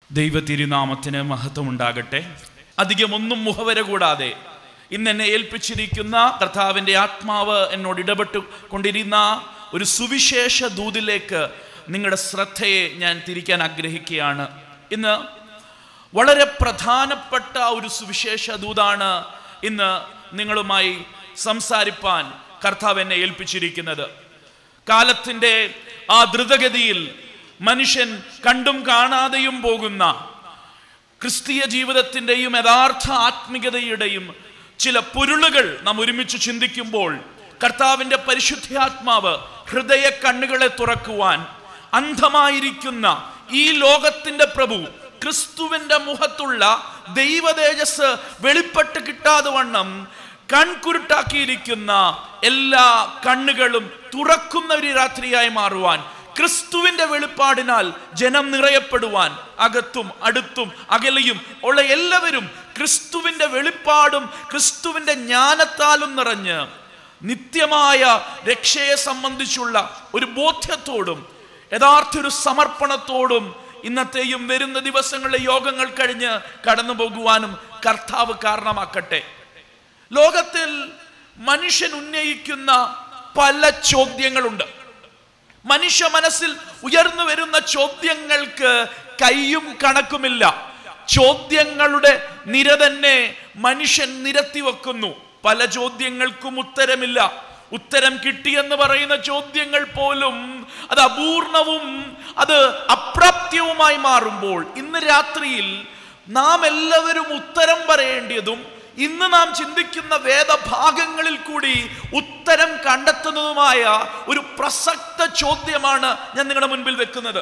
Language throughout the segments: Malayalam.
ദൈവ തിരുനാമത്തിന് മഹത്വമുണ്ടാകട്ടെ അധികം ഒന്നും മുഖവര കൂടാതെ ഇന്ന് എന്നെ ഏൽപ്പിച്ചിരിക്കുന്ന കർത്താവിൻ്റെ ആത്മാവ് എന്നോട് ഇടപെട്ടു കൊണ്ടിരുന്ന ഒരു സുവിശേഷ ദൂതിലേക്ക് നിങ്ങളുടെ ശ്രദ്ധയെ ഞാൻ തിരിക്കാൻ ആഗ്രഹിക്കുകയാണ് ഇന്ന് വളരെ പ്രധാനപ്പെട്ട ഒരു സുവിശേഷ ദൂതാണ് ഇന്ന് നിങ്ങളുമായി സംസാരിപ്പാൻ കർത്താവ് എന്നെ ഏൽപ്പിച്ചിരിക്കുന്നത് കാലത്തിൻ്റെ ആ ദ്രുതഗതിയിൽ മനുഷ്യൻ കണ്ടും കാണാതെയും പോകുന്ന ക്രിസ്തീയ ജീവിതത്തിൻ്റെയും യഥാർത്ഥ ആത്മികതയുടെയും ചില പൊരുളുകൾ നാം ഒരുമിച്ച് ചിന്തിക്കുമ്പോൾ കർത്താവിൻ്റെ പരിശുദ്ധാത്മാവ് ഹൃദയ കണ്ണുകളെ തുറക്കുവാൻ അന്ധമായിരിക്കുന്ന ഈ ലോകത്തിൻ്റെ പ്രഭു ക്രിസ്തുവിൻ്റെ മുഖത്തുള്ള ദൈവതേജസ് വെളിപ്പെട്ട് കിട്ടാതെ വണ്ണം കൺകുരുട്ടാക്കിയിരിക്കുന്ന എല്ലാ കണ്ണുകളും തുറക്കുന്ന ഒരു രാത്രിയായി മാറുവാൻ ക്രിസ്തുവിന്റെ വെളിപ്പാടിനാൽ ജനം നിറയപ്പെടുവാൻ അകത്തും അടുത്തും അകലെയും ഉള്ള എല്ലാവരും ക്രിസ്തുവിന്റെ വെളിപ്പാടും ക്രിസ്തുവിന്റെ ജ്ഞാനത്താലും നിറഞ്ഞ് നിത്യമായ രക്ഷയെ സംബന്ധിച്ചുള്ള ഒരു ബോധ്യത്തോടും യഥാർത്ഥ ഒരു സമർപ്പണത്തോടും ഇന്നത്തെയും വരുന്ന ദിവസങ്ങളിലെ യോഗങ്ങൾ കഴിഞ്ഞ് കടന്നു പോകുവാനും കർത്താവ് കാരണമാക്കട്ടെ ലോകത്തിൽ മനുഷ്യൻ ഉന്നയിക്കുന്ന പല ചോദ്യങ്ങളുണ്ട് മനുഷ്യ മനസ്സിൽ ഉയർന്നു വരുന്ന ചോദ്യങ്ങൾക്ക് കയ്യും കണക്കുമില്ല ചോദ്യങ്ങളുടെ നിര തന്നെ മനുഷ്യൻ നിരത്തി വെക്കുന്നു പല ചോദ്യങ്ങൾക്കും ഉത്തരമില്ല ഉത്തരം കിട്ടിയെന്ന് പറയുന്ന ചോദ്യങ്ങൾ പോലും അത് അപൂർണവും അത് അപ്രാപ്യവുമായി മാറുമ്പോൾ ഇന്ന് രാത്രിയിൽ നാം എല്ലാവരും ഉത്തരം പറയേണ്ടതും ഇന്ന് നാം ചിന്തിക്കുന്ന വേദഭാഗങ്ങളിൽ കൂടി ഉത്തരം കണ്ടെത്തുന്നതുമായ ഒരു പ്രസക്ത ചോദ്യമാണ് ഞാൻ നിങ്ങളുടെ മുൻപിൽ വെക്കുന്നത്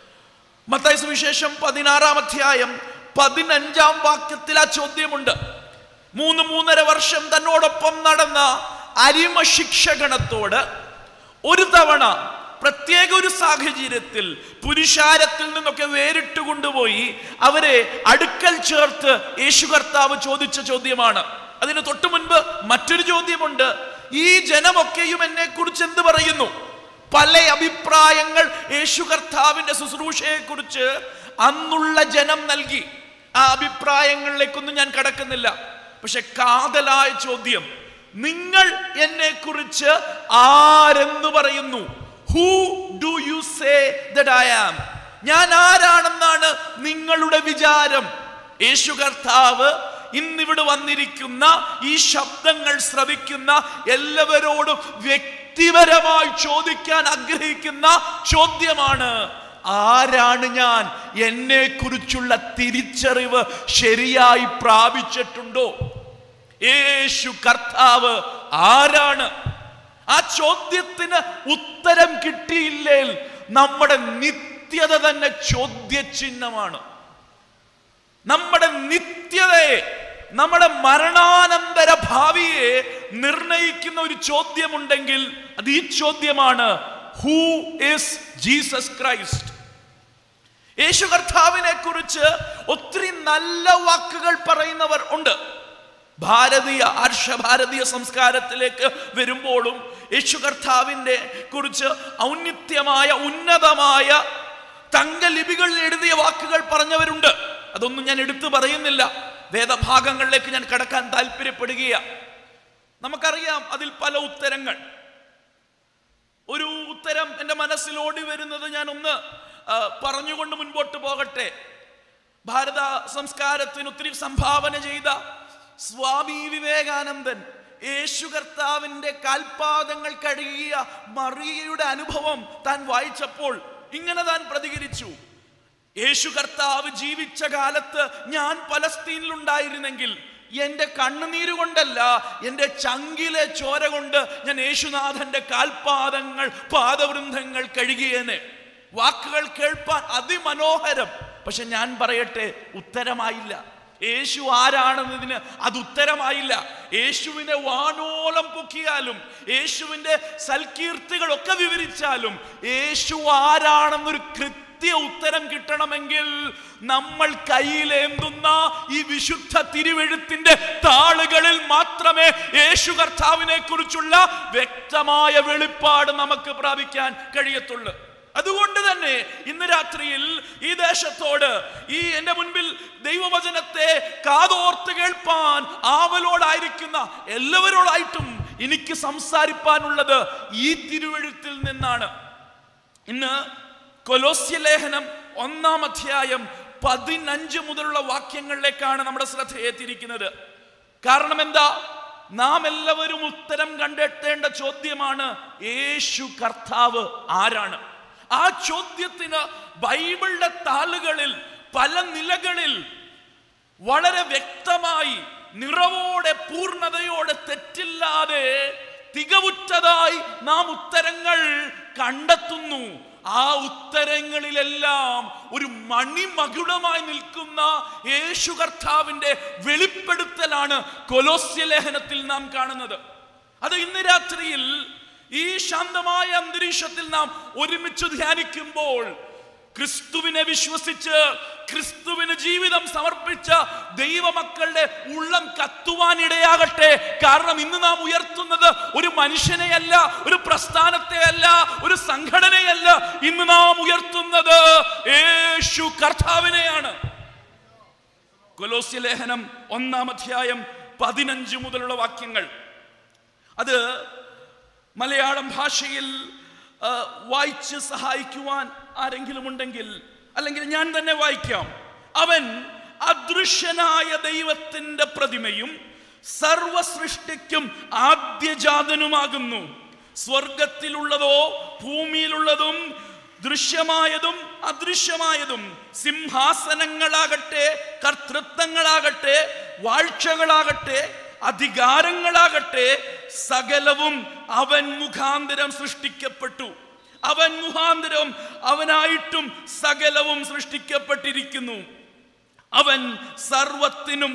മത്തായ സുവിശേഷം പതിനാറാം അധ്യായം പതിനഞ്ചാം വാക്യത്തിൽ ആ ചോദ്യമുണ്ട് മൂന്ന് മൂന്നര വർഷം തന്നോടൊപ്പം നടന്ന അരിമ ശിക്ഷഗണത്തോട് ഒരു തവണ പ്രത്യേക ഒരു സാഹചര്യത്തിൽ പുരുഷാരത്തിൽ നിന്നൊക്കെ വേറിട്ട് കൊണ്ടുപോയി അവരെ അടുക്കൽ ചേർത്ത് യേശു കർത്താവ് ചോദിച്ച ചോദ്യമാണ് അതിന് തൊട്ടു മുൻപ് മറ്റൊരു ചോദ്യമുണ്ട് ഈ ജനമൊക്കെയും എന്നെ കുറിച്ച് എന്ത് പറയുന്നു പല അഭിപ്രായങ്ങൾ യേശു കർത്താവിന്റെ ശുശ്രൂഷയെ കുറിച്ച് അന്നുള്ള ജനം നൽകി ആ അഭിപ്രായങ്ങളിലേക്കൊന്നും ഞാൻ കടക്കുന്നില്ല പക്ഷെ കാതലായ ചോദ്യം നിങ്ങൾ എന്നെ കുറിച്ച് ആരെന്ന് പറയുന്നു who do you say that I am ഞാൻ ആരാണെന്നാണ് നിങ്ങളുടെ വിചാരം യേശു കർത്താവ് ഇന്നിവിടെ വന്നിരിക്കുന്ന ഈ ശബ്ദങ്ങൾ ശ്രവിക്കുന്ന എല്ലാവരോടും വ്യക്തിപരമായി ചോദിക്കാൻ ആഗ്രഹിക്കുന്ന ചോദ്യമാണ് ആരാണ് ഞാൻ എന്നെ കുറിച്ചുള്ള തിരിച്ചറിവ് ശരിയായി പ്രാപിച്ചിട്ടുണ്ടോ യേശു കർത്താവ് ആരാണ് ആ ചോദ്യത്തിന് ഉത്തരം കിട്ടിയില്ലേൽ നമ്മുടെ നിത്യത തന്നെ ചോദ്യചിഹ്നമാണ് നമ്മുടെ നിത്യതയെ നമ്മുടെ മരണാനന്തര ഭാവിയെ നിർണയിക്കുന്ന ഒരു ചോദ്യമുണ്ടെങ്കിൽ അത് ഈ ചോദ്യമാണ് ഹൂ ഇസ് ജീസസ് ക്രൈസ്റ്റ് യേശു കർത്താവിനെ കുറിച്ച് ഒത്തിരി നല്ല വാക്കുകൾ പറയുന്നവർ ഉണ്ട് ഭാരതീയ ആർഷ ഭാരതീയ സംസ്കാരത്തിലേക്ക് വരുമ്പോഴും യേശു കർത്താവിൻ്റെ കുറിച്ച് ഔന്നിത്യമായ ഉന്നതമായ തങ്കലിപികളിൽ എഴുതിയ വാക്കുകൾ പറഞ്ഞവരുണ്ട് അതൊന്നും ഞാൻ എടുത്തു പറയുന്നില്ല വേദഭാഗങ്ങളിലേക്ക് ഞാൻ കടക്കാൻ താല്പര്യപ്പെടുകയാണ് നമുക്കറിയാം അതിൽ പല ഉത്തരങ്ങൾ ഒരു ഉത്തരം എൻ്റെ മനസ്സിൽ ഓടി വരുന്നത് ഞാൻ ഒന്ന് ആ, പറഞ്ഞുകൊണ്ട് മുൻപോട്ട് പോകട്ടെ ഭാരത സംസ്കാരത്തിന് ഒത്തിരി സംഭാവന ചെയ്ത സ്വാമി വിവേകാനന്ദൻ യേശു കർത്താവിന്റെ കാൽപാദങ്ങൾ കഴുകിയ മറിയയുടെ അനുഭവം താൻ വായിച്ചപ്പോൾ ഇങ്ങനെ താൻ പ്രതികരിച്ചു യേശു കർത്താവ് ജീവിച്ച കാലത്ത് ഞാൻ പലസ്തീനിലുണ്ടായിരുന്നെങ്കിൽ എൻ്റെ കണ്ണുനീര് കൊണ്ടല്ല എൻ്റെ ചങ്കിലെ ചോര കൊണ്ട് ഞാൻ യേശുനാഥന്റെ കാൽപാദങ്ങൾ പാദവൃന്ദങ്ങൾ കഴുകിയേനെ വാക്കുകൾ കേൾപ്പാൻ അതിമനോഹരം പക്ഷെ ഞാൻ പറയട്ടെ ഉത്തരമായില്ല യേശു ആരാണെന്നതിന് അത് ഉത്തരമായില്ല യേശുവിനെ വാനോളം പൊക്കിയാലും യേശുവിൻ്റെ സൽകീർത്തികളൊക്കെ വിവരിച്ചാലും യേശു ആരാണെന്നൊരു കൃത്യ ഉത്തരം കിട്ടണമെങ്കിൽ നമ്മൾ കയ്യിലേന്തുന്ന ഈ വിശുദ്ധ തിരുവെഴുത്തിന്റെ താളുകളിൽ മാത്രമേ യേശു കർത്താവിനെ കുറിച്ചുള്ള വ്യക്തമായ വെളിപ്പാട് നമുക്ക് പ്രാപിക്കാൻ കഴിയത്തുള്ളൂ അതുകൊണ്ട് തന്നെ ഇന്ന് രാത്രിയിൽ ഈ ദേശത്തോട് ഈ എൻ്റെ മുൻപിൽ ദൈവവചനത്തെ കാതോർത്ത് കേൾപ്പാൻ ആവലോടായിരിക്കുന്ന എല്ലാവരോടായിട്ടും എനിക്ക് സംസാരിപ്പാനുള്ളത് ഈ തിരുവഴുത്തിൽ നിന്നാണ് ഇന്ന് കൊലോസ്യ ലേഖനം ഒന്നാം അധ്യായം പതിനഞ്ച് മുതലുള്ള വാക്യങ്ങളിലേക്കാണ് നമ്മുടെ ശ്രദ്ധയെ തിരിക്കുന്നത് കാരണം എന്താ നാം എല്ലാവരും ഉത്തരം കണ്ടെത്തേണ്ട ചോദ്യമാണ് യേശു കർത്താവ് ആരാണ് ആ ചോദ്യത്തിന് ബൈബിളിന്റെ താളുകളിൽ പല നിലകളിൽ വളരെ വ്യക്തമായി നിറവോടെ പൂർണ്ണതയോടെ തെറ്റില്ലാതെ തികവുറ്റതായി നാം ഉത്തരങ്ങൾ കണ്ടെത്തുന്നു ആ ഉത്തരങ്ങളിലെല്ലാം ഒരു മണിമകുടമായി നിൽക്കുന്ന യേശു കർത്താവിന്റെ വെളിപ്പെടുത്തലാണ് കൊലോസ്യ ലേഖനത്തിൽ നാം കാണുന്നത് അത് ഇന്ന് രാത്രിയിൽ ഈ ശാന്തമായ അന്തരീക്ഷത്തിൽ നാം ഒരുമിച്ച് ധ്യാനിക്കുമ്പോൾ ക്രിസ്തുവിനെ വിശ്വസിച്ച് ക്രിസ്തുവിന് ജീവിതം സമർപ്പിച്ച ദൈവമക്കളുടെ ഉള്ളം കത്തുവാനിടയാകട്ടെ കാരണം ഇന്ന് നാം ഉയർത്തുന്നത് ഒരു മനുഷ്യനെയല്ല ഒരു പ്രസ്ഥാനത്തെയല്ല ഒരു സംഘടനയല്ല ഇന്ന് നാം ഉയർത്തുന്നത് യേശു കർത്താവിനെയാണ് കൊലോസ്യ ലേഖനം ഒന്നാം അധ്യായം പതിനഞ്ച് മുതലുള്ള വാക്യങ്ങൾ അത് മലയാളം ഭാഷയിൽ ആ, വായിച്ച് സഹായിക്കുവാൻ ആരെങ്കിലും ഉണ്ടെങ്കിൽ അല്ലെങ്കിൽ ഞാൻ തന്നെ വായിക്കാം അവൻ അദൃശ്യനായ ദൈവത്തിന്റെ പ്രതിമയും സർവ സൃഷ്ടിക്കും ആദ്യജാതനുമാകുന്നു സ്വർഗത്തിലുള്ളതോ ഭൂമിയിലുള്ളതും ദൃശ്യമായതും അദൃശ്യമായതും സിംഹാസനങ്ങളാകട്ടെ കർത്തൃത്വങ്ങളാകട്ടെ വാഴ്ചകളാകട്ടെ അധികാരങ്ങളാകട്ടെ സകലവും അവൻ മുഖാന്തരം സൃഷ്ടിക്കപ്പെട്ടു അവൻ മുഖാന്തരം അവനായിട്ടും സകലവും സൃഷ്ടിക്കപ്പെട്ടിരിക്കുന്നു അവൻ സർവത്തിനും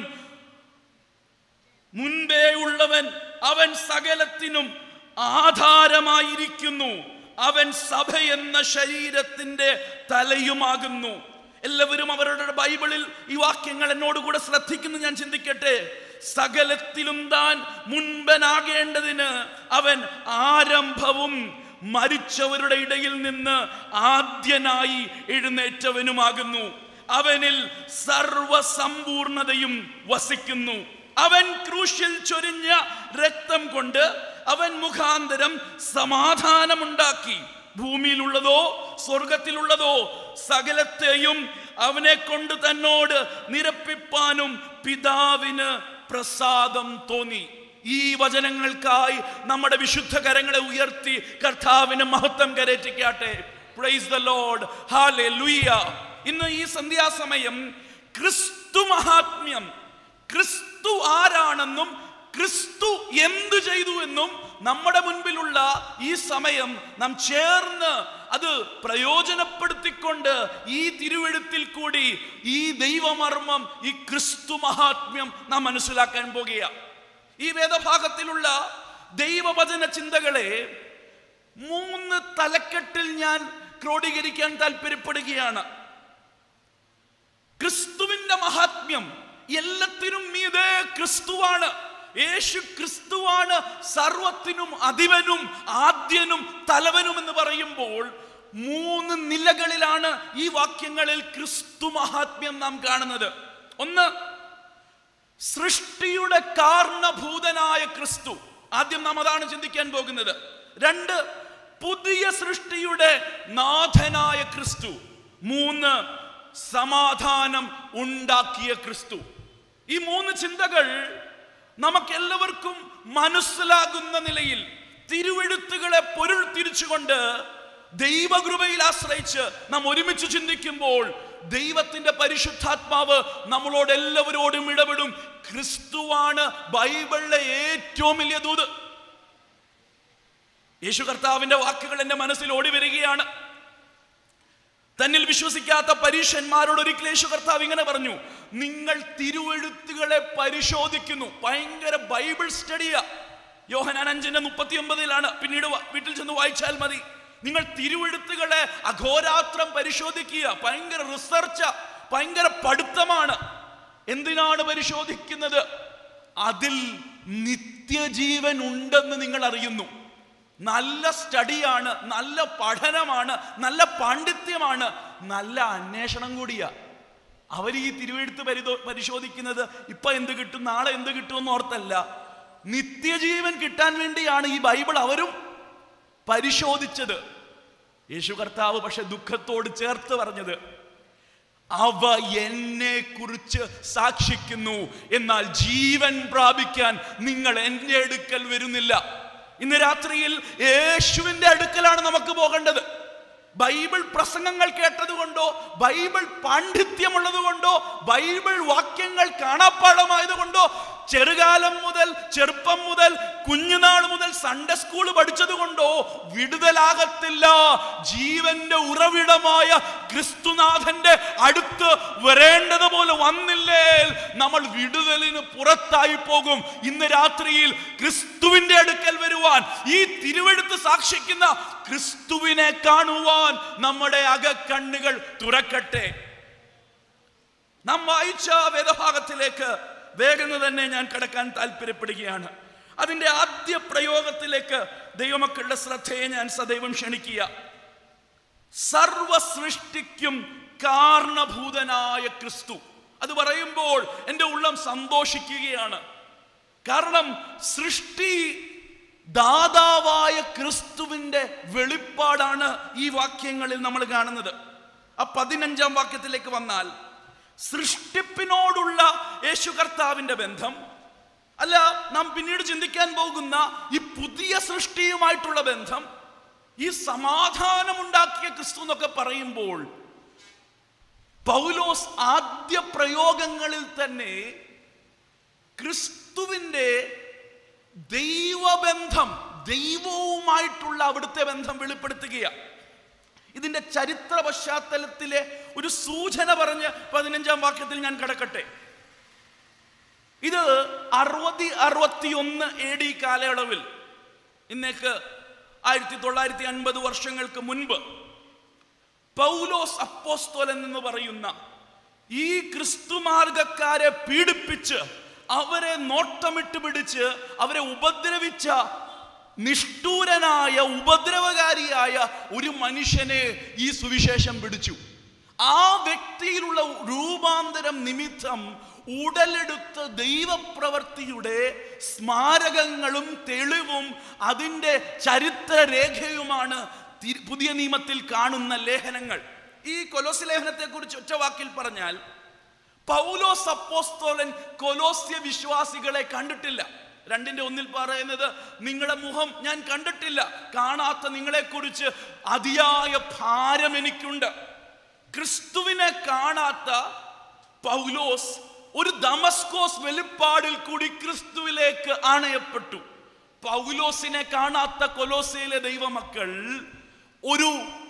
മുൻപേ ഉള്ളവൻ അവൻ സകലത്തിനും ആധാരമായിരിക്കുന്നു അവൻ സഭ എന്ന ശരീരത്തിന്റെ തലയുമാകുന്നു എല്ലാവരും അവരുടെ ബൈബിളിൽ ഈ വാക്യങ്ങൾ എന്നോടുകൂടെ ശ്രദ്ധിക്കുന്നു ഞാൻ ചിന്തിക്കട്ടെ സകലത്തിലും താൻ മുൻപനാകേണ്ടതിന് അവൻ ആരംഭവും മരിച്ചവരുടെ ഇടയിൽ നിന്ന് ആദ്യനായി എഴുന്നേറ്റവനുമാകുന്നു അവനിൽ സർവസമ്പൂർണതയും വസിക്കുന്നു അവൻ ക്രൂശിൽ ചൊരിഞ്ഞ രക്തം കൊണ്ട് അവൻ മുഖാന്തരം സമാധാനമുണ്ടാക്കി ഭൂമിയിലുള്ളതോ സ്വർഗത്തിലുള്ളതോ സകലത്തെയും അവനെ കൊണ്ട് തന്നോട് നിരപ്പിപ്പാനും പിതാവിന് പ്രസാദം തോന്നി ഈ വചനങ്ങൾക്കായി നമ്മുടെ വിശുദ്ധ കരങ്ങളെ ഉയർത്തി കർത്താവിന് മഹത്വം കരറ്റിക്കാട്ടെ praise the Lord hallelujah ഇന്ന് ഈ സന്ധ്യാസമയം ക്രിസ്തു മഹാത്മ്യം ക്രിസ്തു ആരാണെന്നും ക്രിസ്തു എന്തു ചെയ്തു എന്നും നമ്മുടെ മുൻപിലുള്ള ഈ സമയം നാം ചേർന്ന് അത് പ്രയോജനപ്പെടുത്തിക്കൊണ്ട് ഈ തിരുവെഴുത്തിൽ കൂടി ഈ ദൈവമർമ്മം ഈ ക്രിസ്തു മഹാത്മ്യം നാം മനസ്സിലാക്കാൻ പോകുകയാണ് ഈ വേദഭാഗത്തിലുള്ള ദൈവവചന ചിന്തകളെ മൂന്ന് തലക്കെട്ടിൽ ഞാൻ ക്രോഡീകരിക്കാൻ താല്പര്യപ്പെടുകയാണ് ക്രിസ്തുവിന്റെ മഹാത്മ്യം എല്ലാത്തിനും മീതെ ക്രിസ്തുവാണ് യേശു ക്രിസ്തുവാണ് സർവത്തിനും അധിപനും ആദ്യനും തലവനും എന്ന് പറയുമ്പോൾ മൂന്ന് നിലകളിലാണ് ഈ വാക്യങ്ങളിൽ ക്രിസ്തു മഹാത്മ്യം നാം കാണുന്നത് ഒന്ന് സൃഷ്ടിയുടെ കാരണഭൂതനായ ക്രിസ്തു ആദ്യം നാം അതാണ് ചിന്തിക്കാൻ പോകുന്നത് രണ്ട് പുതിയ സൃഷ്ടിയുടെ നാഥനായ ക്രിസ്തു മൂന്ന് സമാധാനം ഉണ്ടാക്കിയ ക്രിസ്തു ഈ മൂന്ന് ചിന്തകൾ നമുക്കെല്ലാവർക്കും മനസ്സിലാകുന്ന നിലയിൽ തിരുവെഴുത്തുകളെ പൊരുൾ തിരിച്ചുകൊണ്ട് ദൈവകൃപയിൽ ആശ്രയിച്ച് നാം ഒരുമിച്ച് ചിന്തിക്കുമ്പോൾ ദൈവത്തിന്റെ പരിശുദ്ധാത്മാവ് നമ്മളോട് എല്ലാവരോടും ഇടപെടും ക്രിസ്തുവാണ് ബൈബിളിലെ ഏറ്റവും വലിയ ദൂത് യേശു കർത്താവിന്റെ വാക്കുകൾ എന്റെ മനസ്സിൽ ഓടി വരികയാണ് തന്നിൽ വിശ്വസിക്കാത്ത പരീക്ഷന്മാരോട് ഒരിക്കൽ യേശു കർത്താവ് ഇങ്ങനെ പറഞ്ഞു നിങ്ങൾ തിരുവെഴുത്തുകളെ പരിശോധിക്കുന്നു ഭയങ്കര ബൈബിൾ സ്റ്റഡിയാ യോഹനാൻ അഞ്ചിന്റെ മുപ്പത്തി ഒമ്പതിലാണ് പിന്നീട് വ- വീട്ടിൽ ചെന്ന് വായിച്ചാൽ മതി നിങ്ങൾ തിരുവെഴുത്തുകളെ അഘോരാത്രം പരിശോധിക്കുക ഭയങ്കര റിസർച്ച ഭയങ്കര പഠിത്തമാണ് എന്തിനാണ് പരിശോധിക്കുന്നത് അതിൽ നിത്യജീവൻ ഉണ്ടെന്ന് നിങ്ങൾ അറിയുന്നു നല്ല സ്റ്റഡിയാണ് നല്ല പഠനമാണ് നല്ല പാണ്ഡിത്യമാണ് നല്ല അന്വേഷണം കൂടിയാ അവർ ഈ തിരുവെഴുത്ത് പരിതോ പരിശോധിക്കുന്നത് ഇപ്പൊ എന്ത് കിട്ടും നാളെ എന്ത് കിട്ടുമെന്ന് ഓർത്തല്ല നിത്യജീവൻ കിട്ടാൻ വേണ്ടിയാണ് ഈ ബൈബിൾ അവരും പരിശോധിച്ചത് യേശു കർത്താവ് പക്ഷെ ദുഃഖത്തോട് ചേർത്ത് പറഞ്ഞത് അവ എന്നെ കുറിച്ച് സാക്ഷിക്കുന്നു എന്നാൽ ജീവൻ പ്രാപിക്കാൻ നിങ്ങൾ എൻ്റെ അടുക്കൽ വരുന്നില്ല ഇന്ന് രാത്രിയിൽ യേശുവിന്റെ അടുക്കലാണ് നമുക്ക് പോകേണ്ടത് ബൈബിൾ പ്രസംഗങ്ങൾ കേട്ടതുകൊണ്ടോ ബൈബിൾ പാണ്ഡിത്യമുള്ളത് കൊണ്ടോ ബൈബിൾ വാക്യങ്ങൾ കാണാപ്പാടമായത് കൊണ്ടോ ചെറുകാലം മുതൽ ചെറുപ്പം മുതൽ കുഞ്ഞുനാൾ മുതൽ സൺഡേ സ്കൂൾ പഠിച്ചത് കൊണ്ടോ വിടുതലാകത്തില്ല ജീവന്റെ ഉറവിടമായ ക്രിസ്തുനാഥന്റെ അടുത്ത് വരേണ്ടതുപോലെ വന്നില്ലേ നമ്മൾ വിടുതലിന് പുറത്തായി പോകും ഇന്ന് രാത്രിയിൽ ക്രിസ്തുവിന്റെ അടുക്കൽ വരുവാൻ ഈ തിരുവെടുത്ത് സാക്ഷിക്കുന്ന ക്രിസ്തുവിനെ കാണുവാൻ നമ്മുടെ അകക്കണ്ണുകൾ തുറക്കട്ടെ നാം വായിച്ച വേദഭാഗത്തിലേക്ക് വേഗം തന്നെ ഞാൻ കടക്കാൻ താല്പര്യപ്പെടുകയാണ് അതിന്റെ ആദ്യ പ്രയോഗത്തിലേക്ക് ദൈവമക്കളുടെ ശ്രദ്ധയെ ഞാൻ സദൈവം ക്ഷണിക്കുക സർവ സൃഷ്ടിക്കും കാരണഭൂതനായ ക്രിസ്തു അത് പറയുമ്പോൾ എൻ്റെ ഉള്ളം സന്തോഷിക്കുകയാണ് കാരണം സൃഷ്ടി ദാതാവായ ക്രിസ്തുവിന്റെ വെളിപ്പാടാണ് ഈ വാക്യങ്ങളിൽ നമ്മൾ കാണുന്നത് ആ പതിനഞ്ചാം വാക്യത്തിലേക്ക് വന്നാൽ സൃഷ്ടിപ്പിനോടുള്ള യേശു കർത്താവിന്റെ ബന്ധം അല്ല നാം പിന്നീട് ചിന്തിക്കാൻ പോകുന്ന ഈ പുതിയ സൃഷ്ടിയുമായിട്ടുള്ള ബന്ധം ഈ സമാധാനമുണ്ടാക്കിയ ക്രിസ്തു എന്നൊക്കെ പറയുമ്പോൾ പൗലോസ് ആദ്യ പ്രയോഗങ്ങളിൽ തന്നെ ക്രിസ്തുവിന്റെ ദൈവബന്ധം ദൈവവുമായിട്ടുള്ള അവിടുത്തെ ബന്ധം വെളിപ്പെടുത്തുകയാണ് ഇതിന്റെ ചരിത്ര പശ്ചാത്തലത്തിലെ ഒരു സൂചന പറഞ്ഞ് പതിനഞ്ചാം വാക്യത്തിൽ ഞാൻ കടക്കട്ടെ ഇത് അറുപത്തി അറുപത്തി ഒന്ന് എ ഡി കാലയളവിൽ ഇന്നേക്ക് ആയിരത്തി തൊള്ളായിരത്തി അൻപത് വർഷങ്ങൾക്ക് മുൻപ് പൗലോസ് അപ്പോസ്തോലൻ എന്ന് പറയുന്ന ഈ ക്രിസ്തുമാർഗക്കാരെ പീഡിപ്പിച്ച് അവരെ നോട്ടമിട്ട് പിടിച്ച് അവരെ ഉപദ്രവിച്ച നിഷ്ഠൂരനായ ഉപദ്രവകാരിയായ ഒരു മനുഷ്യനെ ഈ സുവിശേഷം പിടിച്ചു ആ വ്യക്തിയിലുള്ള രൂപാന്തരം നിമിത്തം ഉടലെടുത്ത ദൈവപ്രവർത്തിയുടെ സ്മാരകങ്ങളും തെളിവും അതിൻ്റെ ചരിത്രരേഖയുമാണ് തി- പുതിയ നിയമത്തിൽ കാണുന്ന ലേഖനങ്ങൾ ഈ കൊലോസ് ലേഖനത്തെ കുറിച്ച് ഒറ്റ വാക്കിൽ പറഞ്ഞാൽ പൗലോസ് അപ്പോസ്തോലൻ കൊലോസ്യ വിശ്വാസികളെ കണ്ടിട്ടില്ല രണ്ടിന്റെ ഒന്നിൽ പറയുന്നത് നിങ്ങളുടെ മുഖം ഞാൻ കണ്ടിട്ടില്ല കാണാത്ത നിങ്ങളെക്കുറിച്ച് അതിയായ ഭാരം എനിക്കുണ്ട് ക്രിസ്തുവിനെ കാണാത്ത പൗലോസ് ഒരു ദമസ്കോസ് വെളിപ്പാടിൽ കൂടി ക്രിസ്തുവിലേക്ക് ആണയപ്പെട്ടു പൗലോസിനെ കാണാത്ത കൊലോസയിലെ ദൈവമക്കൾ ഒരു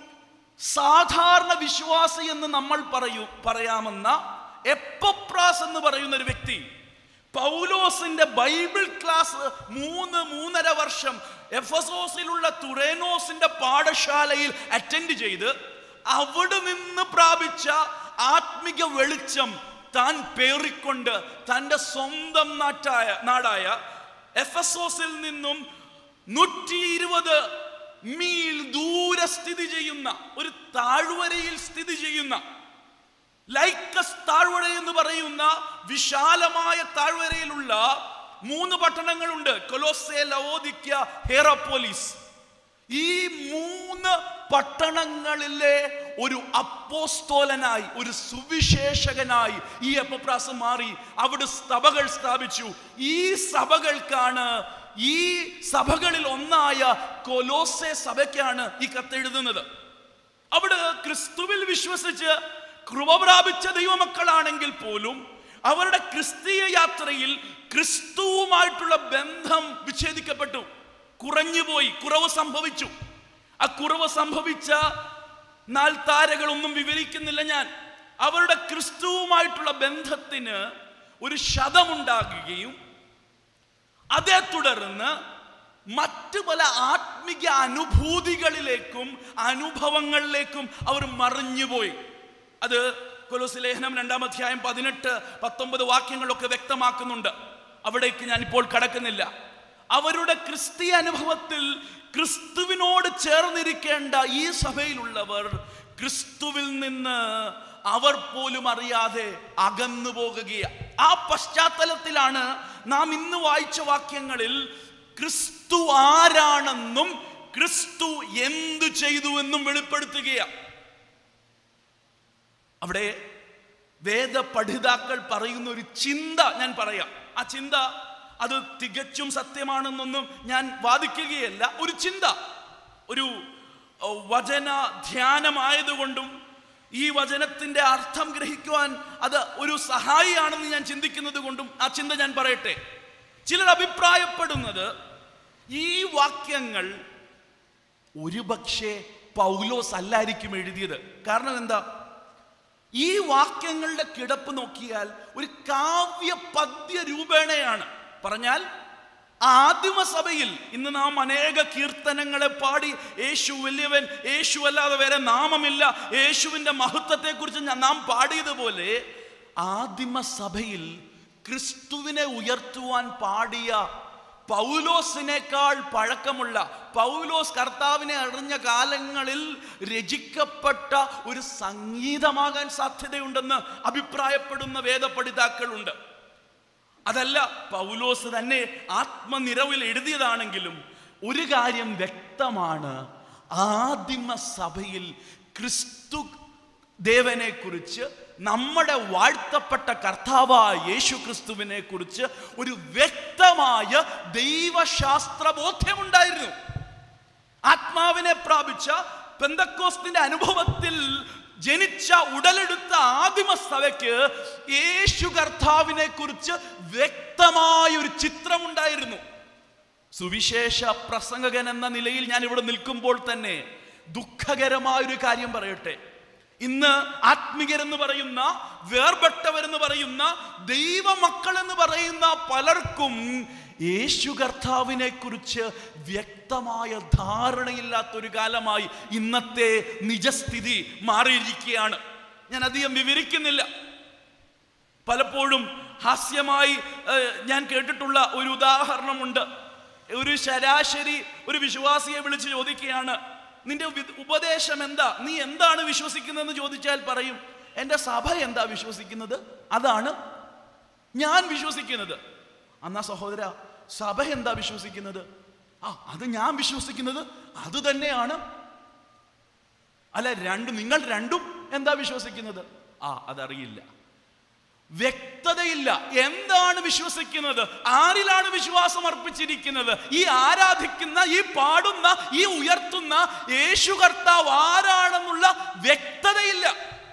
സാധാരണ വിശ്വാസി എന്ന് നമ്മൾ പറയൂ പറയാമെന്ന എപ്പപ്രാസ് എന്ന് പറയുന്ന ഒരു വ്യക്തി പൗലോസിന്റെ ബൈബിൾ ക്ലാസ് മൂന്ന് മൂന്നര വർഷം എഫസോസിലുള്ള തുറേനോസിന്റെ പാഠശാലയിൽ അറ്റൻഡ് ചെയ്ത് അവിടെ നിന്ന് പ്രാപിച്ച ആത്മിക വെളിച്ചം താൻ പേറിക്കൊണ്ട് തൻ്റെ സ്വന്തം നാട്ടായ നാടായ എഫസോസിൽ നിന്നും നൂറ്റി ഇരുപത് മീൽ ദൂരെ സ്ഥിതി ചെയ്യുന്ന ഒരു താഴ്വരയിൽ സ്ഥിതി ചെയ്യുന്ന ലൈക്കസ് താഴ്വര എന്ന് പറയുന്ന വിശാലമായ താഴ്വരയിലുള്ള മൂന്ന് പട്ടണങ്ങളുണ്ട് കൊലോസെ ലവോദിക്ക ഹേറപ്പോലിസ് ഈ മൂന്ന് പട്ടണങ്ങളിലെ ഒരു അപ്പോസ്തോലനായി ഒരു സുവിശേഷകനായി ഈ അപ്പപ്രാസം മാറി അവിടെ സഭകൾ സ്ഥാപിച്ചു ഈ സഭകൾക്കാണ് ഈ സഭകളിൽ ഒന്നായ കൊലോസെ സഭയ്ക്കാണ് ഈ കത്തെഴുതുന്നത് അവിടെ ക്രിസ്തുവിൽ വിശ്വസിച്ച് കൃപ പ്രാപിച്ച ദൈവമക്കളാണെങ്കിൽ പോലും അവരുടെ ക്രിസ്തീയ യാത്രയിൽ ക്രിസ്തുവുമായിട്ടുള്ള ബന്ധം വിച്ഛേദിക്കപ്പെട്ടു കുറഞ്ഞുപോയി കുറവ് സംഭവിച്ചു ആ കുറവ് സംഭവിച്ച നാൽത്താരകളൊന്നും വിവരിക്കുന്നില്ല ഞാൻ അവരുടെ ക്രിസ്തുവുമായിട്ടുള്ള ബന്ധത്തിന് ഒരു ശതമുണ്ടാകുകയും അതേ തുടർന്ന് മറ്റു പല ആത്മിക അനുഭൂതികളിലേക്കും അനുഭവങ്ങളിലേക്കും അവർ മറിഞ്ഞുപോയി അത് കൊലോസ് ലേഖനം രണ്ടാം അധ്യായം പതിനെട്ട് പത്തൊമ്പത് വാക്യങ്ങളൊക്കെ വ്യക്തമാക്കുന്നുണ്ട് അവിടേക്ക് ഞാൻ ഇപ്പോൾ കടക്കുന്നില്ല അവരുടെ ക്രിസ്തീയ അനുഭവത്തിൽ ക്രിസ്തുവിനോട് ചേർന്നിരിക്കേണ്ട ഈ സഭയിലുള്ളവർ ക്രിസ്തുവിൽ നിന്ന് അവർ പോലും അറിയാതെ അകന്നു പോകുകയാണ് ആ പശ്ചാത്തലത്തിലാണ് നാം ഇന്ന് വായിച്ച വാക്യങ്ങളിൽ ക്രിസ്തു ആരാണെന്നും ക്രിസ്തു എന്തു ചെയ്തുവെന്നും വെളിപ്പെടുത്തുകയാണ് അവിടെ വേദ പഠിതാക്കൾ പറയുന്ന ഒരു ചിന്ത ഞാൻ പറയാം ആ ചിന്ത അത് തികച്ചും സത്യമാണെന്നൊന്നും ഞാൻ വാദിക്കുകയല്ല ഒരു ചിന്ത ഒരു അഹ്, വചന ധ്യാനമായതുകൊണ്ടും ഈ വചനത്തിന്റെ അർത്ഥം ഗ്രഹിക്കുവാൻ അത് ഒരു സഹായിയാണെന്ന് ഞാൻ ചിന്തിക്കുന്നത് കൊണ്ടും ആ ചിന്ത ഞാൻ പറയട്ടെ ചിലർ അഭിപ്രായപ്പെടുന്നത് ഈ വാക്യങ്ങൾ ഒരുപക്ഷെ പൗലോസ് അല്ലായിരിക്കും എഴുതിയത് കാരണം എന്താ ഈ വാക്യങ്ങളുടെ കിടപ്പ് നോക്കിയാൽ ഒരു കാവ്യ പദ്യ രൂപേണയാണ് പറഞ്ഞാൽ ആദിമസഭയിൽ ഇന്ന് നാം അനേക കീർത്തനങ്ങളെ പാടി യേശു വലിയവൻ യേശു അല്ലാതെ വേറെ നാമമില്ല യേശുവിൻ്റെ മഹത്വത്തെക്കുറിച്ച് ഞാൻ- നാം പാടിയതുപോലെ ആദിമസഭയിൽ ക്രിസ്തുവിനെ ഉയർത്തുവാൻ പാടിയ പൗലോസിനേക്കാൾ പഴക്കമുള്ള പൗലോസ് കർത്താവിനെ അറിഞ്ഞ കാലങ്ങളിൽ രചിക്കപ്പെട്ട ഒരു സംഗീതമാകാൻ സാധ്യതയുണ്ടെന്ന് അഭിപ്രായപ്പെടുന്ന വേദപഠിതാക്കളുണ്ട് അതല്ല പൗലോസ് തന്നെ ആത്മനിറവിൽ എഴുതിയതാണെങ്കിലും ഒരു കാര്യം വ്യക്തമാണ് ആദിമ സഭയിൽ ക്രിസ്തു ദേവനെ കുറിച്ച് നമ്മുടെ വാഴ്ത്തപ്പെട്ട കർത്താവായ യേശു ക്രിസ്തുവിനെ കുറിച്ച് ഒരു വ്യക്തമായ ദൈവശാസ്ത്ര ബോധ്യമുണ്ടായിരുന്നു ആത്മാവിനെ പ്രാപിച്ച പെന്തക്കോസ്തിന്റെ അനുഭവത്തിൽ ജനിച്ച ഉടലെടുത്ത ആദിമ സഭയ്ക്ക് യേശു കർത്താവിനെ കുറിച്ച് വ്യക്തമായ ഒരു ചിത്രമുണ്ടായിരുന്നു സുവിശേഷ പ്രസംഗകൻ എന്ന നിലയിൽ ഞാൻ ഇവിടെ നിൽക്കുമ്പോൾ തന്നെ ദുഃഖകരമായ ഒരു കാര്യം പറയട്ടെ ഇന്ന് ആത്മികരെന്ന് പറയുന്ന വേർപെട്ടവരെന്ന് പറയുന്ന ദൈവമക്കൾ എന്ന് പറയുന്ന പലർക്കും യേശു കർത്താവിനെ കുറിച്ച് വ്യക്തമായ ധാരണയില്ലാത്തൊരു കാലമായി ഇന്നത്തെ നിജസ്ഥിതി മാറിയിരിക്കുകയാണ് ഞാൻ അധികം വിവരിക്കുന്നില്ല പലപ്പോഴും ഹാസ്യമായി ഏഹ്, ഞാൻ കേട്ടിട്ടുള്ള ഒരു ഉദാഹരണമുണ്ട് ഒരു ശരാശരി ഒരു വിശ്വാസിയെ വിളിച്ച് ചോദിക്കുകയാണ് നിന്റെ വി- ഉപദേശം എന്താ നീ എന്താണ് വിശ്വസിക്കുന്നതെന്ന് ചോദിച്ചാൽ പറയും എൻ്റെ സഭ എന്താ വിശ്വസിക്കുന്നത് അതാണ് ഞാൻ വിശ്വസിക്കുന്നത് എന്നാ സഹോദര സഭ എന്താ വിശ്വസിക്കുന്നത് ആ അത് ഞാൻ വിശ്വസിക്കുന്നത് അത് തന്നെയാണ് അല്ല രണ്ട് നിങ്ങൾ രണ്ടും എന്താ വിശ്വസിക്കുന്നത് ആ അതറിയില്ല വ്യക്തതയില്ല എന്താണ് വിശ്വസിക്കുന്നത് ആരിലാണ് വിശ്വാസം അർപ്പിച്ചിരിക്കുന്നത് ഈ ആരാധിക്കുന്ന ഈ പാടുന്ന ഈ ഉയർത്തുന്ന യേശു കർത്താവ് ആരാണെന്നുള്ള വ്യക്തതയില്ല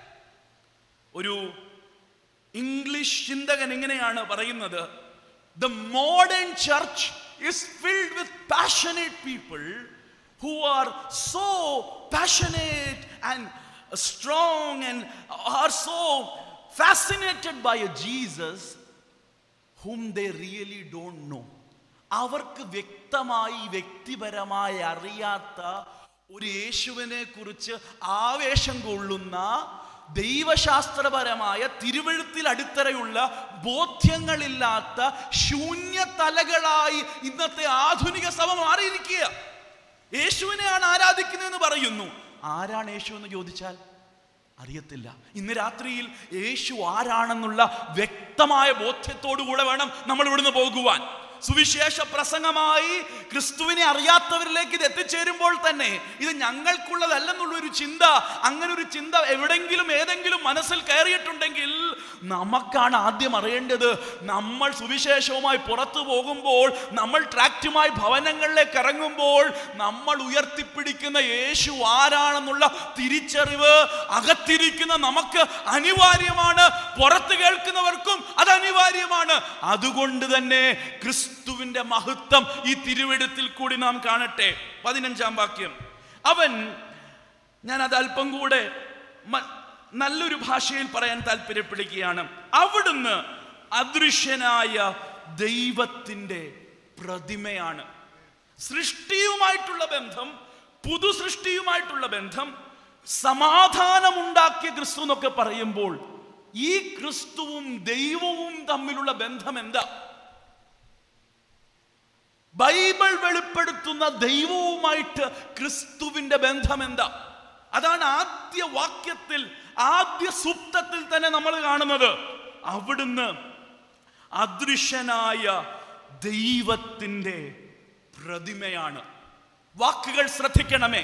ഒരു ഇംഗ്ലീഷ് ചിന്തകൻ എങ്ങനെയാണ് പറയുന്നത് the modern church is filled with passionate people who are so passionate and strong and are so fascinated by a Jesus whom they really don't know അവർക്ക് വ്യക്തമായി വ്യക്തിപരമായി അറിയാത്ത ഒരു യേശുവിനെ കുറിച്ച് ആവേശം കൊള്ളുന്ന ദൈവശാസ്ത്രപരമായ തിരുവഴുത്തിൽ അടിത്തറയുള്ള ബോധ്യങ്ങളില്ലാത്ത ശൂന്യ തലകളായി ഇന്നത്തെ ആധുനിക സഭ മാറിയിരിക്കുക യേശുവിനെയാണ് ആരാധിക്കുന്നതെന്ന് പറയുന്നു ആരാണ് യേശു എന്ന് ചോദിച്ചാൽ അറിയത്തില്ല ഇന്ന് രാത്രിയിൽ യേശു ആരാണെന്നുള്ള വ്യക്തമായ ബോധ്യത്തോടു കൂടെ വേണം നമ്മൾ ഇവിടുന്ന് പോകുവാൻ സുവിശേഷ പ്രസംഗമായി ക്രിസ്തുവിനെ അറിയാത്തവരിലേക്ക് ഇത് എത്തിച്ചേരുമ്പോൾ തന്നെ ഇത് ഞങ്ങൾക്കുള്ളതല്ലെന്നുള്ള ഒരു ചിന്ത അങ്ങനെ ഒരു ചിന്ത എവിടെങ്കിലും ഏതെങ്കിലും മനസ്സിൽ കയറിയിട്ടുണ്ടെങ്കിൽ നമുക്കാണ് ആദ്യം അറിയേണ്ടത് നമ്മൾ സുവിശേഷവുമായി പുറത്തു പോകുമ്പോൾ നമ്മൾ ട്രാക്റ്റുമായി ഭവനങ്ങളിലേക്ക് ഇറങ്ങുമ്പോൾ നമ്മൾ ഉയർത്തിപ്പിടിക്കുന്ന യേശു ആരാണെന്നുള്ള തിരിച്ചറിവ് അകത്തിരിക്കുന്ന നമുക്ക് അനിവാര്യമാണ് പുറത്ത് കേൾക്കുന്നവർക്കും അത് അനിവാര്യമാണ് അതുകൊണ്ട് തന്നെ ക്രിസ്തുവിന്റെ മഹത്വം ഈ തിരുവെടുത്തിൽ കൂടി നാം കാണട്ടെ പതിനഞ്ചാം വാക്യം അവൻ ഞാൻ അത് അല്പം കൂടെ മ- നല്ലൊരു ഭാഷയിൽ പറയാൻ താല്പര്യപ്പെടുകയാണ് അവിടുന്ന് അദൃശ്യനായ ദൈവത്തിൻ്റെ പ്രതിമയാണ് സൃഷ്ടിയുമായിട്ടുള്ള ബന്ധം പുതു സൃഷ്ടിയുമായിട്ടുള്ള ബന്ധം സമാധാനമുണ്ടാക്കിയ ക്രിസ്തു എന്നൊക്കെ പറയുമ്പോൾ ഈ ക്രിസ്തുവും ദൈവവും തമ്മിലുള്ള ബന്ധം എന്താ ബൈബിൾ വെളിപ്പെടുത്തുന്ന ദൈവവുമായിട്ട് ക്രിസ്തുവിന്റെ ബന്ധം എന്താ അതാണ് ആദ്യ വാക്യത്തിൽ ആദ്യ സുപ്തത്തിൽ തന്നെ നമ്മൾ കാണുന്നത് അവിടുന്ന് അദൃശ്യനായ ദൈവത്തിൻ്റെ പ്രതിമയാണ് വാക്കുകൾ ശ്രദ്ധിക്കണമേ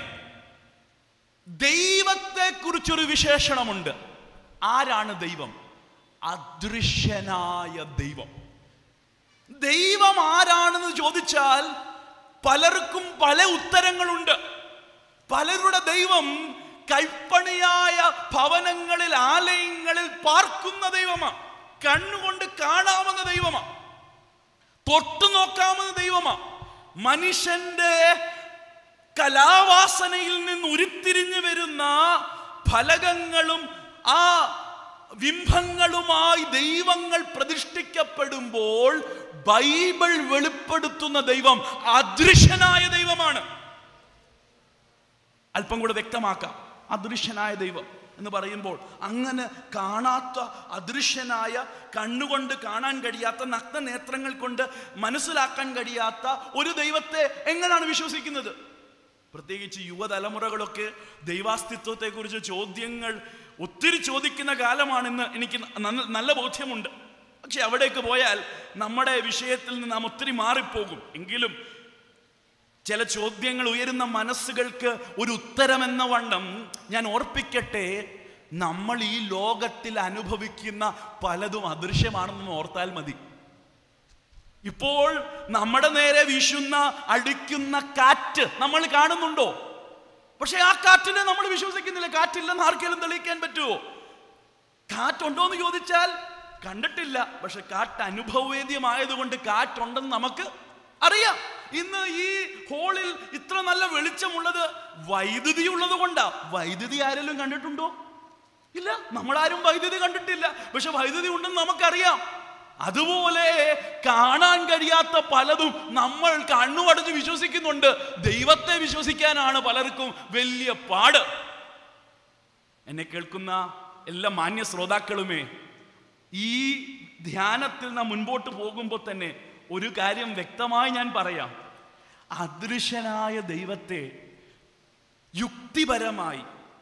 ദൈവത്തെ കുറിച്ചൊരു വിശേഷണമുണ്ട് ആരാണ് ദൈവം അദൃശ്യനായ ദൈവം ദൈവം ആരാണെന്ന് ചോദിച്ചാൽ പലർക്കും പല ഉത്തരങ്ങളുണ്ട് പലരുടെ ദൈവം കൈപ്പണിയായ ഭവനങ്ങളിൽ ആലയങ്ങളിൽ പാർക്കുന്ന ദൈവമാണ് കണ്ണുകൊണ്ട് കാണാവുന്ന ദൈവമാണ് തൊട്ടു നോക്കാവുന്ന ദൈവമാണ് മനുഷ്യന്റെ കലാവാസനയിൽ നിന്ന് ഉരുത്തിരിഞ്ഞു വരുന്ന ഫലകങ്ങളും ആ ബിംബങ്ങളുമായി ദൈവങ്ങൾ പ്രതിഷ്ഠിക്കപ്പെടുമ്പോൾ ബൈബിൾ വെളിപ്പെടുത്തുന്ന ദൈവം അദൃശ്യനായ ദൈവമാണ് അല്പം കൂടെ വ്യക്തമാക്കാം അദൃശ്യനായ ദൈവം എന്ന് പറയുമ്പോൾ അങ്ങനെ കാണാത്ത അദൃശ്യനായ കണ്ണുകൊണ്ട് കാണാൻ കഴിയാത്ത നഗ്നനേത്രങ്ങൾ കൊണ്ട് മനസ്സിലാക്കാൻ കഴിയാത്ത ഒരു ദൈവത്തെ എങ്ങനെയാണ് വിശ്വസിക്കുന്നത് പ്രത്യേകിച്ച് യുവതലമുറകളൊക്കെ ദൈവാസ്തിത്വത്തെക്കുറിച്ച് ചോദ്യങ്ങൾ ഒത്തിരി ചോദിക്കുന്ന കാലമാണെന്ന് എനിക്ക് ന- നല്ല ബോധ്യമുണ്ട് പക്ഷെ അവിടേക്ക് പോയാൽ നമ്മുടെ വിഷയത്തിൽ നിന്ന് നാം ഒത്തിരി മാറിപ്പോകും എങ്കിലും ചില ചോദ്യങ്ങൾ ഉയരുന്ന മനസ്സുകൾക്ക് ഒരു ഉത്തരമെന്ന വണ്ണം ഞാൻ ഓർപ്പിക്കട്ടെ നമ്മൾ ഈ ലോകത്തിൽ അനുഭവിക്കുന്ന പലതും അദൃശ്യമാണെന്ന് ഓർത്താൽ മതി ഇപ്പോൾ നമ്മുടെ നേരെ വീശുന്ന അടിക്കുന്ന കാറ്റ് നമ്മൾ കാണുന്നുണ്ടോ പക്ഷെ ആ കാറ്റിനെ നമ്മൾ വിശ്വസിക്കുന്നില്ല കാറ്റില്ലെന്ന് ആർക്കെങ്കിലും തെളിയിക്കാൻ പറ്റുമോ കാറ്റുണ്ടോ എന്ന് ചോദിച്ചാൽ കണ്ടിട്ടില്ല പക്ഷെ കാറ്റ് അനുഭവവേദ്യമായതുകൊണ്ട് കാറ്റുണ്ടെന്ന് നമുക്ക് അറിയാം ഇന്ന് ഈ ഹോളിൽ ഇത്ര നല്ല വെളിച്ചമുള്ളത് വൈദ്യുതി ഉള്ളത് കൊണ്ടാ വൈദ്യുതി ആരെങ്കിലും കണ്ടിട്ടുണ്ടോ ഇല്ല നമ്മളാരും വൈദ്യുതി കണ്ടിട്ടില്ല പക്ഷെ വൈദ്യുതി ഉണ്ടെന്ന് നമുക്കറിയാം അതുപോലെ കാണാൻ കഴിയാത്ത പലതും നമ്മൾ കണ്ണുമടച്ച് വിശ്വസിക്കുന്നുണ്ട് ദൈവത്തെ വിശ്വസിക്കാനാണ് പലർക്കും വലിയ പാട് എന്നെ കേൾക്കുന്ന എല്ലാ മാന്യ ശ്രോതാക്കളുമേ ഈ ധ്യാനത്തിൽ നാം മുൻപോട്ട് പോകുമ്പോൾ തന്നെ ഒരു കാര്യം വ്യക്തമായി ഞാൻ പറയാം അദൃശ്യനായ ദൈവത്തെ യുക്തിപരമായി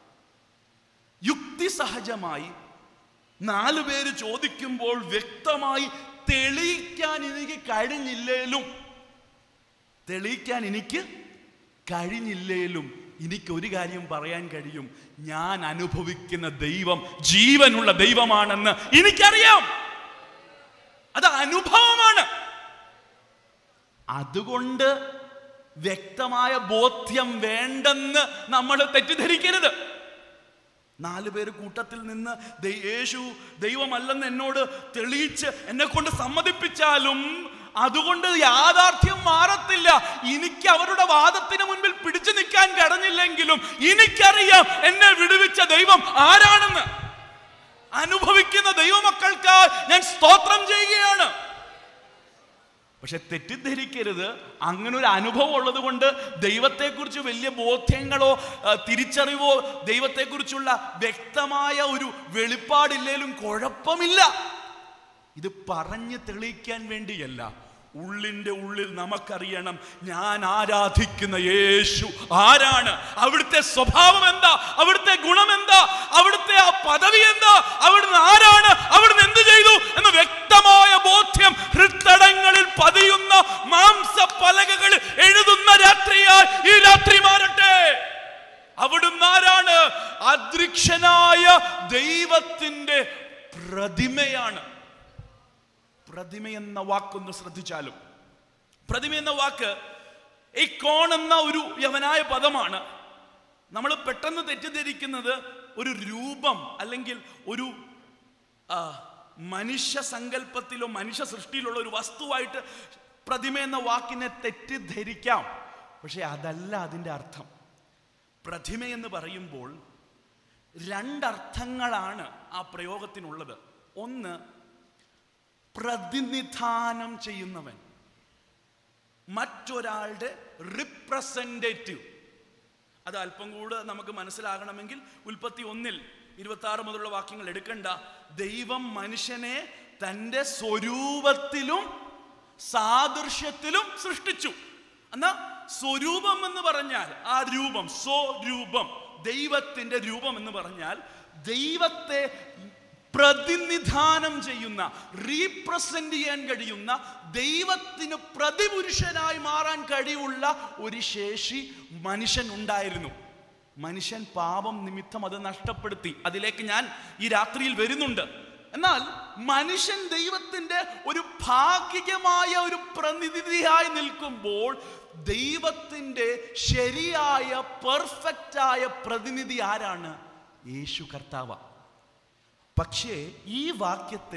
യുക്തിസഹജമായി നാലു പേര് ചോദിക്കുമ്പോൾ വ്യക്തമായി തെളിയിക്കാൻ എനിക്ക് കഴിഞ്ഞില്ലേലും തെളിയിക്കാൻ എനിക്ക് കഴിഞ്ഞില്ലേലും എനിക്ക് ഒരു കാര്യം പറയാൻ കഴിയും ഞാൻ അനുഭവിക്കുന്ന ദൈവം ജീവനുള്ള ദൈവമാണെന്ന് എനിക്കറിയാം അത് അനുഭവമാണ് അതുകൊണ്ട് വ്യക്തമായ ബോധ്യം വേണ്ടെന്ന് നമ്മൾ തെറ്റിദ്ധരിക്കരുത് നാലു പേര് കൂട്ടത്തിൽ നിന്ന് ദൈ- യേശു ദൈവമല്ലെന്ന് എന്നോട് തെളിയിച്ച് എന്നെ കൊണ്ട് സമ്മതിപ്പിച്ചാലും അതുകൊണ്ട് യാഥാർത്ഥ്യം മാറത്തില്ല എനിക്ക് അവരുടെ വാദത്തിന് മുൻപിൽ പിടിച്ചു നിൽക്കാൻ കഴിഞ്ഞില്ലെങ്കിലും എനിക്കറിയാം എന്നെ വിടുവിച്ച ദൈവം ആരാണെന്ന് അനുഭവിക്കുന്ന ദൈവമക്കൾക്ക് ഞാൻ സ്തോത്രം ചെയ്യുകയാണ് പക്ഷെ തെറ്റിദ്ധരിക്കരുത് അങ്ങനെ ഒരു അനുഭവം ഉള്ളത് കൊണ്ട് ദൈവത്തെക്കുറിച്ച് വലിയ ബോധ്യങ്ങളോ ആ, തിരിച്ചറിവോ ദൈവത്തെക്കുറിച്ചുള്ള വ്യക്തമായ ഒരു വെളിപ്പാടില്ലേലും കുഴപ്പമില്ല ഇത് പറഞ്ഞ് തെളിയിക്കാൻ വേണ്ടിയല്ല ഉള്ളിൻ്റെ ഉള്ളിൽ നമുക്കറിയണം ഞാൻ ആരാധിക്കുന്ന യേശു ആരാണ് അവിടുത്തെ സ്വഭാവം എന്താ അവിടുത്തെ ഗുണം എന്താ അവിടുത്തെ ആ പദവി എന്താ അവിടുന്ന് ആരാണ് അവിടുന്ന് എന്ത് ചെയ്തു എന്ന് വ്യക്തമായ ബോധ്യം ഹൃത്തടങ്ങളിൽ പതിയുന്ന മാംസ പലകകൾ എഴുതുന്ന രാത്രിയായി ഈ രാത്രി മാറട്ടെ അവിടുന്ന് ആരാണ് അദൃക്ഷനായ ദൈവത്തിന്റെ പ്രതിമയാണ് പ്രതിമ എന്ന വാക്കൊന്ന് ശ്രദ്ധിച്ചാലും പ്രതിമ എന്ന വാക്ക് ഈ കോൺ എന്ന ഒരു യവനായ പദമാണ് നമ്മൾ പെട്ടെന്ന് തെറ്റിദ്ധരിക്കുന്നത് ഒരു രൂപം അല്ലെങ്കിൽ ഒരു ആ, മനുഷ്യ സങ്കല്പത്തിലോ മനുഷ്യ സൃഷ്ടിയിലുള്ള ഒരു വസ്തുവായിട്ട് പ്രതിമ എന്ന വാക്കിനെ തെറ്റിദ്ധരിക്കാം പക്ഷെ അതല്ല അതിൻ്റെ അർത്ഥം പ്രതിമ എന്ന് പറയുമ്പോൾ രണ്ടർത്ഥങ്ങളാണ് ആ പ്രയോഗത്തിനുള്ളത് ഒന്ന് പ്രതിനിധാനം ചെയ്യുന്നവൻ മറ്റൊരാളുടെ റിപ്രസെൻറ്റേറ്റീവ് അത് അല്പം കൂടെ നമുക്ക് മനസ്സിലാകണമെങ്കിൽ ഉൽപ്പത്തി ഒന്നിൽ ഇരുപത്തി ആറ് മുതലുള്ള വാക്യങ്ങൾ എടുക്കണ്ട ദൈവം മനുഷ്യനെ തൻ്റെ സ്വരൂപത്തിലും സാദൃശ്യത്തിലും സൃഷ്ടിച്ചു എന്നാ സ്വരൂപം എന്ന് പറഞ്ഞാൽ ആ രൂപം സ്വരൂപം ദൈവത്തിന്റെ രൂപം എന്ന് പറഞ്ഞാൽ ദൈവത്തെ പ്രതിനിധാനം ചെയ്യുന്ന റീപ്രസെന്റ് ചെയ്യാൻ കഴിയുന്ന ദൈവത്തിന് പ്രതിപുരുഷനായി മാറാൻ കഴിവുള്ള ഒരു ശേഷി മനുഷ്യൻ ഉണ്ടായിരുന്നു മനുഷ്യൻ പാപം നിമിത്തം അത് നഷ്ടപ്പെടുത്തി അതിലേക്ക് ഞാൻ ഈ രാത്രിയിൽ വരുന്നുണ്ട് എന്നാൽ മനുഷ്യൻ ദൈവത്തിന്റെ ഒരു ഭാഗികമായ ഒരു പ്രതിനിധിയായി നിൽക്കുമ്പോൾ ദൈവത്തിന്റെ ശരിയായ പെർഫെക്റ്റായ പ്രതിനിധി ആരാണ് യേശു കർത്താവ പക്ഷേ ഈ വാക്യത്തിൽ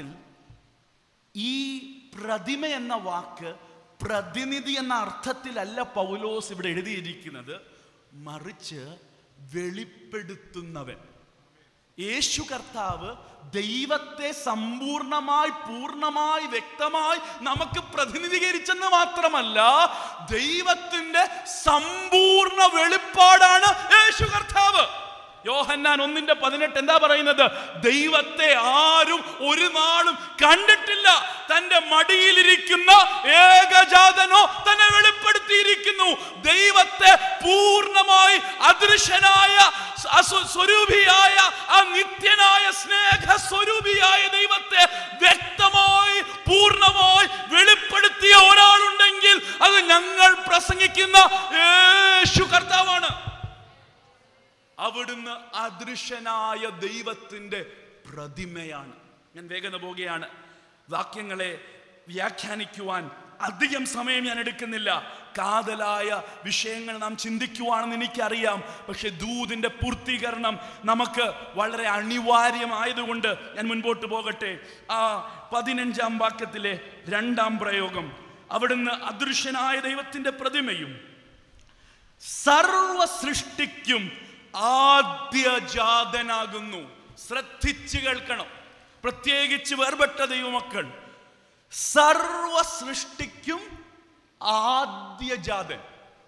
ഈ പ്രതിമ എന്ന വാക്ക് പ്രതിനിധി എന്ന അർത്ഥത്തിലല്ല പൗലോസ് ഇവിടെ എഴുതിയിരിക്കുന്നത് മറിച്ച് വെളിപ്പെടുത്തുന്നവൻ യേശു കർത്താവ് ദൈവത്തെ സമ്പൂർണമായി പൂർണ്ണമായി വ്യക്തമായി നമുക്ക് പ്രതിനിധീകരിച്ചെന്ന് മാത്രമല്ല ദൈവത്തിന്റെ സമ്പൂർണ്ണ വെളിപ്പാടാണ് യേശു കർത്താവ് യോഹന്നാൻ ഒന്നിന്റെ പതിനെട്ട് എന്താ പറയുന്നത് ദൈവത്തെ ആരും ഒരു നാളും കണ്ടിട്ടില്ല തന്റെ മടിയിലിരിക്കുന്ന ഏകജാതനോ തന്നെ വെളിപ്പെടുത്തിയിരിക്കുന്നു ദൈവത്തെ പൂർണ്ണമായി അദൃശ്യനായ അസു- സ്വരൂപിയായ ആ നിത്യനായ സ്നേഹ സ്വരൂപിയായ ദൈവത്തെ വ്യക്തമായി പൂർണ്ണമായി വെളിപ്പെടുത്തിയ ഒരാളുണ്ടെങ്കിൽ അത് ഞങ്ങൾ പ്രസംഗിക്കുന്ന യേശു കർത്താവാണ് അവിടുന്ന് അദൃശ്യനായ ദൈവത്തിന്റെ പ്രതിമയാണ് ഞാൻ വേഗത പോവുകയാണ് വാക്യങ്ങളെ വ്യാഖ്യാനിക്കുവാൻ അധികം സമയം ഞാൻ എടുക്കുന്നില്ല കാതലായ വിഷയങ്ങൾ നാം ചിന്തിക്കുവാണെന്ന് എനിക്കറിയാം പക്ഷെ ദൂതിന്റെ പൂർത്തീകരണം നമുക്ക് വളരെ അനിവാര്യമായതുകൊണ്ട് ഞാൻ മുൻപോട്ട് പോകട്ടെ ആ പതിനഞ്ചാം വാക്യത്തിലെ രണ്ടാം പ്രയോഗം അവിടുന്ന് അദൃശ്യനായ ദൈവത്തിന്റെ പ്രതിമയും സർവ സൃഷ്ടിക്കും ആദ്യജാതനാകുന്നു ശ്രദ്ധിച്ചു കേൾക്കണം പ്രത്യേകിച്ച് വേർപെട്ട ദൈവമക്കൾ സർവ സൃഷ്ടിക്കും ആദ്യജാതൻ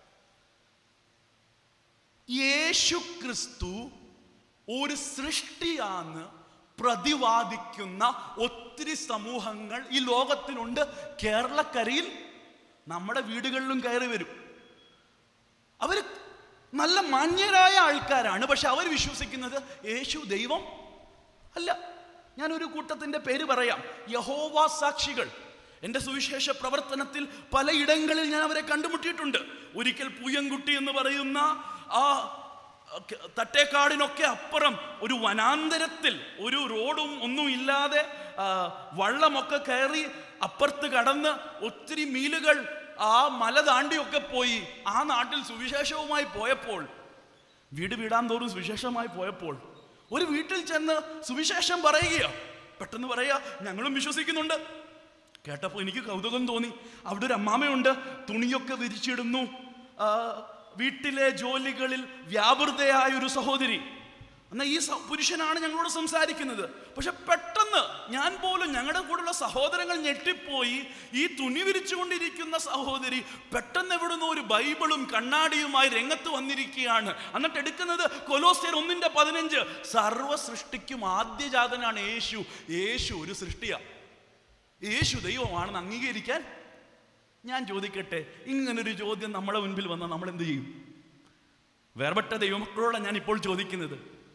യേശു ക്രിസ്തു ഒരു സൃഷ്ടിയാന്ന് പ്രതിവാദിക്കുന്ന ഒത്തിരി സമൂഹങ്ങൾ ഈ ലോകത്തിലുണ്ട് കേരളക്കരയിൽ നമ്മുടെ വീടുകളിലും കയറി വരും അവർ നല്ല മാന്യരായ ആൾക്കാരാണ് പക്ഷെ അവർ വിശ്വസിക്കുന്നത് യേശു ദൈവം അല്ല ഞാനൊരു കൂട്ടത്തിന്റെ പേര് പറയാം യഹോവ സാക്ഷികൾ എൻ്റെ സുവിശേഷ പ്രവർത്തനത്തിൽ പലയിടങ്ങളിൽ ഞാൻ അവരെ കണ്ടുമുട്ടിയിട്ടുണ്ട് ഒരിക്കൽ പൂയംകുട്ടി എന്ന് പറയുന്ന ആ ഒക്കെ തട്ടേക്കാടിനൊക്കെ അപ്പുറം ഒരു വനാന്തരത്തിൽ ഒരു റോഡും ഒന്നും ഇല്ലാതെ ആ, വള്ളമൊക്കെ കയറി അപ്പുറത്ത് കടന്ന് ഒത്തിരി മീലുകൾ ആ മല താണ്ടിയൊക്കെ പോയി ആ നാട്ടിൽ സുവിശേഷവുമായി പോയപ്പോൾ വീട് വീടാൻ തോറും സുവിശേഷമായി പോയപ്പോൾ ഒരു വീട്ടിൽ ചെന്ന് സുവിശേഷം പറയുകയോ പെട്ടെന്ന് പറയാ ഞങ്ങളും വിശ്വസിക്കുന്നുണ്ട് കേട്ടപ്പോൾ എനിക്ക് കൗതുകം തോന്നി അവിടെ ഒരു അമ്മാമയുണ്ട് തുണിയൊക്കെ വിരിച്ചിടുന്നു ആ, വീട്ടിലെ ജോലികളിൽ വ്യാപൃതയായ ഒരു സഹോദരി എന്നാൽ ഈ സ- പുരുഷനാണ് ഞങ്ങളോട് സംസാരിക്കുന്നത് പക്ഷെ പെട്ടെന്ന് ഞാൻ പോലും ഞങ്ങളുടെ കൂടെയുള്ള സഹോദരങ്ങൾ ഞെട്ടിപ്പോയി ഈ തുണി വിരിച്ചുകൊണ്ടിരിക്കുന്ന സഹോദരി പെട്ടെന്ന് എവിടുന്ന് ഒരു ബൈബിളും കണ്ണാടിയുമായി രംഗത്ത് വന്നിരിക്കുകയാണ് എന്നിട്ട് എടുക്കുന്നത് കൊലോസ്യർ ഒന്നിന്റെ പതിനഞ്ച് സർവ്വ സൃഷ്ടിക്കും ആദ്യജാതനാണ് യേശു യേശു ഒരു സൃഷ്ടിയാ യേശു ദൈവമാണെന്ന് അംഗീകരിക്കാൻ ഞാൻ ചോദിക്കട്ടെ ഇങ്ങനൊരു ചോദ്യം നമ്മുടെ മുൻപിൽ വന്നാൽ നമ്മൾ എന്ത് ചെയ്യും വേർപെട്ട ദൈവമക്കളോടാണ് ഞാൻ ഇപ്പോൾ ചോദിക്കുന്നത്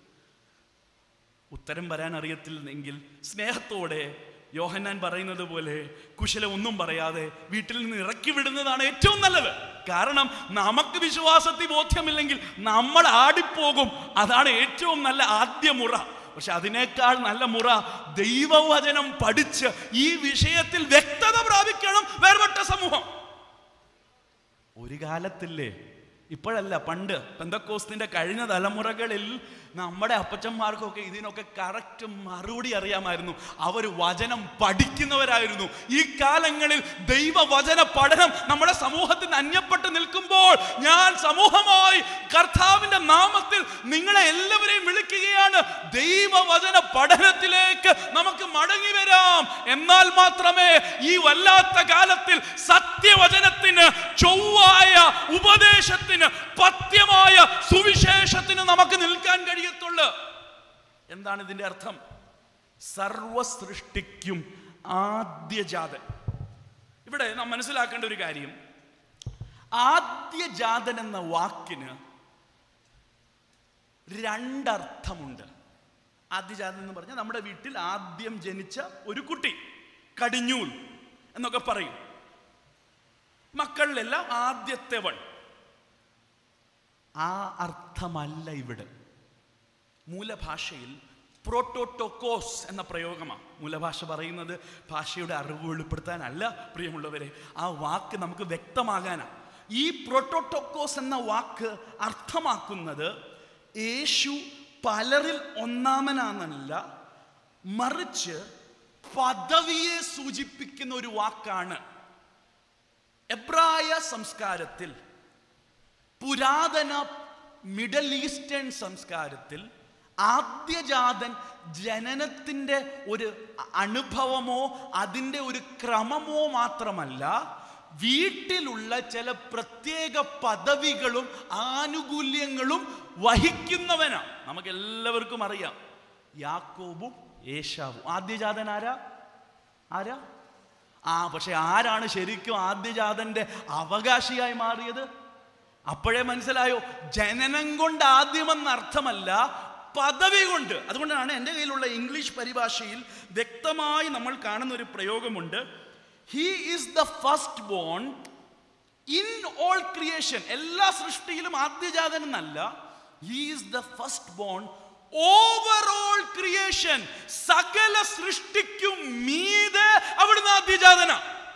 ഉത്തരം വരാൻ അറിയത്തില്ലെങ്കിൽ സ്നേഹത്തോടെ യോഹന്നാൻ പറയുന്നത് പോലെ കുശലം ഒന്നും പറയാതെ വീട്ടിൽ നിന്ന് ഇറക്കി വിടുന്നതാണ് ഏറ്റവും നല്ലത് കാരണം നമുക്ക് വിശ്വാസത്തിൽ ബോധ്യമില്ലെങ്കിൽ നമ്മൾ ആടിപ്പോകും അതാണ് ഏറ്റവും നല്ല ആദ്യ മുറ പക്ഷെ അതിനേക്കാൾ നല്ല മുറ ദൈവവചനം പഠിച്ച് ഈ വിഷയത്തിൽ വ്യക്തത പ്രാപിക്കണം വേർപെട്ട സമൂഹം ഒരു കാലത്തില്ലേ ഇപ്പോഴല്ല പണ്ട് പെന്തക്കോസ്തിന്റെ കഴിഞ്ഞ തലമുറകളിൽ നമ്മുടെ അപ്പച്ചന്മാർക്കൊക്കെ ഇതിനൊക്കെ കറക്റ്റ് മറുപടി അറിയാമായിരുന്നു അവർ വചനം പഠിക്കുന്നവരായിരുന്നു ഈ കാലങ്ങളിൽ ദൈവവചന പഠനം നമ്മുടെ സമൂഹത്തിന് അന്യപ്പെട്ട് നിൽക്കുമ്പോൾ ഞാൻ സമൂഹമായി കർത്താവിന്റെ നാമത്തിൽ നിങ്ങളെ എല്ലാവരെയും വിളിക്കുകയാണ് ദൈവവചന പഠനത്തിലേക്ക് നമുക്ക് മടങ്ങി വരാം എന്നാൽ മാത്രമേ ഈ വല്ലാത്ത കാലത്തിൽ സത്യവചനത്തിന് ചൊവ്വായ ഉപദേശത്തിന് പത്യമായ സുവിശേഷത്തിന് നമുക്ക് നിൽക്കാൻ കഴിയത്തുള്ളൂ എന്താണ് ഇതിന്റെ അർത്ഥം സർവ സൃഷ്ടിക്കും ആദ്യജാതൻ ഇവിടെ നാം മനസ്സിലാക്കേണ്ട ഒരു കാര്യം ആദ്യജാതൻ എന്ന വാക്കിന് രണ്ടർത്ഥമുണ്ട് ആദ്യജാതൻ എന്ന് പറഞ്ഞാൽ നമ്മുടെ വീട്ടിൽ ആദ്യം ജനിച്ച ഒരു കുട്ടി കടിഞ്ഞൂൽ എന്നൊക്കെ പറയും മക്കളിലെല്ലാം ആദ്യത്തെവൺ ആ അർത്ഥമല്ല ഇവിടെ മൂലഭാഷയിൽ പ്രോട്ടോട്ടോക്കോസ് എന്ന പ്രയോഗമാണ് മൂലഭാഷ പറയുന്നത് ഭാഷയുടെ അറിവ് വെളിപ്പെടുത്താനല്ല പ്രിയമുള്ളവരെ ആ വാക്ക് നമുക്ക് വ്യക്തമാകാനാണ് ഈ പ്രോട്ടോട്ടോക്കോസ് എന്ന വാക്ക് അർത്ഥമാക്കുന്നത് യേശു പലരിൽ ഒന്നാമനാണെന്നല്ല മറിച്ച് പദവിയെ സൂചിപ്പിക്കുന്ന ഒരു വാക്കാണ് എബ്രായ സംസ്കാരത്തിൽ പുരാതന മിഡൽ ഈസ്റ്റേൺ സംസ്കാരത്തിൽ ആദ്യജാതൻ ജനനത്തിൻ്റെ ഒരു അനുഭവമോ അതിൻ്റെ ഒരു ക്രമമോ മാത്രമല്ല വീട്ടിലുള്ള ചില പ്രത്യേക പദവികളും ആനുകൂല്യങ്ങളും വഹിക്കുന്നവനാണ് നമുക്ക് എല്ലാവർക്കും അറിയാം യാക്കോബും ഏഷാവും ആദ്യജാതൻ ആരാ ആരാ ആ പക്ഷെ ആരാണ് ശരിക്കും ആദ്യജാതന്റെ അവകാശിയായി മാറിയത് അപ്പോഴേ മനസ്സിലായോ ജനനം കൊണ്ട് ആദ്യമെന്ന അർത്ഥമല്ല പദവി കൊണ്ട് അതുകൊണ്ടാണ് എൻ്റെ കയ്യിലുള്ള ഇംഗ്ലീഷ് പരിഭാഷയിൽ വ്യക്തമായി നമ്മൾ കാണുന്ന ഒരു പ്രയോഗമുണ്ട് he is the first born in all creation എല്ലാ സൃഷ്ടിയിലും ആദ്യജാതൻ എന്നല്ല he is the first born over all creation സകല സൃഷ്ടിക്കും മീതെ അവിടുന്ന് ആദ്യജാതന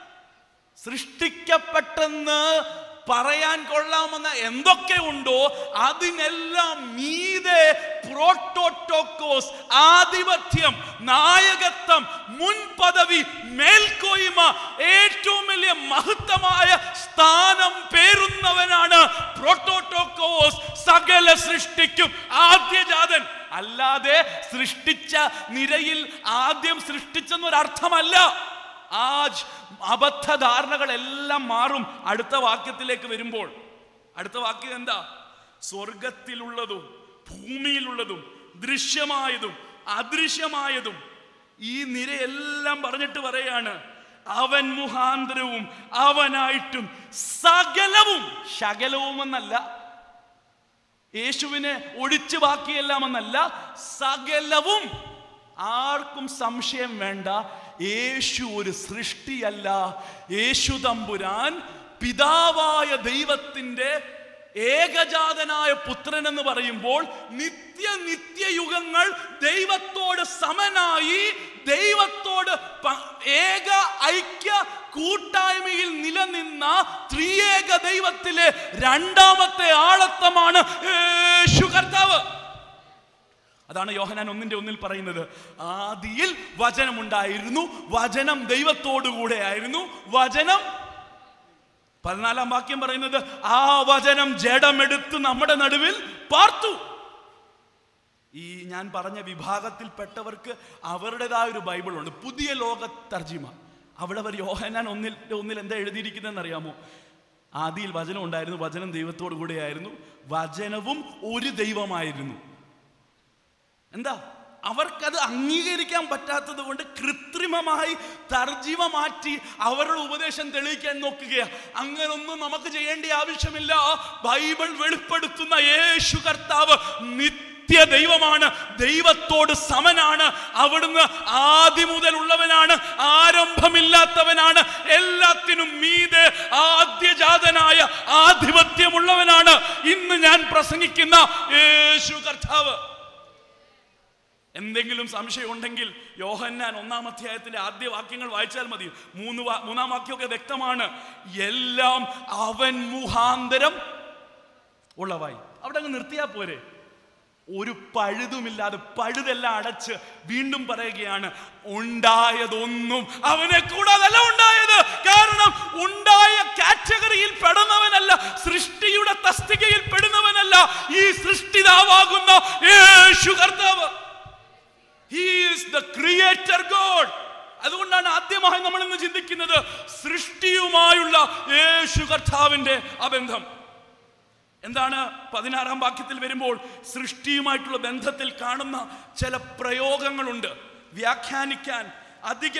സൃഷ്ടിക്കപ്പെട്ടെന്ന് പറയാൻ കൊള്ളാമെന്ന എന്തൊക്കെ ഉണ്ടോ അതിനെല്ലാം മീതെ പ്രോട്ടോട്ടോക്കോസ് ആധിപത്യം നായകത്വം മുൻപദവി മേൽക്കോയ്മ ഏറ്റവും വലിയ മഹത്തമായ സ്ഥാനം പേരുന്നവനാണ് പ്രോട്ടോട്ടോക്കോസ് സകല സൃഷ്ടിക്കും ആദ്യജാതൻ അല്ലാതെ സൃഷ്ടിച്ച നിരയിൽ ആദ്യം സൃഷ്ടിച്ചെന്നൊരർത്ഥമല്ല ആജ് അബദ്ധധാരണകളെല്ലാം മാറും അടുത്ത വാക്യത്തിലേക്ക് വരുമ്പോൾ അടുത്ത വാക്യം എന്താ സ്വർഗത്തിലുള്ളതും ഭൂമിയിലുള്ളതും ദൃശ്യമായതും അദൃശ്യമായതും ഈ നിരയെല്ലാം പറഞ്ഞിട്ട് പറയാണ് അവൻ മുഖാന്തരവും അവനായിട്ടും സകലവും ശകലവും എന്നല്ല യേശുവിനെ ഒഴിച്ചു ബാക്കിയെല്ലാം എന്നല്ല സകലവും ആർക്കും സംശയം വേണ്ട യേശു ഒരു സൃഷ്ടിയല്ല യേശു തമ്പുരാൻ പിതാവായ ദൈവത്തിൻ്റെ ഏകജാതനായ പുത്രൻ എന്ന് പറയുമ്പോൾ നിത്യ നിത്യയുഗങ്ങൾ ദൈവത്തോട് സമനായി ദൈവത്തോട് പ- ഏക ഐക്യ കൂട്ടായ്മയിൽ നിലനിന്ന ത്രിയേക ദൈവത്തിലെ രണ്ടാമത്തെ ആളത്വമാണ് യേശു കർത്താവ് അതാണ് യോഹനാൻ ഒന്നിന്റെ ഒന്നിൽ പറയുന്നത് ആദിയിൽ വചനമുണ്ടായിരുന്നു വചനം ദൈവത്തോടുകൂടെ ആയിരുന്നു വചനം പതിനാലാം വാക്യം പറയുന്നത് ആ വചനം ജഡമെടുത്ത് നമ്മുടെ നടുവിൽ പാർത്തു ഈ ഞാൻ പറഞ്ഞ വിഭാഗത്തിൽപ്പെട്ടവർക്ക് അവരുടേതായ ഒരു ബൈബിളുണ്ട് പുതിയ ലോക തർജിമ അവിടെ അവർ യോഹനാൻ ഒന്നിൽ ഒന്നിൽ എന്താ എഴുതിയിരിക്കുന്നതെന്ന് അറിയാമോ ആദിയിൽ വചനം ഉണ്ടായിരുന്നു വചനം ദൈവത്തോടു കൂടെയായിരുന്നു വചനവും ഒരു ദൈവമായിരുന്നു എന്താ അവർക്കത് അംഗീകരിക്കാൻ പറ്റാത്തത് കൊണ്ട് കൃത്രിമമായി തർജിമ മാറ്റി അവരുടെ ഉപദേശം തെളിയിക്കാൻ നോക്കുകയാണ് അങ്ങനൊന്നും നമുക്ക് ചെയ്യേണ്ട ആവശ്യമില്ല ബൈബിൾ വെളിപ്പെടുത്തുന്ന യേശു കർത്താവ് നിത്യ ദൈവമാണ് ദൈവത്തോട് സമനാണ് അവിടുന്ന് ആദ്യം മുതൽ ഉള്ളവനാണ് ആരംഭമില്ലാത്തവനാണ് എല്ലാത്തിനും മീതെ ആദ്യജാതനായ ആധിപത്യമുള്ളവനാണ് ഇന്ന് ഞാൻ പ്രസംഗിക്കുന്ന യേശു കർത്താവ് എന്തെങ്കിലും സംശയം ഉണ്ടെങ്കിൽ യോഹന്നാൻ ഒന്നാം അധ്യായത്തിന്റെ ആദ്യ വാക്യങ്ങൾ വായിച്ചാൽ മതി മൂന്ന് വാ- മൂന്നാം വാക്യമൊക്കെ വ്യക്തമാണ് എല്ലാം അവൻ മുഖാന്തരം ഉളവായി അവിടെ അങ്ങ് നിർത്തിയാ പോരെ ഒരു പഴുതുമില്ലാതെ പഴുതെല്ലാം അടച്ച് വീണ്ടും പറയുകയാണ് ഉണ്ടായതൊന്നും അവനെ കൂടാതല്ല ഉണ്ടായത് കാരണം ഉണ്ടായ കാറ്റഗറിയിൽ പെടുന്നവനല്ല സൃഷ്ടിയുടെ തസ്തികയിൽ പെടുന്നവനല്ല ഈ സൃഷ്ടിതാവാകുന്ന യേശു കർത്താവ് he is the creator God അതുകൊണ്ടാണ് ആദ്യമായി നമ്മൾ ഇന്ന് ചിന്തിക്കുന്നത് സൃഷ്ടിയുമായുള്ള യേശു കർത്താവിന്റെ ആ ബന്ധം എന്താണ് പതിനാറാം വാക്യത്തിൽ വരുമ്പോൾ സൃഷ്ടിയുമായിട്ടുള്ള ബന്ധത്തിൽ കാണുന്ന ചില പ്രയോഗങ്ങളുണ്ട് വ്യാഖ്യാനിക്കാൻ അധികം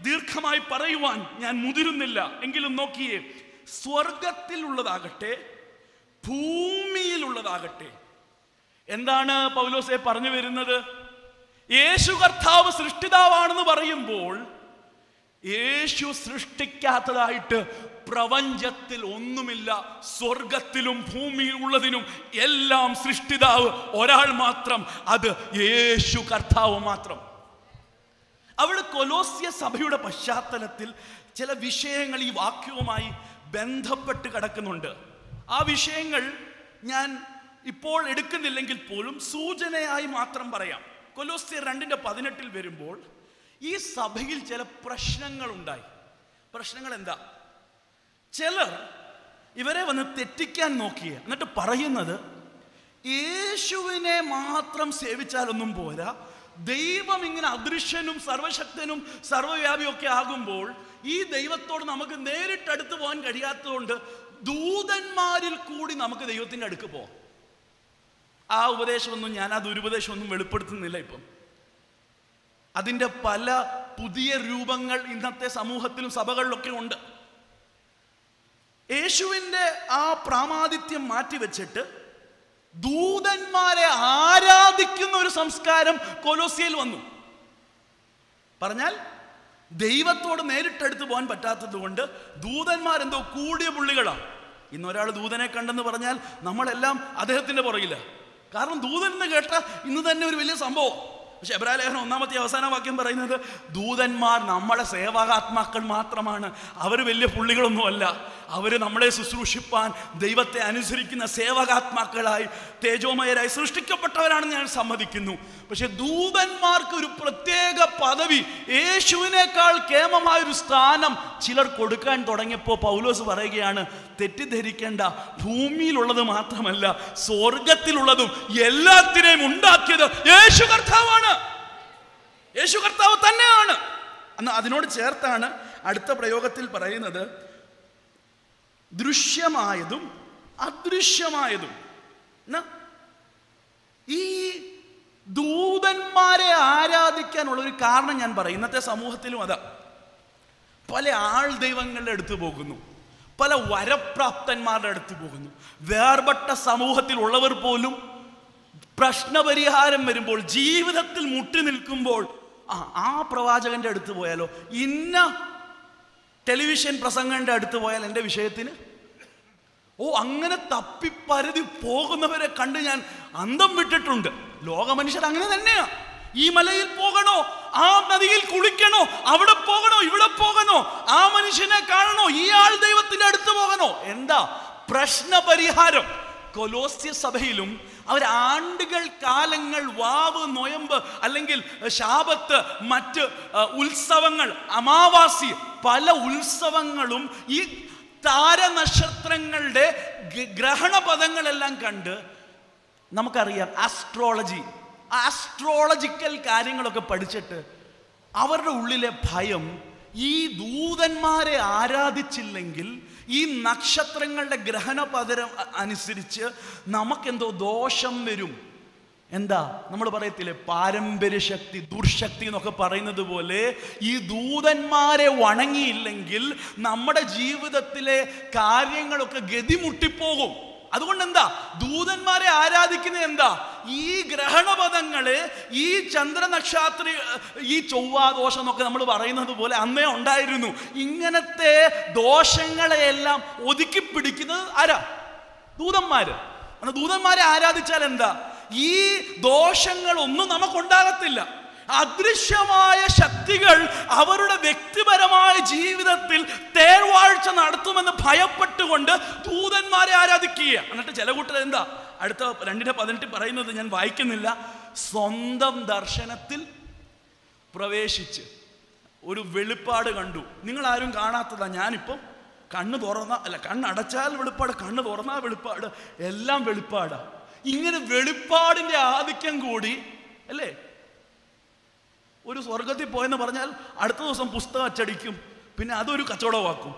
ദീർഘമായി പറയുവാൻ ഞാൻ മുതിരുന്നില്ല എങ്കിലും നോക്കിയേ സ്വർഗത്തിലുള്ളതാകട്ടെ ഭൂമിയിലുള്ളതാകട്ടെ എന്താണ് പൗലോസെ പറഞ്ഞു വരുന്നത് യേശു കർത്താവ് സൃഷ്ടിതാവാണെന്ന് പറയുമ്പോൾ യേശു സൃഷ്ടിക്കാത്തതായിട്ട് പ്രപഞ്ചത്തിൽ ഒന്നുമില്ല സ്വർഗത്തിലും ഭൂമിയിൽ ഉള്ളതിനും എല്ലാം സൃഷ്ടിതാവ് ഒരാൾ മാത്രം അത് യേശു കർത്താവ് മാത്രം അവിടെ കൊലോസ്യ സഭയുടെ പശ്ചാത്തലത്തിൽ ചില വിഷയങ്ങൾ ഈ വാക്യവുമായി ബന്ധപ്പെട്ട് കിടക്കുന്നുണ്ട് ആ വിഷയങ്ങൾ ഞാൻ ഇപ്പോൾ എടുക്കുന്നില്ലെങ്കിൽ പോലും സൂചനയായി മാത്രം പറയാം കൊലോസ്യ രണ്ടിന്റെ പതിനെട്ടിൽ വരുമ്പോൾ ഈ സഭയിൽ ചില പ്രശ്നങ്ങൾ ഉണ്ടായി പ്രശ്നങ്ങൾ എന്താ ചിലർ ഇവരെ വന്ന് തെറ്റിക്കാൻ നോക്കിയ എന്നിട്ട് പറയുന്നത് യേശുവിനെ മാത്രം സേവിച്ചാലൊന്നും പോരാ ദൈവം ഇങ്ങനെ അദൃശ്യനും സർവശക്തനും സർവവ്യാപിയും ഒക്കെ ആകുമ്പോൾ ഈ ദൈവത്തോട് നമുക്ക് നേരിട്ട് അടുത്ത് പോകാൻ കഴിയാത്തതുകൊണ്ട് ദൂതന്മാരിൽ കൂടി നമുക്ക് ദൈവത്തിൻ്റെ അടുക്ക് പോകാം ആ ഉപദേശമൊന്നും ഞാൻ ആ ദുരുപദേശമൊന്നും വെളിപ്പെടുത്തുന്നില്ല ഇപ്പം അതിൻ്റെ പല പുതിയ രൂപങ്ങൾ ഇന്നത്തെ സമൂഹത്തിലും സഭകളിലൊക്കെ ഉണ്ട് യേശുവിൻ്റെ ആ പ്രാമാദിത്യം മാറ്റിവെച്ചിട്ട് ദൂതന്മാരെ ആരാധിക്കുന്ന ഒരു സംസ്കാരം കൊലോസിയയിൽ വന്നു പറഞ്ഞാൽ ദൈവത്തോട് നേരിട്ടെടുത്ത് പോകാൻ പറ്റാത്തത് കൊണ്ട് ദൂതന്മാരെന്തോ കൂടിയ പുള്ളികളാണ് ഇന്ന് ഒരാൾ ദൂതനെ കണ്ടെന്ന് പറഞ്ഞാൽ നമ്മളെല്ലാം അദ്ദേഹത്തിന്റെ പുറകില്ല കാരണം ദൂതൻ എന്ന് കേട്ട ഇന്ന് തന്നെ ഒരു വലിയ സംഭവം പക്ഷെ എബ്രാലേഖനം ഒന്നാമത്തെ അവസാന വാക്യം പറയുന്നത് ദൂതന്മാർ നമ്മളെ സേവാകാത്മാക്കൾ മാത്രമാണ് അവർ വലിയ പുള്ളികളൊന്നുമല്ല അവർ നമ്മളെ ശുശ്രൂഷിപ്പാൻ ദൈവത്തെ അനുസരിക്കുന്ന സേവകാത്മാക്കളായി തേജോമയരായി സൃഷ്ടിക്കപ്പെട്ടവരാണെന്ന് ഞാൻ സമ്മതിക്കുന്നു പക്ഷെ ദൂതന്മാർക്ക് ഒരു പ്രത്യേക പദവി യേശുവിനേക്കാൾ കേമമായൊരു സ്ഥാനം ചിലർ കൊടുക്കാൻ തുടങ്ങിയപ്പോൾ പൗലോസ് പറയുകയാണ് തെറ്റിദ്ധരിക്കേണ്ട ഭൂമിയിലുള്ളത് മാത്രമല്ല സ്വർഗത്തിലുള്ളതും എല്ലാത്തിനെയും ഉണ്ടാക്കിയത് യേശു കർത്താവാണ് യേശു കർത്താവ് തന്നെയാണ് അന്ന് അതിനോട് ചേർത്താണ് അടുത്ത പ്രയോഗത്തിൽ പറയുന്നത് ദൃശ്യമായതും അദൃശ്യമായതും എന്നാ, ഈ ദൂതന്മാരെ ആരാധിക്കാനുള്ള ഒരു കാരണം ഞാൻ പറയും ഇന്നത്തെ സമൂഹത്തിലും അതാ പല ആൾ ദൈവങ്ങളുടെ അടുത്ത് പോകുന്നു പല വരപ്രാപ്തന്മാരുടെ അടുത്ത് പോകുന്നു വേർപെട്ട സമൂഹത്തിലുള്ളവർ പോലും പ്രശ്നപരിഹാരം വരുമ്പോൾ ജീവിതത്തിൽ മുട്ടി നിൽക്കുമ്പോൾ ആ ആ പ്രവാചകന്റെ അടുത്ത് പോയാലോ ഇന്ന ടെലിവിഷൻ പ്രസംഗന്റെ അടുത്ത് പോയാൽ എൻ്റെ വിഷയത്തിന് ഓ അങ്ങനെ തപ്പിപ്പരതി പോകുന്നവരെ കണ്ട് ഞാൻ അന്തം വിട്ടിട്ടുണ്ട് ലോക മനുഷ്യർ അങ്ങനെ തന്നെയാ ഈ മലയിൽ പോകണോ ആ നദിയിൽ കുളിക്കണോ അവിടെ പോകണോ ഇവിടെ പോകണോ ആ മനുഷ്യനെ കാണണോ ഈ ആൾ ദൈവത്തിന്റെ അടുത്ത് പോകണോ എന്താ പ്രശ്ന പരിഹാരം കൊലോസ്യ സഭയിലും അവർ ആണ്ടുകൾ കാലങ്ങൾ വാവ് നൊയമ്പ് അല്ലെങ്കിൽ ശാപത്ത് മറ്റ് അഹ്, ഉത്സവങ്ങൾ അമാവാസി പല ഉത്സവങ്ങളും ഈ താരനക്ഷത്രങ്ങളുടെ ഗ- ഗ്രഹണപഥങ്ങളെല്ലാം കണ്ട് നമുക്കറിയാം ആസ്ട്രോളജി ആസ്ട്രോളജിക്കൽ കാര്യങ്ങളൊക്കെ പഠിച്ചിട്ട് അവരുടെ ഉള്ളിലെ ഭയം ഈ ദൂതന്മാരെ ആരാധിച്ചില്ലെങ്കിൽ ഈ നക്ഷത്രങ്ങളുടെ ഗ്രഹണപതരം അ- അനുസരിച്ച് നമുക്കെന്തോ ദോഷം വരും എന്താ നമ്മൾ പറയത്തില്ലേ പാരമ്പര്യ ശക്തി ദുർശക്തി എന്നൊക്കെ പറയുന്നത് പോലെ ഈ ദൂതന്മാരെ വണങ്ങിയില്ലെങ്കിൽ നമ്മുടെ ജീവിതത്തിലെ കാര്യങ്ങളൊക്കെ ഗതിമുട്ടിപ്പോകും അതുകൊണ്ട് എന്താ ദൂതന്മാരെ ആരാധിക്കുന്നത് എന്താ ഈ ഗ്രഹണപഥങ്ങള് ഈ ചന്ദ്രനക്ഷാത്രി ഈ ചൊവ്വാദോഷം എന്നൊക്കെ നമ്മൾ പറയുന്നത് പോലെ അന്നേ ഉണ്ടായിരുന്നു ഇങ്ങനത്തെ ദോഷങ്ങളെയെല്ലാം ഒതുക്കി പിടിക്കുന്നത് ആരാ ദൂതന്മാര് അന്ന് ദൂതന്മാരെ ആരാധിച്ചാൽ എന്താ ഈ ദോഷങ്ങളൊന്നും നമുക്കുണ്ടാകത്തില്ല അദൃശ്യമായ ശക്തികൾ അവരുടെ വ്യക്തിപരമായ ജീവിതത്തിൽ തേർവാഴ്ച നടത്തുമെന്ന് ഭയപ്പെട്ടുകൊണ്ട് ദൂതന്മാരെ ആരാധിക്കുക എന്നിട്ട് ചില കൂട്ടർ എന്താ അടുത്ത രണ്ടിന്റെ പതിനെട്ടിൽ പറയുന്നത് ഞാൻ വായിക്കുന്നില്ല സ്വന്തം ദർശനത്തിൽ പ്രവേശിച്ച് ഒരു വെളിപ്പാട് കണ്ടു നിങ്ങൾ ആരും കാണാത്തതാ ഞാനിപ്പം കണ്ണ് തുറന്ന അല്ല കണ്ണടച്ചാൽ വെളിപ്പാട് കണ്ണ് തുറന്നാൽ വെളിപ്പാട് എല്ലാം വെളിപ്പാടാ ഇങ്ങനെ വെളിപ്പാടിന്റെ ആധിക്യം കൂടി അല്ലേ ഒരു സ്വർഗത്തിൽ പോയെന്ന് പറഞ്ഞാൽ അടുത്ത ദിവസം പുസ്തകം അച്ചടിക്കും പിന്നെ അതൊരു കച്ചവടമാക്കും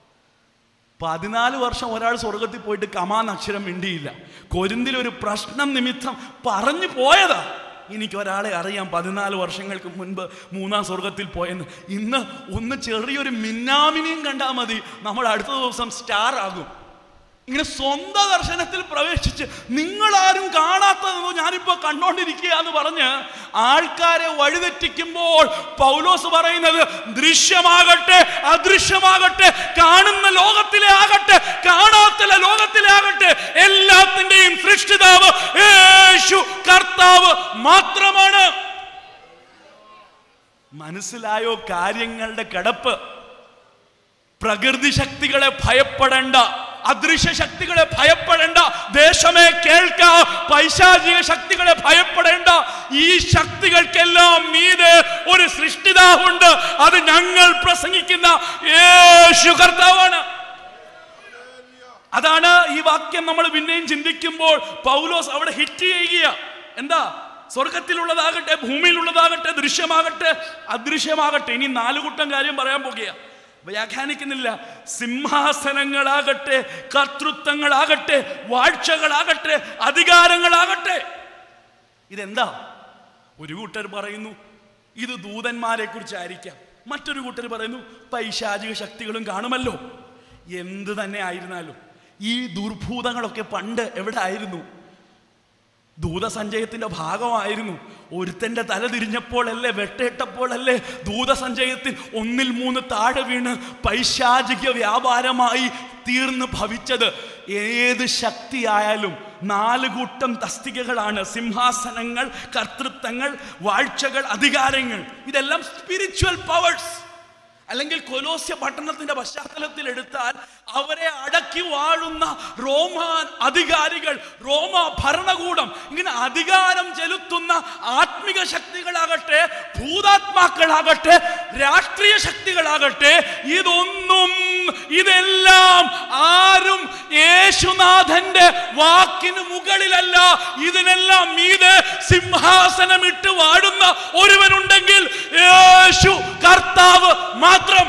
പതിനാല് വർഷം ഒരാൾ സ്വർഗത്തിൽ പോയിട്ട് കമാൻ അക്ഷരം മിണ്ടിയില്ല കൊരിന്തിൽ ഒരു പ്രശ്നം നിമിത്തം പറഞ്ഞു പോയതാ എനിക്ക് ഒരാളെ അറിയാം പതിനാല് വർഷങ്ങൾക്ക് മുൻപ് മൂന്നാം സ്വർഗത്തിൽ പോയെന്ന് ഇന്ന് ഒന്ന് ചെറിയൊരു മിന്നാമിനെയും കണ്ടാൽ മതി നമ്മൾ അടുത്ത ദിവസം സ്റ്റാർ ആകും ഇങ്ങനെ സ്വന്തം ദർശനത്തിൽ പ്രവേശിച്ച് നിങ്ങളാരും കാണാത്തതെന്നോ ഞാനിപ്പോ കണ്ടോണ്ടിരിക്കുക എന്ന് പറഞ്ഞ് ആൾക്കാരെ വഴിതെറ്റിക്കുമ്പോൾ പൗലോസ് പറയുന്നത് ദൃശ്യമാകട്ടെ അദൃശ്യമാകട്ടെ കാണുന്ന ലോകത്തിലെ ആകട്ടെ കാണാത്ത ലോകത്തിലെ ആകട്ടെ എല്ലാത്തിന്റെയും സൃഷ്ടിതാവ് യേശു കർത്താവ് മാത്രമാണ് മനസ്സിലായോ കാര്യങ്ങളുടെ കിടപ്പ് പ്രകൃതി ശക്തികളെ ഭയപ്പെടേണ്ട അദൃശ്യ ശക്തികളെ ഭയപ്പെടേണ്ട ദേശമേ കേൾക്ക പൈശാചിക ശക്തികളെ ഭയപ്പെടേണ്ട ഈ ശക്തികൾക്കെല്ലാം മീതെ ഒരു സൃഷ്ടിതാവുണ്ട് അത് ഞങ്ങൾ പ്രസംഗിക്കുന്ന യേശു കർത്താവാണ് അതാണ് ഈ വാക്യം നമ്മൾ പിന്നെയും ചിന്തിക്കുമ്പോൾ പൗലോസ് അവിടെ ഹിറ്റ് ചെയ്യുക എന്താ സ്വർഗത്തിലുള്ളതാകട്ടെ ഭൂമിയിലുള്ളതാകട്ടെ ദൃശ്യമാകട്ടെ അദൃശ്യമാകട്ടെ ഇനി നാലു കൂട്ടം കാര്യം പറയാൻ പോകുക വ്യാഖ്യാനിക്കുന്നില്ല സിംഹാസനങ്ങളാകട്ടെ കർത്തൃത്വങ്ങളാകട്ടെ വാഴ്ചകളാകട്ടെ അധികാരങ്ങളാകട്ടെ ഇതെന്താ ഒരു കൂട്ടർ പറയുന്നു ഇത് ദൂതന്മാരെ കുറിച്ചായിരിക്കാം മറ്റൊരു കൂട്ടർ പറയുന്നു പൈശാചിക ശക്തികളും കാണുമല്ലോ എന്ത് തന്നെ ആയിരുന്നാലും ഈ ദുർഭൂതങ്ങളൊക്കെ പണ്ട് എവിടെ ആയിരുന്നു ദൂതസഞ്ചയത്തിന്റെ ഭാഗമായിരുന്നു ഒരുത്തന്റെ തല തിരിഞ്ഞപ്പോഴല്ലേ വെട്ടേട്ടപ്പോഴല്ലേ ദൂതസഞ്ചയത്തിൽ ഒന്നിൽ മൂന്ന് താഴെ വീണ് പൈശാചിക വ്യാപാരമായി തീർന്ന് ഭവിച്ചത് ഏത് ശക്തിയായാലും നാല് കൂട്ടം തസ്തികകളാണ് സിംഹാസനങ്ങൾ കർത്തൃത്വങ്ങൾ വാഴ്ചകൾ അധികാരങ്ങൾ ഇതെല്ലാം സ്പിരിച്വൽ പവേഴ്സ് അല്ലെങ്കിൽ കൊലോസ്യ പട്ടണത്തിന്റെ പശ്ചാത്തലത്തിൽ എടുത്താൽ അവരെ അടക്കി വാഴുന്ന റോമാൻ അധികാരികൾ റോമ ഭരണകൂടം ഇങ്ങനെ അധികാരം ചെലുത്തുന്ന ആത്മിക ശക്തികളാകട്ടെ ഭൂതാത്മാക്കളാകട്ടെ രാഷ്ട്രീയ ശക്തികളാകട്ടെ ഇതൊന്നും ഇതെല്ലാം ആരും യേശുനാഥന്റെ വാക്കിന് മുകളിലല്ല ഇതിനെല്ലാം മീതെ സിംഹാസനമിട്ട് വാഴുന്ന ഒരുവനുണ്ടെങ്കിൽ യേശു കർത്താവ് മാത്രം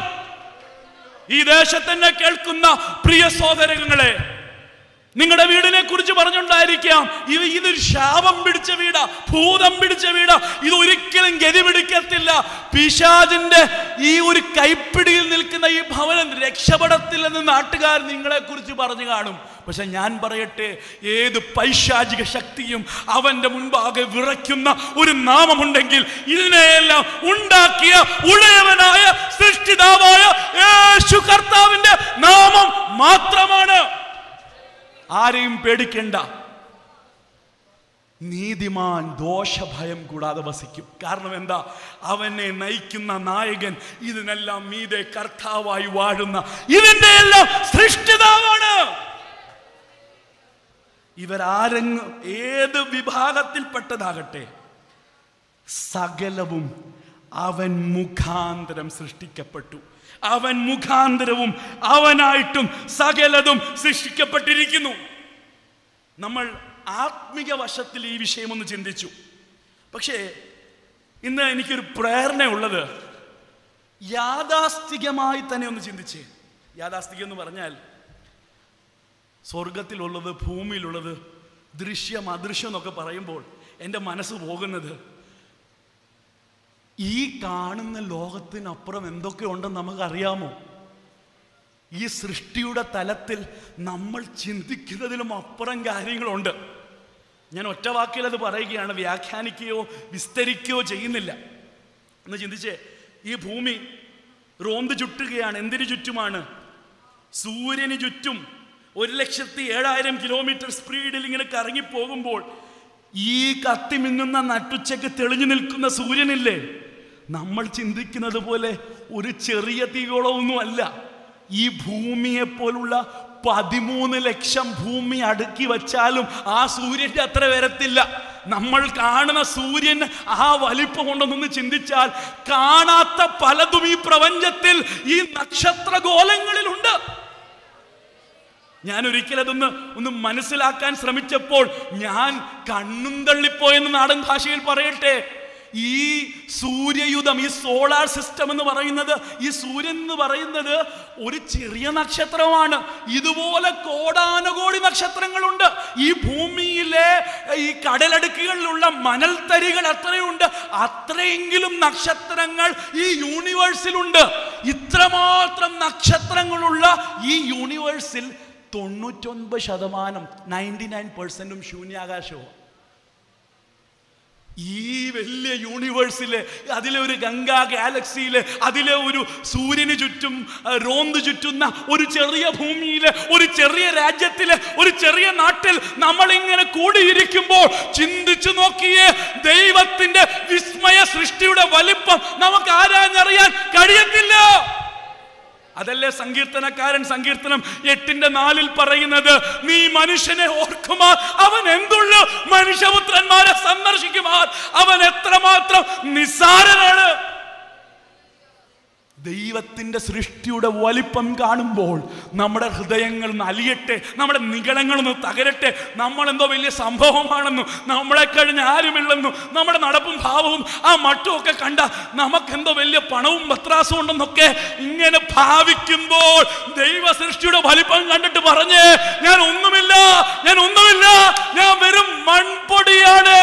ഈ ദേശത്തന്നെ കേൾക്കുന്ന പ്രിയ സഹോദരങ്ങളെ നിങ്ങളുടെ വീടിനെ കുറിച്ച് പറഞ്ഞുണ്ടായിരിക്കാം ഇത് ഇതൊരു ശാപം പിടിച്ച വീടാ ഭൂതം പിടിച്ച വീടാ ഇത് ഒരിക്കലും ഗതി പിടിക്കത്തില്ല പിശാജിന്റെ ഈ ഒരു കൈപ്പിടിയിൽ നിൽക്കുന്ന ഈ ഭവനം രക്ഷപ്പെടത്തില്ലെന്ന് നാട്ടുകാർ നിങ്ങളെ കുറിച്ച് പറഞ്ഞു കാണും പക്ഷെ ഞാൻ പറയട്ടെ ഏത് പൈശാചിക ശക്തിയും അവന്റെ മുൻപാകെ വിറയ്ക്കുന്ന ഒരു നാമമുണ്ടെങ്കിൽ ഇതിനെയെല്ലാം ഉണ്ടാക്കിയ ഉളയവനായ സൃഷ്ടിതാവായ യേശു കർത്താവിന്റെ നാമം മാത്രമാണ് ആരെയും പേടിക്കണ്ട നീതിമാൻ ദോഷഭയം കൂടാതെ വസിക്കും കാരണം എന്താ അവനെ നയിക്കുന്ന നായകൻ ഇതിനെല്ലാം മീതെ കർത്താവായി വാഴുന്ന ഇതിന്റെ എല്ലാം സൃഷ്ടിതാവാണ് ഇവരാരെങ്ങും ഏത് വിഭാഗത്തിൽപ്പെട്ടതാകട്ടെ സകലവും അവൻ മുഖാന്തരം സൃഷ്ടിക്കപ്പെട്ടു അവൻ മുഖാന്തരവും അവനായിട്ടും സകലതും സൃഷ്ടിക്കപ്പെട്ടിരിക്കുന്നു നമ്മൾ ആത്മിക വശത്തിൽ ഈ വിഷയം ഒന്ന് ചിന്തിച്ചു പക്ഷേ ഇന്ന് എനിക്കൊരു പ്രേരണയുള്ളത് യാഥാസ്ഥികമായി തന്നെ ഒന്ന് ചിന്തിച്ചേ യാഥാസ്ഥികം എന്ന് പറഞ്ഞാൽ സ്വർഗത്തിലുള്ളത് ഭൂമിയിലുള്ളത് ദൃശ്യം അദൃശ്യം എന്നൊക്കെ പറയുമ്പോൾ എൻ്റെ മനസ്സ് പോകുന്നത് ഈ കാണുന്ന ലോകത്തിനപ്പുറം എന്തൊക്കെ ഉണ്ടെന്ന് നമുക്കറിയാമോ ഈ സൃഷ്ടിയുടെ തലത്തിൽ നമ്മൾ ചിന്തിക്കുന്നതിലും അപ്പുറം കാര്യങ്ങളുണ്ട് ഞാൻ ഒറ്റ വാക്കിൽ അത് പറയുകയാണ് വ്യാഖ്യാനിക്കുകയോ വിസ്തരിക്കുകയോ ചെയ്യുന്നില്ല എന്ന് ചിന്തിച്ചേ ഈ ഭൂമി റോന്ത് ചുറ്റുകയാണ് എന്തിനു ചുറ്റുമാണ് സൂര്യന് ചുറ്റും ഒരു ലക്ഷത്തി ഏഴായിരം കിലോമീറ്റർ സ്പീഡിൽ ഇങ്ങനെ കറങ്ങി പോകുമ്പോൾ ഈ കത്തി മിന്നുന്ന നട്ടുച്ചയ്ക്ക് തെളിഞ്ഞു നിൽക്കുന്ന സൂര്യനില്ലേ നമ്മൾ ചിന്തിക്കുന്നത് പോലെ ഒരു ചെറിയ തീകളൊന്നും അല്ല ഈ ഭൂമിയെ പോലുള്ള പതിമൂന്ന് ലക്ഷം ഭൂമി അടുക്കി വച്ചാലും ആ സൂര്യന്റെ അത്ര വരത്തില്ല നമ്മൾ കാണുന്ന സൂര്യൻ ആ വലിപ്പം കൊണ്ടൊന്ന് ചിന്തിച്ചാൽ കാണാത്ത പലതും ഈ പ്രപഞ്ചത്തിൽ ഈ നക്ഷത്രഗോലങ്ങളിലുണ്ട് ഞാൻ ഒരിക്കലും അതൊന്ന് ഒന്ന് മനസ്സിലാക്കാൻ ശ്രമിച്ചപ്പോൾ ഞാൻ കണ്ണും തള്ളിപ്പോയെന്ന് നാടൻ ഭാഷയിൽ പറയട്ടെ ഈ സൂര്യയുധം ഈ സോളാർ സിസ്റ്റം എന്ന് പറയുന്നത് ഈ സൂര്യൻ എന്ന് പറയുന്നത് ഒരു ചെറിയ നക്ഷത്രമാണ് ഇതുപോലെ കോടാനുകോടി നക്ഷത്രങ്ങളുണ്ട് ഈ ഭൂമിയിലെ ഈ കടലടുക്കുകളിലുള്ള മണൽത്തരികൾ എത്രയുണ്ട് അത്രയെങ്കിലും നക്ഷത്രങ്ങൾ ഈ യൂണിവേഴ്സിലുണ്ട് ഇത്രമാത്രം നക്ഷത്രങ്ങളുള്ള ഈ യൂണിവേഴ്സിൽ തൊണ്ണൂറ്റൊൻപത് ശതമാനം നയൻറ്റി നയൻ പെർസെൻറ്റും ശൂന്യാകാശവും ഈ വലിയ യൂണിവേഴ്സിലെ അതിലെ ഒരു ഗംഗാ ഗാലക്സിയിലെ അതിലെ ഒരു സൂര്യന് ചുറ്റും ആ, റോന്ത് ചുറ്റുന്ന ഒരു ചെറിയ ഭൂമിയിലെ ഒരു ചെറിയ രാജ്യത്തിലെ ഒരു ചെറിയ നാട്ടിൽ നമ്മൾ ഇങ്ങനെ കൂടിയിരിക്കുമ്പോൾ ചിന്തിച്ചു നോക്കിയേ ദൈവത്തിന്റെ വിസ്മയ സൃഷ്ടിയുടെ വലിപ്പം നമുക്ക് ആരാഞ്ഞറിയാൻ കഴിയത്തില്ല അതല്ലേ സങ്കീർത്തനക്കാരൻ സങ്കീർത്തനം എട്ടിന്റെ നാലിൽ പറയുന്നത് നീ മനുഷ്യനെ ഓർക്കുമാർ അവൻ എന്തുള്ളു മനുഷ്യപുത്രന്മാരെ സന്ദർശിക്കുമാർ അവൻ എത്രമാത്രം നിസ്സാരനാണ് ദൈവത്തിന്റെ സൃഷ്ടിയുടെ വലിപ്പം കാണുമ്പോൾ നമ്മുടെ ഹൃദയങ്ങൾ ഒന്ന് അലിയട്ടെ നമ്മുടെ നിഗളങ്ങളൊന്ന് തകരട്ടെ നമ്മൾ എന്തോ വലിയ സംഭവമാണെന്നും നമ്മളെ കഴിഞ്ഞ് ആരുമില്ലെന്നും നമ്മുടെ നടപ്പും ഭാവവും ആ മട്ടും ഒക്കെ കണ്ട നമുക്കെന്തോ വലിയ പണവും പത്രാസും ഉണ്ടെന്നൊക്കെ ഇങ്ങനെ ഭാവിക്കുമ്പോൾ ദൈവ സൃഷ്ടിയുടെ വലിപ്പം കണ്ടിട്ട് പറഞ്ഞ് ഞാൻ ഒന്നുമില്ല ഞാൻ ഒന്നുമില്ല ഞാൻ വെറും മൺപൊടിയാണ്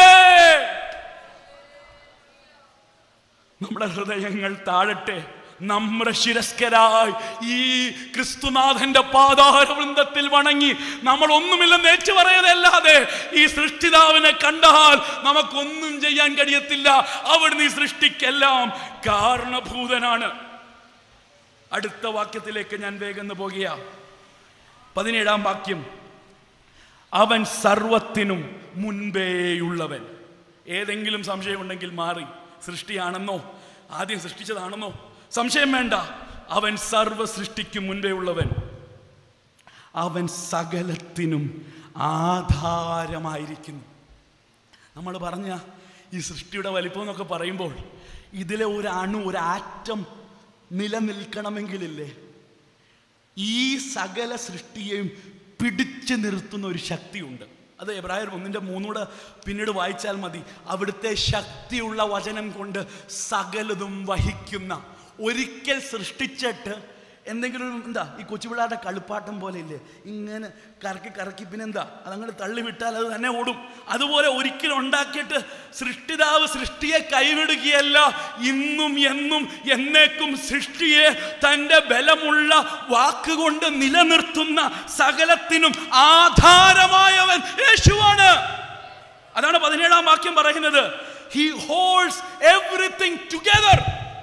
നമ്മുടെ ഹൃദയങ്ങൾ താഴട്ടെ നമ്മുടെ ശിരസ്കരായി ഈ ക്രിസ്തുനാഥന്റെ പാതാരവൃന്ദത്തിൽ വണങ്ങി നമ്മൾ ഒന്നുമില്ലെന്ന് ഏറ്റു പറയതല്ലാതെ ഈ സൃഷ്ടിതാവിനെ കണ്ടാൽ നമുക്കൊന്നും ചെയ്യാൻ കഴിയത്തില്ല അവിടുന്ന് ഈ സൃഷ്ടിക്കെല്ലാം കാരണഭൂതനാണ് അടുത്ത വാക്യത്തിലേക്ക് ഞാൻ വേഗം പോകുക പതിനേഴാം വാക്യം അവൻ സർവത്തിനും മുൻപേയുള്ളവൻ ഏതെങ്കിലും സംശയമുണ്ടെങ്കിൽ മാറി സൃഷ്ടിയാണെന്നോ ആദ്യം സൃഷ്ടിച്ചതാണെന്നോ സംശയം വേണ്ട അവൻ സർവ സൃഷ്ടിക്കും മുൻപേ ഉള്ളവൻ അവൻ സകലത്തിനും ആധാരമായിരിക്കുന്നു നമ്മൾ പറഞ്ഞ ഈ സൃഷ്ടിയുടെ വലിപ്പം എന്നൊക്കെ പറയുമ്പോൾ ഇതിലെ ഒരു അണു ഒരു ആറ്റം നിലനിൽക്കണമെങ്കിലില്ലേ ഈ സകല സൃഷ്ടിയെയും പിടിച്ചു നിർത്തുന്ന ഒരു ശക്തിയുണ്ട് അത് എബ്രായർ ഒന്നിൻ്റെ മൂന്നൂടെ പിന്നീട് വായിച്ചാൽ മതി അവിടുത്തെ ശക്തിയുള്ള വചനം കൊണ്ട് സകലതും വഹിക്കുന്ന ഒരിക്കൽ സൃഷ്ടിച്ചിട്ട് എന്തെങ്കിലും ഒരു എന്താ ഈ കൊച്ചുപിള്ളാരുടെ കളിപ്പാട്ടം പോലെ ഇല്ലേ ഇങ്ങനെ കറക്കി കറക്കി പിന്നെന്താ അതങ്ങോട്ട് തള്ളിവിട്ടാൽ അത് തന്നെ ഓടും അതുപോലെ ഒരിക്കലും ഉണ്ടാക്കിയിട്ട് സൃഷ്ടിതാവ് സൃഷ്ടിയെ കൈവിടുകയല്ല ഇന്നും എന്നും എന്നേക്കും സൃഷ്ടിയെ തൻ്റെ ബലമുള്ള വാക്കുകൊണ്ട് നിലനിർത്തുന്ന സകലത്തിനും ആധാരമായവൻ യേശുവാണ് അതാണ് പതിനേഴാം വാക്യം പറയുന്നത് he holds everything together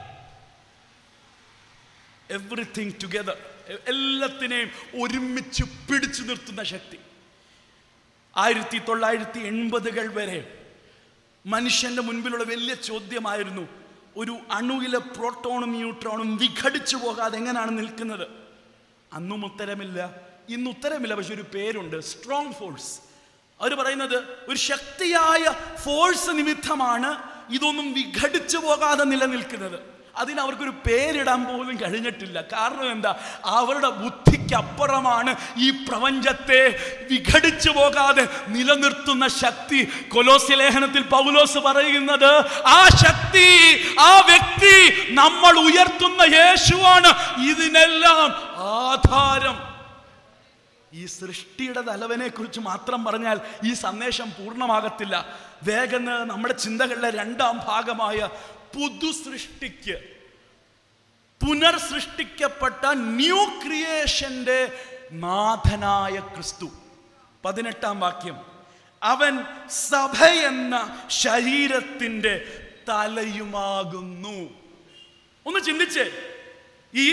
everything together എല്ലാത്തിനെയും ഒരുമിച്ച് പിടിച്ചു നിർത്തുന്ന ശക്തി ആയിരത്തി തൊള്ളായിരത്തി എൺപതുകൾ വരെ മനുഷ്യന്റെ മുൻപിലുള്ള വലിയ ചോദ്യമായിരുന്നു ഒരു അണുവിലെ പ്രോട്ടോണും ന്യൂട്രോണും വിഘടിച്ചു പോകാതെ എങ്ങനെയാണ് നിൽക്കുന്നത് അന്നും ഉത്തരമില്ല ഇന്ന് ഉത്തരമില്ല പക്ഷെ ഒരു പേരുണ്ട് സ്ട്രോങ് ഫോഴ്സ് അവർ പറയുന്നത് ഒരു ശക്തിയായ ഫോഴ്സ് നിമിത്തമാണ് ഇതൊന്നും വിഘടിച്ചു പോകാതെ നിലനിൽക്കുന്നത് അതിന് അവർക്കൊരു പേരിടാൻ പോലും കഴിഞ്ഞിട്ടില്ല കാരണം എന്താ അവരുടെ ബുദ്ധിക്കപ്പുറമാണ് ഈ പ്രപഞ്ചത്തെ വിഘടിച്ചു പോകാതെ നിലനിർത്തുന്ന ശക്തി കൊലോസ്യ ലേഖനത്തിൽ പൗലോസ് പറയുന്നത് ആ ശക്തി ആ വ്യക്തി നമ്മൾ ഉയർത്തുന്ന യേശുവാണ് ഇതിനെല്ലാം ആധാരം ഈ സൃഷ്ടിയുടെ തലവനെ കുറിച്ച് മാത്രം പറഞ്ഞാൽ ഈ സന്ദേശം പൂർണ്ണമാകത്തില്ല വേഗം നമ്മുടെ ചിന്തകളിലെ രണ്ടാം ഭാഗമായ പുതു സൃഷ്ടിക്ക് പുനർസൃഷ്ടിക്കപ്പെട്ട ന്യൂ ക്രിയേഷന്റെ നാഥനായ ക്രിസ്തു പതിനെട്ടാം വാക്യം അവൻ സഭ എന്ന ശരീരത്തിന്റെ തലയുമാകുന്നു ഒന്ന് ചിന്തിച്ചേ ഈ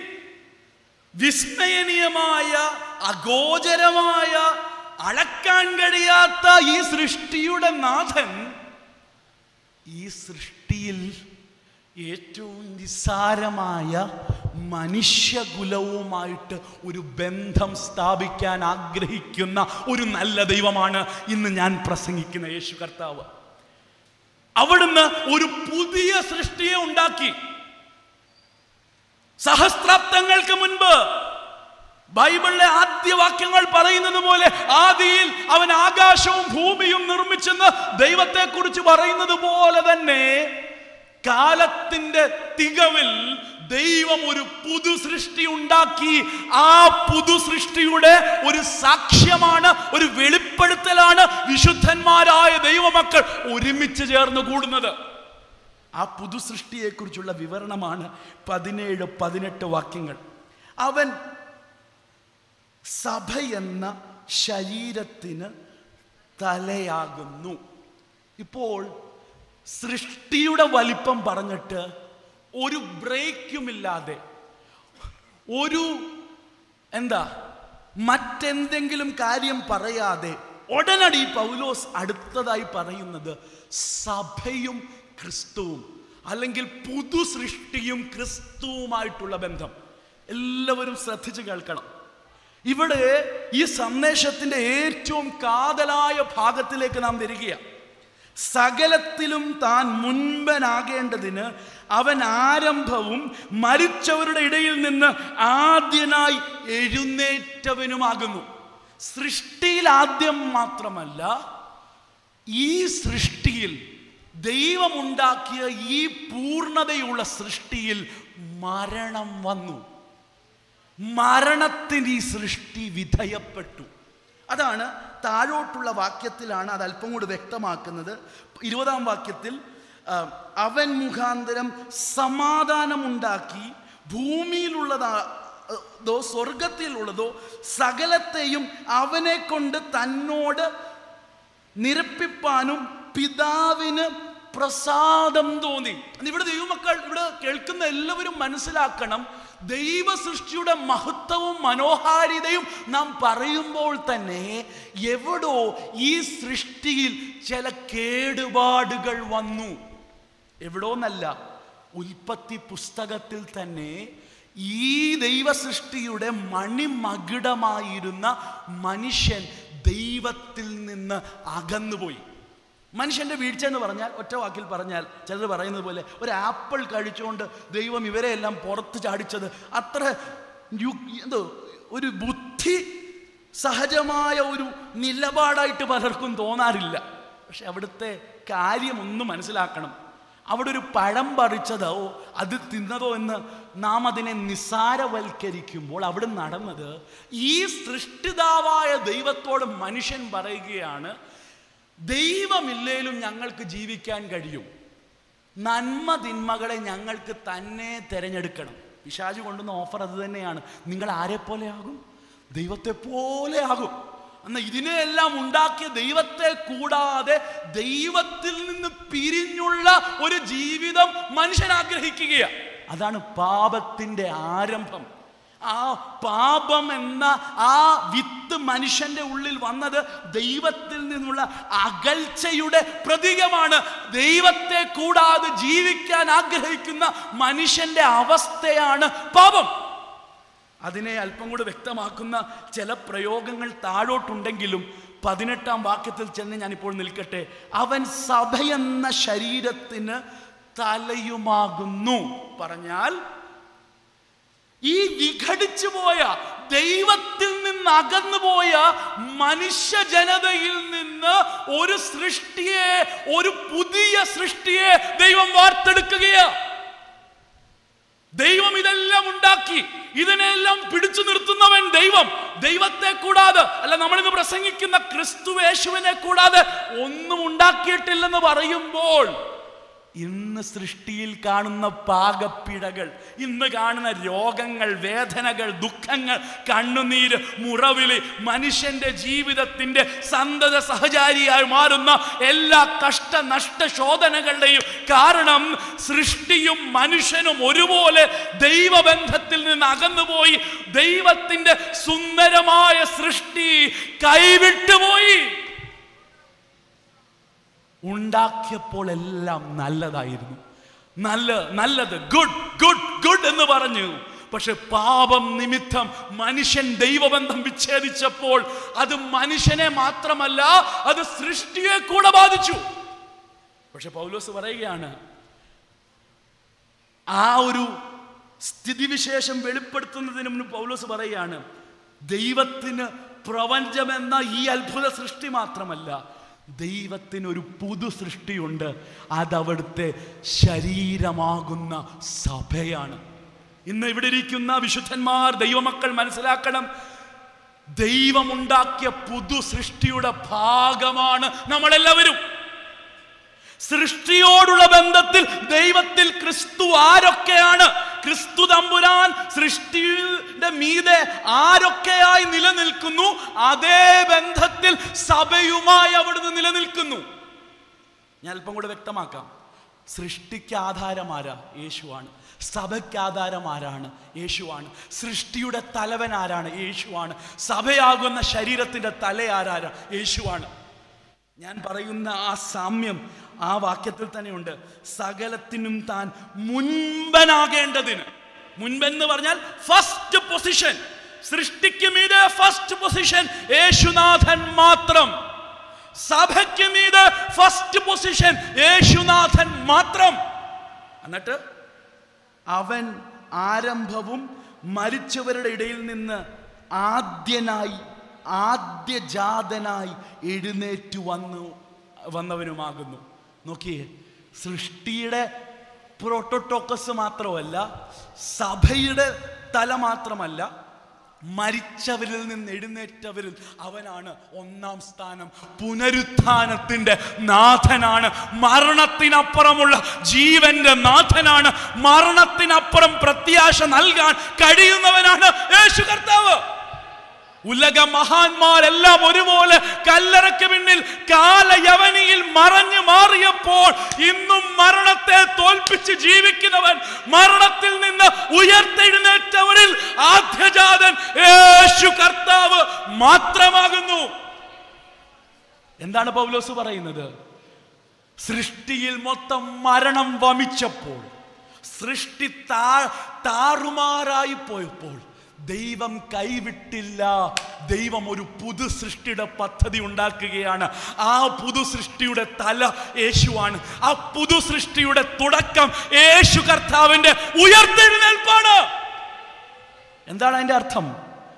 വിസ്മയനീയമായ അഗോചരമായ അളക്കാൻ കഴിയാത്ത ഈ സൃഷ്ടിയുടെ നാഥൻ ഈ സൃഷ്ടിയിൽ ഏറ്റവും നിസ്സാരമായ മനുഷ്യകുലവുമായിട്ട് ഒരു ബന്ധം സ്ഥാപിക്കാൻ ആഗ്രഹിക്കുന്ന ഒരു നല്ല ദൈവമാണ് ഇന്ന് ഞാൻ പ്രസംഗിക്കുന്ന യേശു കർത്താവ് അവിടുന്ന് ഒരു പുതിയ സൃഷ്ടിയെ ഉണ്ടാക്കി സഹസ്രാബ്ദങ്ങൾക്ക് മുൻപ് ബൈബിളിലെ ആദ്യ വാക്യങ്ങൾ പറയുന്നത് പോലെ ആദിയിൽ അവൻ ആകാശവും ഭൂമിയും നിർമ്മിച്ചെന്ന് ദൈവത്തെക്കുറിച്ച് പറയുന്നത് പോലെ തന്നെ കാലത്തിന്റെ തികവിൽ ദൈവം ഒരു പുതു സൃഷ്ടി ഉണ്ടാക്കി ആ പുതു സൃഷ്ടിയുടെ ഒരു സാക്ഷ്യമാണ് ഒരു വെളിപ്പെടുത്തലാണ് വിശുദ്ധന്മാരായ ദൈവമക്കൾ ഒരുമിച്ച് ചേർന്ന് കൂടുന്നത് ആ പുതു സൃഷ്ടിയെക്കുറിച്ചുള്ള വിവരണമാണ് പതിനേഴ് പതിനെട്ട് വാക്യങ്ങൾ അവൻ സഭ എന്ന ശരീരത്തിന് തലയാകുന്നു ഇപ്പോൾ സൃഷ്ടിയുടെ വലിപ്പം പറഞ്ഞിട്ട് ഒരു ബ്രേക്കുമില്ലാതെ ഒരു എന്താ മറ്റെന്തെങ്കിലും കാര്യം പറയാതെ ഉടനടി പൗലോസ് അടുത്തതായി പറയുന്നത് സഭയും ക്രിസ്തുവും അല്ലെങ്കിൽ പുതു സൃഷ്ടിയും ക്രിസ്തുവുമായിട്ടുള്ള ബന്ധം എല്ലാവരും ശ്രദ്ധിച്ച് കേൾക്കണം ഇവിടെ ഈ സന്ദേശത്തിന്റെ ഏറ്റവും കാതലായ ഭാഗത്തിലേക്ക് നാം വരികയാണ് സകലത്തിലും താൻ മുൻപനാകേണ്ടതിന് അവൻ ആരംഭവും മരിച്ചവരുടെ ഇടയിൽ നിന്ന് ആദ്യനായി എഴുന്നേറ്റവനുമാകുന്നു സൃഷ്ടിയിൽ ആദ്യം മാത്രമല്ല ഈ സൃഷ്ടിയിൽ ദൈവമുണ്ടാക്കിയ ഈ പൂർണ്ണതയുള്ള സൃഷ്ടിയിൽ മരണം വന്നു മരണത്തിന് ഈ സൃഷ്ടി വിധേയപ്പെട്ടു അതാണ് താഴോട്ടുള്ള വാക്യത്തിലാണ് അത് അല്പം കൂടി വ്യക്തമാക്കുന്നത് ഇരുപതാം വാക്യത്തിൽ ആ, അവൻ മുഖാന്തരം സമാധാനമുണ്ടാക്കി ഭൂമിയിലുള്ളതാ ദോ സ്വർഗത്തിലുള്ളതോ സകലത്തെയും അവനെ കൊണ്ട് തന്നോട് നിരപ്പിപ്പാനും പിതാവിന് പ്രസാദം തോന്നി ഇവിടെ ദൈവമക്കൾ ഇവിടെ കേൾക്കുന്ന എല്ലാവരും മനസ്സിലാക്കണം ദൈവ സൃഷ്ടിയുടെ മഹത്വവും മനോഹാരിതയും നാം പറയുമ്പോൾ തന്നെ എവിടോ ഈ സൃഷ്ടിയിൽ ചില കേടുപാടുകൾ വന്നു എവിടോന്നല്ല ഉൽപ്പത്തി പുസ്തകത്തിൽ തന്നെ ഈ ദൈവ സൃഷ്ടിയുടെ മണിമകുടമായിരുന്ന മനുഷ്യൻ ദൈവത്തിൽ നിന്ന് അകന്നുപോയി മനുഷ്യന്റെ വീഴ്ച എന്ന് പറഞ്ഞാൽ ഒറ്റ വാക്കിൽ പറഞ്ഞാൽ ചിലർ പറയുന്നത് പോലെ ഒരു ആപ്പിൾ കഴിച്ചുകൊണ്ട് ദൈവം ഇവരെ എല്ലാം പുറത്ത് ചാടിച്ചത് അത്ര യു- എന്തോ ഒരു ബുദ്ധി സഹജമായ ഒരു നിലപാടായിട്ട് പലർക്കും തോന്നാറില്ല പക്ഷെ അവിടുത്തെ കാര്യം ഒന്ന് മനസ്സിലാക്കണം അവിടെ ഒരു പഴം പറിച്ചതോ അത് തിന്നതോ എന്ന് നാം അതിനെ നിസാരവൽക്കരിക്കുമ്പോൾ അവിടെ നടന്നത് ഈ സൃഷ്ടിതാവായ ദൈവത്തോട് മനുഷ്യൻ പറയുകയാണ് ദൈവമില്ലേലും ഞങ്ങൾക്ക് ജീവിക്കാൻ കഴിയും നന്മ തിന്മകളെ ഞങ്ങൾക്ക് തന്നെ തിരഞ്ഞെടുക്കണം പിശാജ് കൊണ്ടുവന്ന ഓഫർ അത് തന്നെയാണ് നിങ്ങൾ ആരെ പോലെ ആകും ദൈവത്തെ പോലെ ആകും എന്നാൽ ഇതിനെയെല്ലാം ഉണ്ടാക്കിയ ദൈവത്തെ കൂടാതെ ദൈവത്തിൽ നിന്ന് പിരിഞ്ഞുള്ള ഒരു ജീവിതം മനുഷ്യൻ ആഗ്രഹിക്കുകയാണ് അതാണ് പാപത്തിന്റെ ആരംഭം ആ പാപം എന്ന ആ വിത്ത് മനുഷ്യന്റെ ഉള്ളിൽ വന്നത് ദൈവത്തിൽ നിന്നുള്ള അകൽച്ചയുടെ പ്രതീകമാണ് ദൈവത്തെ കൂടാതെ ജീവിക്കാൻ ആഗ്രഹിക്കുന്ന മനുഷ്യന്റെ അവസ്ഥയാണ് പാപം അതിനെ അല്പം കൂടി വ്യക്തമാക്കുന്ന ചില പ്രയോഗങ്ങൾ താഴോട്ടുണ്ടെങ്കിലും പതിനെട്ടാം വാക്യത്തിൽ ചെന്ന് ഞാനിപ്പോൾ നിൽക്കട്ടെ അവൻ സഭയെന്ന ശരീരത്തിന് തലയുമാകുന്നു പറഞ്ഞാൽ ഈ വിഘടിച്ചു പോയ ദൈവത്തിൽ നിന്ന് അകന്നു പോയ മനുഷ്യ ജനതയിൽ നിന്ന് ഒരു സൃഷ്ടിയെ ഒരു പുതിയ സൃഷ്ടിയെ ദൈവം വാർത്തെടുക്കുകയാണ് ദൈവം ഇതെല്ലാം ഉണ്ടാക്കി ഇതിനെല്ലാം പിടിച്ചു നിർത്തുന്നവൻ ദൈവം ദൈവത്തെ കൂടാതെ അല്ല നമ്മളിന്ന് പ്രസംഗിക്കുന്ന ക്രിസ്തു യേശുവിനെ കൂടാതെ ഒന്നും ഉണ്ടാക്കിയിട്ടില്ലെന്ന് പറയുമ്പോൾ ഇന്ന് സൃഷ്ടിയിൽ കാണുന്ന പാകപ്പിഴകൾ ഇന്ന് കാണുന്ന രോഗങ്ങൾ വേദനകൾ ദുഃഖങ്ങൾ കണ്ണുനീര് മുറവിളി മനുഷ്യന്റെ ജീവിതത്തിന്റെ സന്തത സഹചാരിയായി മാറുന്ന എല്ലാ കഷ്ട നഷ്ട ശോധനകളുടെയും കാരണം സൃഷ്ടിയും മനുഷ്യനും ഒരുപോലെ ദൈവബന്ധത്തിൽ നിന്ന് അകന്നുപോയി ദൈവത്തിന്റെ സുന്ദരമായ സൃഷ്ടി കൈവിട്ടുപോയി ഉണ്ടാക്കിയപ്പോൾ എല്ലാം നല്ലതായിരുന്നു നല്ല നല്ലത് ഗുഡ് ഗുഡ് ഗുഡ് എന്ന് പറഞ്ഞു പക്ഷെ പാപം നിമിത്തം മനുഷ്യൻ ദൈവബന്ധം വിച്ഛേദിച്ചപ്പോൾ അത് മനുഷ്യനെ മാത്രമല്ല അത് സൃഷ്ടിയെ കൂടെ ബാധിച്ചു പക്ഷെ പൗലോസ് പറയുകയാണ് ആ ഒരു സ്ഥിതിവിശേഷം വെളിപ്പെടുത്തുന്നതിന് മുമ്പ് പൗലോസ് പറയുകയാണ് ദൈവത്തിന് പ്രപഞ്ചമെന്ന ഈ അത്ഭുത സൃഷ്ടി മാത്രമല്ല ദൈവത്തിന് ഒരു പുതു സൃഷ്ടിയുണ്ട് അതവിടുത്തെ ശരീരമാകുന്ന സഭയാണ് ഇന്ന് ഇവിടെ ഇരിക്കുന്ന വിശുദ്ധന്മാർ ദൈവമക്കൾ മനസ്സിലാക്കണം ദൈവമുണ്ടാക്കിയ പുതു സൃഷ്ടിയുടെ ഭാഗമാണ് നമ്മളെല്ലാവരും സൃഷ്ടിയോടുള്ള ബന്ധത്തിൽ ദൈവത്തിൽ ക്രിസ്തു ആരൊക്കെയാണ് ക്രിസ്തു തമ്പുരാൻ സൃഷ്ടിയുടെ മീതെ ആരൊക്കെയായി നിലനിൽക്കുന്നു അതേ ബന്ധത്തിൽ സഭയുമായി അവിടുന്ന് നിലനിൽക്കുന്നു ഞാൻ അല്പം കൂടെ വ്യക്തമാക്കാം സൃഷ്ടിക്ക് ആധാരം ആരാ യേശുവാണ് സഭയ്ക്ക് ആധാരം ആരാണ് യേശുവാണ് സൃഷ്ടിയുടെ തലവൻ ആരാണ് യേശുവാണ് സഭയാകുന്ന ശരീരത്തിന്റെ തല ആരാണ് യേശുവാണ് ഞാൻ പറയുന്ന ആ സാമ്യം ആ വാക്യത്തിൽ തന്നെയുണ്ട് സകലത്തിനും താൻ മുൻപനാകേണ്ടതിന് മുൻപെന്ന് പറഞ്ഞാൽ ഫസ്റ്റ് പൊസിഷൻ സൃഷ്ടിക്ക് മീതെ ഫസ്റ്റ് പൊസിഷൻ യേശുനാഥൻ മാത്രം സഭയ്ക്ക് മീതെ ഫസ്റ്റ് പൊസിഷൻ യേശുനാഥൻ മാത്രം എന്നിട്ട് അവൻ ആരംഭവും മരിച്ചവരുടെ ഇടയിൽ നിന്ന് ആദ്യനായി ആദ്യജാതനായി എഴുന്നേറ്റു വന്നു വന്നവനുമാകുന്നു നോക്കിയേ സൃഷ്ടിയുടെ പ്രോട്ടോട്ടോക്കസ് മാത്രമല്ല സഭയുടെ തല മാത്രമല്ല മരിച്ചവരിൽ നിന്ന് എഴുന്നേറ്റവരിൽ അവനാണ് ഒന്നാം സ്ഥാനം പുനരുത്ഥാനത്തിന്റെ നാഥനാണ് മരണത്തിനപ്പുറമുള്ള ജീവന്റെ നാഥനാണ് മരണത്തിനപ്പുറം പ്രത്യാശ നൽകാൻ കഴിയുന്നവനാണ് യേശു കർത്താവ് ഉലക മഹാന്മാരെല്ലാം ഒരുപോലെ കല്ലറയ്ക്ക് പിന്നിൽ കാലയവനിയിൽ മറഞ്ഞു മാറിയപ്പോൾ ഇന്നും മരണത്തെ തോൽപ്പിച്ച് ജീവിക്കുന്നവൻ മരണത്തിൽ നിന്ന് ഉയർത്തെഴുന്നേറ്റവരിൽ ആദ്യജാതൻ യേശു കർത്താവ് മാത്രമാകുന്നു എന്താണ് പൗലോസ് പറയുന്നത് സൃഷ്ടിയിൽ മൊത്തം മരണം വമിച്ചപ്പോൾ സൃഷ്ടി താ താറുമാറായി പോയപ്പോൾ ദൈവം കൈവിട്ടില്ല ദൈവം ഒരു പുതു സൃഷ്ടിയുടെ പദ്ധതി ഉണ്ടാക്കുകയാണ് ആ പുതു സൃഷ്ടിയുടെ തല യേശുവാണ് ആ പുതു സൃഷ്ടിയുടെ തുടക്കം യേശു കർത്താവിന്റെ ഉയർത്തെഴുന്നേൽപ്പാണ് എന്താണ് അതിന്റെ അർത്ഥം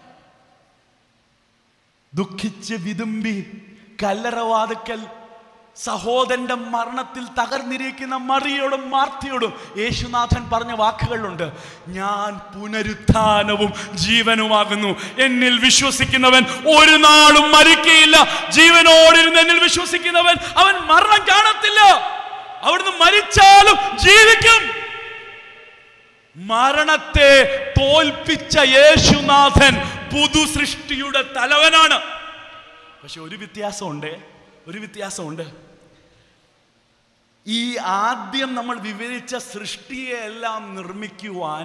ദുഃഖിച്ച് വിതുമ്പി കല്ലറവാതുക്കൽ സഹോദരന്റെ മരണത്തിൽ തകർന്നിരിക്കുന്ന മറിയോടും മാർത്തിയോടും യേശുനാഥൻ പറഞ്ഞ വാക്കുകളുണ്ട് ഞാൻ പുനരുത്ഥാനവും ജീവനുമാകുന്നു എന്നിൽ വിശ്വസിക്കുന്നവൻ ഒരു നാളും മരിക്കയില്ല ജീവനോടിരുന്ന് എന്നിൽ വിശ്വസിക്കുന്നവൻ അവൻ മരണം കാണത്തില്ല അവിടുന്ന് മരിച്ചാലും ജീവിക്കും മരണത്തെ തോൽപ്പിച്ച യേശുനാഥൻ പുതു സൃഷ്ടിയുടെ തലവനാണ് പക്ഷെ ഒരു വ്യത്യാസമുണ്ട് ഒരു വ്യത്യാസമുണ്ട് ഈ ആദ്യം നമ്മൾ വിവരിച്ച സൃഷ്ടിയെ എല്ലാം നിർമ്മിക്കുവാൻ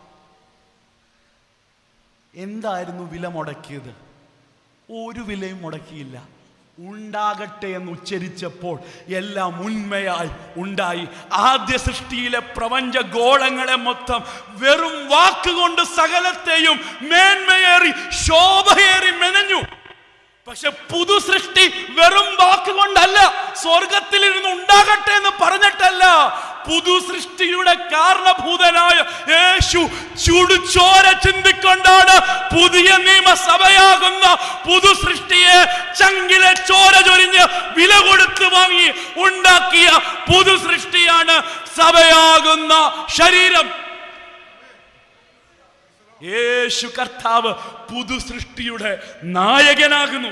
എന്തായിരുന്നു വില മുടക്കിയത് ഒരു വിലയും മുടക്കിയില്ല ഉണ്ടാകട്ടെ എന്ന് ഉച്ചരിച്ചപ്പോൾ എല്ലാം ഉണ്മയായി ഉണ്ടായി ആദ്യ സൃഷ്ടിയിലെ പ്രപഞ്ച ഗോളങ്ങളെ മൊത്തം വെറും വാക്കുകൊണ്ട് സകലത്തെയും മേന്മയേറി ശോഭയേറി മെനഞ്ഞു പക്ഷെ പുതു സൃഷ്ടി വെറും വാക്കുകൊണ്ടല്ല സ്വർഗത്തിൽ ഇരുന്ന് ഉണ്ടാകട്ടെ എന്ന് പറഞ്ഞിട്ടല്ല പുതു സൃഷ്ടിയുടെ കാരണഭൂതനായ യേശു ചുടുചോര ചിന്തിക്കൊണ്ടാണ് പുതിയ നിയമസഭയാകുന്ന പുതു സൃഷ്ടിയെ ചങ്കിലെ ചോര ചൊരിഞ്ഞ് വില കൊടുത്ത് വാങ്ങി ഉണ്ടാക്കിയ പുതു സൃഷ്ടിയാണ് സഭയാകുന്ന ശരീരം യേശു കർത്താവ് പുതു സൃഷ്ടിയുടെ നായകനാകുന്നു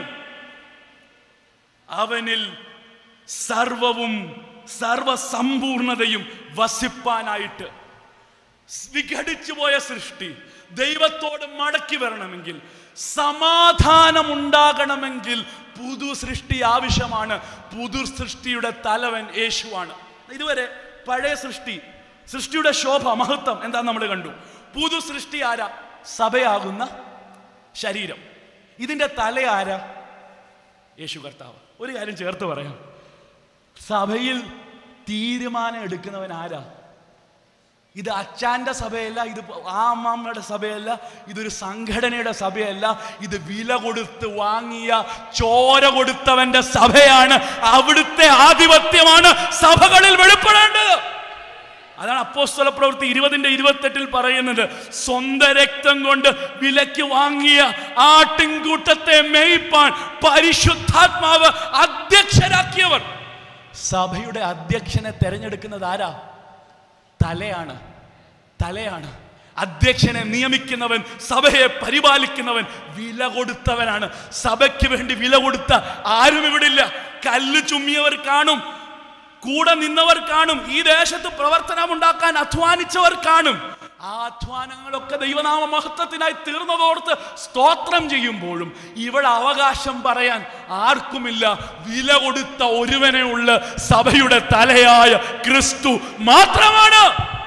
അവനിൽ സർവവും സർവസമ്പൂർണതയും വസിപ്പാനായിട്ട് വിഘടിച്ചു പോയ സൃഷ്ടി ദൈവത്തോട് മടക്കി വരണമെങ്കിൽ സമാധാനം ഉണ്ടാകണമെങ്കിൽ പുതു സൃഷ്ടി ആവശ്യമാണ് പുതു സൃഷ്ടിയുടെ തലവൻ യേശുവാണ് ഇതുവരെ പഴയ സൃഷ്ടി സൃഷ്ടിയുടെ ശോഭ മഹത്വം എന്താ നമ്മൾ കണ്ടു പുതു സൃഷ്ടി ആരാ സഭയാകുന്ന ശരീരം ഇതിന്റെ തല ആരാ യേശു കർത്താവ് ഒരു കാര്യം ചേർത്ത് പറയാം സഭയിൽ തീരുമാനം എടുക്കുന്നവൻ ആരാ ഇത് അച്ചാന്റെ സഭയല്ല ഇത് ആ അമ്മാമ്മയുടെ സഭയല്ല ഇതൊരു സംഘടനയുടെ സഭയല്ല ഇത് വില കൊടുത്ത് വാങ്ങിയ ചോര കൊടുത്തവന്റെ സഭയാണ് അവിടുത്തെ ആധിപത്യമാണ് സഭകളിൽ വെളിപ്പെടേണ്ടത് അതാണ് അപ്പോസ്തല പ്രവൃത്തി ഇരുപതിന്റെ ഇരുപത്തെട്ടിൽ പറയുന്നത് സ്വന്തം രക്തം കൊണ്ട് വിലയ്ക്ക് വാങ്ങിയ ആട്ടിൻകൂട്ടത്തെ മേയ്പ്പാൻ പരിശുദ്ധാത്മാവ് അധ്യക്ഷരാക്കിയവർ സഭയുടെ അധ്യക്ഷനെ തെരഞ്ഞെടുക്കുന്നത് ആരാ തലയാണ് തലയാണ് അധ്യക്ഷനെ നിയമിക്കുന്നവൻ സഭയെ പരിപാലിക്കുന്നവൻ വില കൊടുത്തവനാണ് സഭയ്ക്ക് വേണ്ടി വില കൊടുത്ത ആരും ഇവിടെ ഇല്ല കല്ല് ചുമ്മിയവർ കാണും കൂടെ നിന്നവർ കാണും ഈ ദേശത്ത് പ്രവർത്തനം ഉണ്ടാക്കാൻ അധ്വാനിച്ചവർ കാണും ആ അധ്വാനങ്ങളൊക്കെ ദൈവനാമ മഹത്വത്തിനായി തീർന്നതോർത്ത് സ്തോത്രം ചെയ്യുമ്പോഴും ഇവിടെ അവകാശം പറയാൻ ആർക്കുമില്ല വില കൊടുത്ത ഒരുവനെ ഉള്ള സഭയുടെ തലയായ ക്രിസ്തു മാത്രമാണ്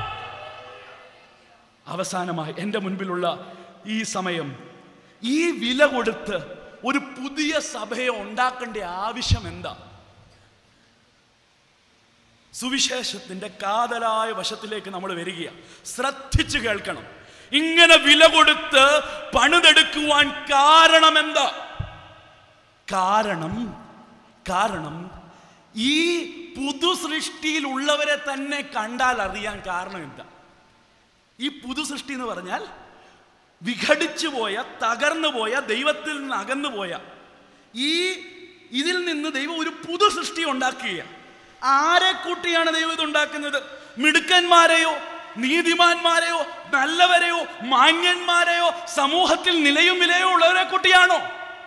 അവസാനമായി എൻ്റെ മുൻപിലുള്ള ഈ സമയം ഈ വില കൊടുത്ത് ഒരു പുതിയ സഭയെ ഉണ്ടാക്കേണ്ട ആവശ്യം എന്താ സുവിശേഷത്തിന്റെ കാതലായ വശത്തിലേക്ക് നമ്മൾ വരികയാണ് ശ്രദ്ധിച്ചു കേൾക്കണം ഇങ്ങനെ വില കൊടുത്ത് പണിതെടുക്കുവാൻ കാരണം എന്താ കാരണം കാരണം ഈ പുതു സൃഷ്ടിയിലുള്ളവരെ തന്നെ കണ്ടാൽ അറിയാൻ കാരണം എന്താ ഈ പുതു സൃഷ്ടി എന്ന് പറഞ്ഞാൽ വിഘടിച്ചു പോയ തകർന്നു പോയ ദൈവത്തിൽ നിന്ന് അകന്നു പോയ ഈ ഇതിൽ നിന്ന് ദൈവം ഒരു പുതു സൃഷ്ടി ഉണ്ടാക്കുകയാണ് ആരെ കൂട്ടിയാണ് ദൈവം ഇത് ഉണ്ടാക്കുന്നത് മിടുക്കന്മാരെയോ നീതിമാന്മാരെയോ നല്ലവരെയോ മാന്യന്മാരെയോ സമൂഹത്തിൽ നിലയും വിലയോ ഉള്ളവരെ കൂട്ടിയാണോ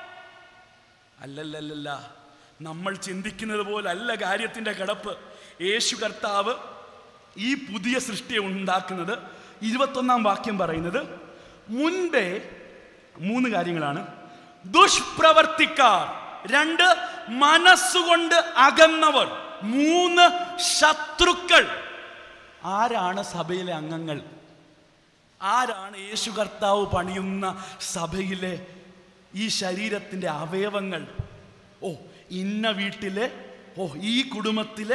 അല്ലല്ലല്ല നമ്മൾ ചിന്തിക്കുന്നത് പോലല്ല കാര്യത്തിന്റെ കിടപ്പ് യേശു കർത്താവ് ഈ പുതിയ സൃഷ്ടിയെ ഉണ്ടാക്കുന്നത് ഇരുപത്തൊന്നാം വാക്യം പറയുന്നത് മുൻപേ മൂന്ന് കാര്യങ്ങളാണ് ദുഷ്പ്രവർത്തിക്കാർ രണ്ട് മനസ്സുകൊണ്ട് അകന്നവർ മൂന്ന് ശത്രുക്കൾ ആരാണ് സഭയിലെ അംഗങ്ങൾ ആരാണ് യേശു കർത്താവ് പണിയുന്ന സഭയിലെ ഈ ശരീരത്തിൻ്റെ അവയവങ്ങൾ ഓ ഇന്ന വീട്ടിലെ ഓ ഈ കുടുംബത്തിലെ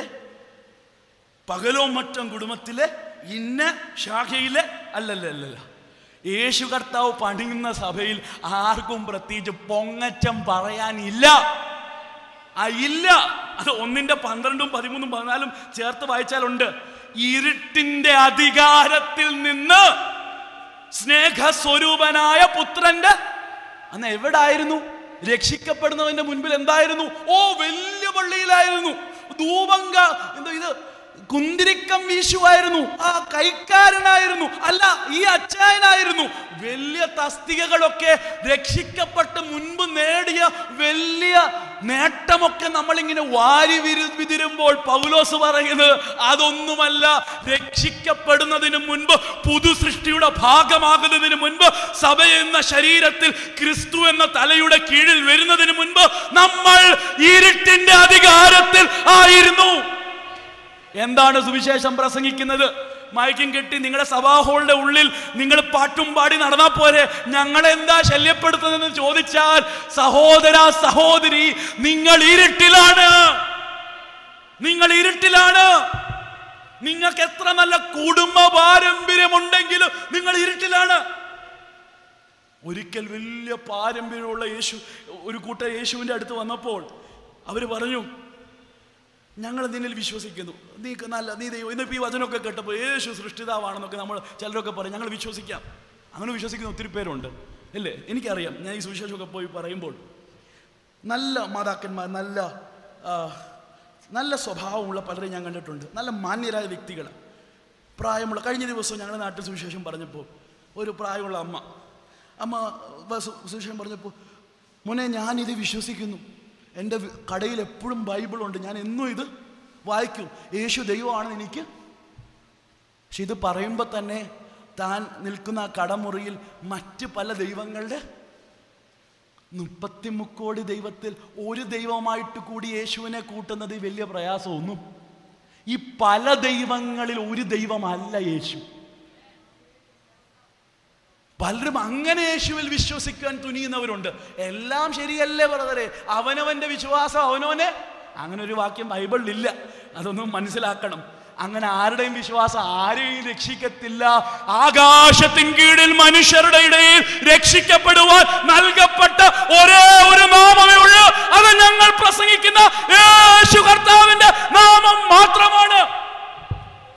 പകലോ മറ്റം കുടുംബത്തിലെ ഇന്ന ശാഖയിലെ അല്ലല്ലല്ല യേശു കർത്താവ് പണിയുന്ന സഭയിൽ ആർക്കും പ്രത്യേകിച്ച് പൊങ്ങച്ചം പറയാനില്ല ആ ഇല്ല അത് ഒന്നിന്റെ പന്ത്രണ്ടും പതിമൂന്നും പതിനാലും ചേർത്ത് വായിച്ചാലുണ്ട് ഇരുട്ടിന്റെ അധികാരത്തിൽ നിന്ന് സ്നേഹസ്വരൂപനായ പുത്രന്റെ അന്ന് എവിടായിരുന്നു രക്ഷിക്കപ്പെടുന്നവന്റെ മുൻപിൽ എന്തായിരുന്നു ഓ വലിയ പള്ളിയിലായിരുന്നു ധൂപങ്ക എന്തോ ഇത് കുന്തിരിക്കം വീശുവായിരുന്നു ആ കൈക്കാരനായിരുന്നു അല്ല ഈ അച്ചായനായിരുന്നു വലിയ തസ്തികകളൊക്കെ രക്ഷിക്കപ്പെട്ട് മുൻപ് നേടിയ വലിയ നേട്ടമൊക്കെ നമ്മളിങ്ങനെ വാരി വിരു വിതിരുമ്പോൾ പൗലോസ് പറയുന്നത് അതൊന്നുമല്ല രക്ഷിക്കപ്പെടുന്നതിന് മുൻപ് പുതു സൃഷ്ടിയുടെ ഭാഗമാകുന്നതിന് മുൻപ് സഭ എന്ന ശരീരത്തിൽ ക്രിസ്തു എന്ന തലയുടെ കീഴിൽ വരുന്നതിന് മുൻപ് നമ്മൾ ഇരുട്ടിന്റെ അധികാരത്തിൽ ആയിരുന്നു എന്താണ് സുവിശേഷം പ്രസംഗിക്കുന്നത് മയക്കും കെട്ടി നിങ്ങളുടെ സഭാ ഹാളിന്റെ ഉള്ളിൽ നിങ്ങൾ പാട്ടും പാടി നടന്നാ പോരെ ഞങ്ങളെ എന്താ ശല്യപ്പെടുത്തുന്നതെന്ന് ചോദിച്ചാൽ സഹോദര സഹോദരി നിങ്ങൾ ഇരുട്ടിലാണ് നിങ്ങൾ ഇരുട്ടിലാണ് നിങ്ങൾക്ക് എത്ര നല്ല കുടുംബ പാരമ്പര്യമുണ്ടെങ്കിലും നിങ്ങൾ ഇരുട്ടിലാണ് ഒരിക്കൽ വലിയ പാരമ്പര്യമുള്ള യേശു ഒരു കൂട്ടർ യേശുവിൻ്റെ അടുത്ത് വന്നപ്പോൾ അവർ പറഞ്ഞു ഞങ്ങൾ നിന്നിൽ വിശ്വസിക്കുന്നു നീ നല്ല നീ ദൈവം ഇന്നിപ്പോൾ ഈ വചനമൊക്കെ കേട്ടപ്പോൾ യേശു സൃഷ്ടിതാവാണെന്നൊക്കെ നമ്മൾ ചിലരൊക്കെ പറയും ഞങ്ങൾ വിശ്വസിക്കാം അങ്ങനെ വിശ്വസിക്കുന്ന ഒത്തിരി പേരുണ്ട് അല്ലേ എനിക്കറിയാം ഞാൻ ഈ സുവിശേഷമൊക്കെ പോയി പറയുമ്പോൾ നല്ല മാതാക്കന്മാർ നല്ല ആ, നല്ല സ്വഭാവമുള്ള പലരെയും ഞാൻ കണ്ടിട്ടുണ്ട് നല്ല മാന്യരായ വ്യക്തികൾ പ്രായമുള്ള കഴിഞ്ഞ ദിവസം ഞങ്ങളുടെ നാട്ടിൽ സുവിശേഷം പറഞ്ഞപ്പോൾ ഒരു പ്രായമുള്ള അമ്മ അമ്മ വ- സു- സുവിശേഷം പറഞ്ഞപ്പോൾ മോനെ ഞാനിത് വിശ്വസിക്കുന്നു എൻ്റെ വി- കടയിൽ എപ്പോഴും ബൈബിളുണ്ട് ഞാൻ എന്നും ഇത് വായിക്കും യേശു ദൈവമാണെന്ന് എനിക്ക് പക്ഷെ ഇത് പറയുമ്പോൾ തന്നെ താൻ നിൽക്കുന്ന ആ കടമുറിയിൽ മറ്റ് പല ദൈവങ്ങളുടെ മുപ്പത്തി മുക്കോടി ദൈവത്തിൽ ഒരു ദൈവമായിട്ട് കൂടി യേശുവിനെ കൂട്ടുന്നത് വലിയ പ്രയാസമൊന്നും ഈ പല ദൈവങ്ങളിൽ ഒരു ദൈവമല്ല യേശു പലരും അങ്ങനെ യേശുവിൽ വിശ്വസിക്കാൻ തുനിയുന്നവരുണ്ട് എല്ലാം ശരിയല്ലേ ബ്രദറെ അവനവന്റെ വിശ്വാസം അവനവനെ അങ്ങനെ ഒരു വാക്യം ബൈബിളിലില്ല അതൊന്നും മനസ്സിലാക്കണം അങ്ങനെ ആരുടെയും വിശ്വാസം ആരെയും രക്ഷിക്കത്തില്ല ആകാശത്തിൻ കീഴിൽ മനുഷ്യരുടെ ഇടയിൽ രക്ഷിക്കപ്പെടുവാൻ നൽകപ്പെട്ട ഒരേ ഒരു നാമമേ ഉള്ളൂ അത് ഞങ്ങൾ പ്രസംഗിക്കുന്ന യേശു കർത്താവിന്റെ നാമം മാത്രമാണ്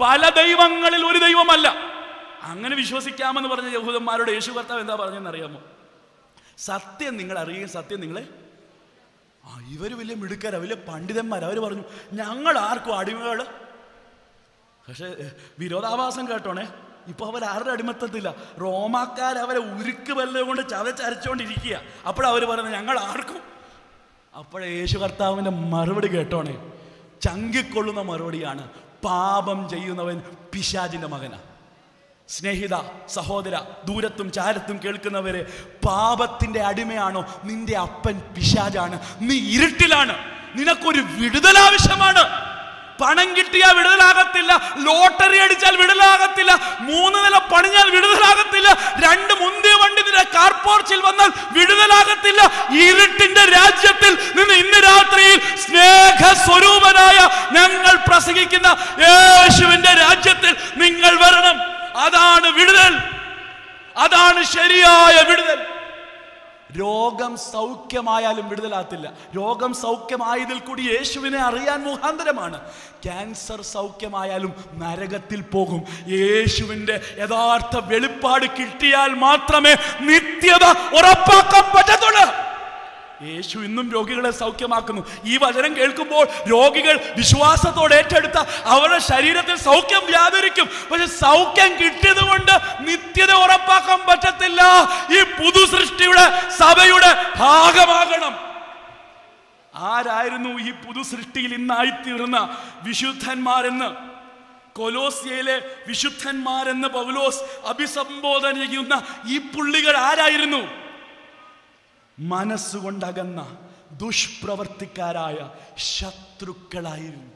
പല ദൈവങ്ങളിൽ ഒരു ദൈവമല്ല അങ്ങനെ വിശ്വസിക്കാമെന്ന് പറഞ്ഞ യഹൂദന്മാരോട് യേശു കർത്താവ് എന്താ പറഞ്ഞെന്ന് അറിയാമോ സത്യം നിങ്ങൾ അറിയുകയും സത്യം നിങ്ങളെ ആ ഇവർ വലിയ മിടുക്കരാ വലിയ പണ്ഡിതന്മാർ അവർ പറഞ്ഞു ഞങ്ങൾ ആർക്കും അടിമകൾ പക്ഷെ എഹ്, വിരോധാഭാസം കേട്ടോണേ ഇപ്പൊ അവർ ആരുടെ അടിമത്തത്തില്ല റോമാക്കാർ അവരെ ഉരുക്ക് വല്ലതും കൊണ്ട് ചതച്ചരച്ചോണ്ടിരിക്കുക അപ്പോഴവർ പറയുന്നത് ഞങ്ങൾ ആർക്കും അപ്പോഴേ യേശു കർത്താവിൻ്റെ മറുപടി കേട്ടോണേ ചങ്കിക്കൊള്ളുന്ന മറുപടിയാണ് പാപം ചെയ്യുന്നവൻ പിശാചിന്റെ മകനാ സ്നേഹിത സഹോദര ദൂരത്തും ചാരത്തും കേൾക്കുന്നവരെ പാപത്തിന്റെ അടിമയാണോ നിന്റെ അപ്പൻ പിശാജാണ് നീ ഇരുട്ടിലാണ് നിനക്കൊരു വിടുതൽ ആവശ്യമാണ് പണം കിട്ടിയാൽ വിടുതലാകത്തില്ല ലോട്ടറി അടിച്ചാൽ വിടുതലാകത്തില്ല മൂന്ന് നില പണിഞ്ഞാൽ വിടുതലാകത്തില്ല രണ്ട് മുന്തിയ വണ്ടി നിന്റെ കാർപോർച്ചിൽ വന്നാൽ വിടുതലാകത്തില്ല ഇരുട്ടിന്റെ രാജ്യത്തിൽ നിന്ന് ഇന്ന് രാത്രിയിൽ സ്നേഹ സ്വരൂപനായ ഞങ്ങൾ പ്രസംഗിക്കുന്ന യേശുവിന്റെ രാജ്യത്തിൽ നിങ്ങൾ വരണം അതാണ് വിടുതൽ അതാണ് ശരിയായ വിടുതൽ രോഗം സൗഖ്യമായാലും വിടുതലാത്തില്ല രോഗം സൗഖ്യമായതിൽ കൂടി യേശുവിനെ അറിയാൻ മുഖാന്തരമാണ് ക്യാൻസർ സൗഖ്യമായാലും നരകത്തിൽ പോകും യേശുവിൻ്റെ യഥാർത്ഥ വെളിപ്പാട് കിട്ടിയാൽ മാത്രമേ നിത്യത ഉറപ്പാക്കാൻ പറ്റത്തുള്ളൂ യേശു ഇന്നും രോഗികളെ സൗഖ്യമാക്കുന്നു ഈ വചനം കേൾക്കുമ്പോൾ രോഗികൾ വിശ്വാസത്തോടെ ഏറ്റെടുത്ത അവരുടെ ശരീരത്തിൽ സൗഖ്യം വ്യാപരിക്കും പക്ഷെ സൗഖ്യം കിട്ടിയത് കൊണ്ട് നിത്യത ഉറപ്പാക്കാൻ പറ്റത്തില്ല ഈ പുതു സൃഷ്ടിയുടെ സഭയുടെ ഭാഗമാകണം ആരായിരുന്നു ഈ പുതു സൃഷ്ടിയിൽ ഇന്നായിത്തീർന്ന വിശുദ്ധന്മാരെന്ന് കൊലോസിയയിലെ വിശുദ്ധന്മാരെന്ന് പൗലോസ് അഭിസംബോധന ചെയ്യുന്ന ഈ പുള്ളികൾ ആരായിരുന്നു മനസ്സുകൊണ്ടകന്ന ദുഷ്പ്രവർത്തിക്കാരായ ശത്രുക്കളായിരുന്നു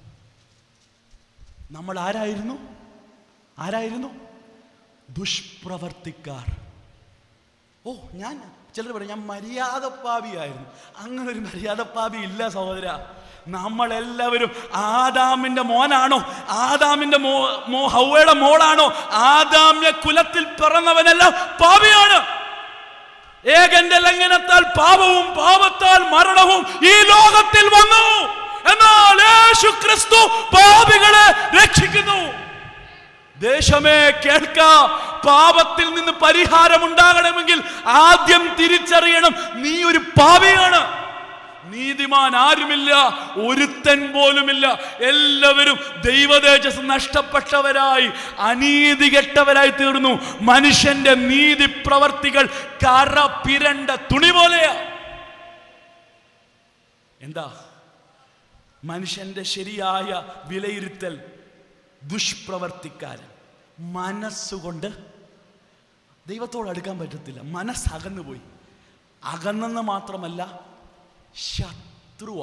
നമ്മൾ ആരായിരുന്നു ആരായിരുന്നു ദുഷ്പ്രവർത്തിക്കാർ ഓ ഞാൻ ചിലർ പറയും ഞാൻ മര്യാദപ്പാപിയായിരുന്നു അങ്ങനെ ഒരു മര്യാദപ്പാപി ഇല്ല സഹോദര നമ്മളെല്ലാവരും ആദാമിന്റെ മോനാണോ ആദാമിന്റെ മോ മോ ഹൗവയുടെ മോളാണോ ആദാമ്യ കുലത്തിൽ പിറന്നവനെല്ലാം പാപിയാണ് ഏകന്റെ ലംഘനത്താൽ പാപവും പാപത്താൽ മരണവും ഈ ലോകത്തിൽ വന്നു എന്നാൽ യേശു ക്രിസ്തു പാപികളെ രക്ഷിക്കുന്നു ദേശമേ കേൾക്ക പാപത്തിൽ നിന്ന് പരിഹാരം ഉണ്ടാകണമെങ്കിൽ ആദ്യം തിരിച്ചറിയണം നീ ഒരു പാപിയാണ് നീതിമാൻ ആരുമില്ല ഒരുത്തൻ പോലുമില്ല എല്ലാവരും ദൈവതേജസ് നഷ്ടപ്പെട്ടവരായി അനീതി കെട്ടവരായി തീർന്നു മനുഷ്യന്റെ നീതി പ്രവർത്തികൾ കറ പിരണ്ട തുണി പോലെയാ എന്താ മനുഷ്യന്റെ ശരിയായ വിലയിരുത്തൽ ദുഷ്പ്രവർത്തിക്കാരൻ മനസ്സുകൊണ്ട് ദൈവത്തോട് അടുക്കാൻ പറ്റത്തില്ല മനസ്സകന്നു പോയി അകന്നെന്ന് മാത്രമല്ല ശത്രുവ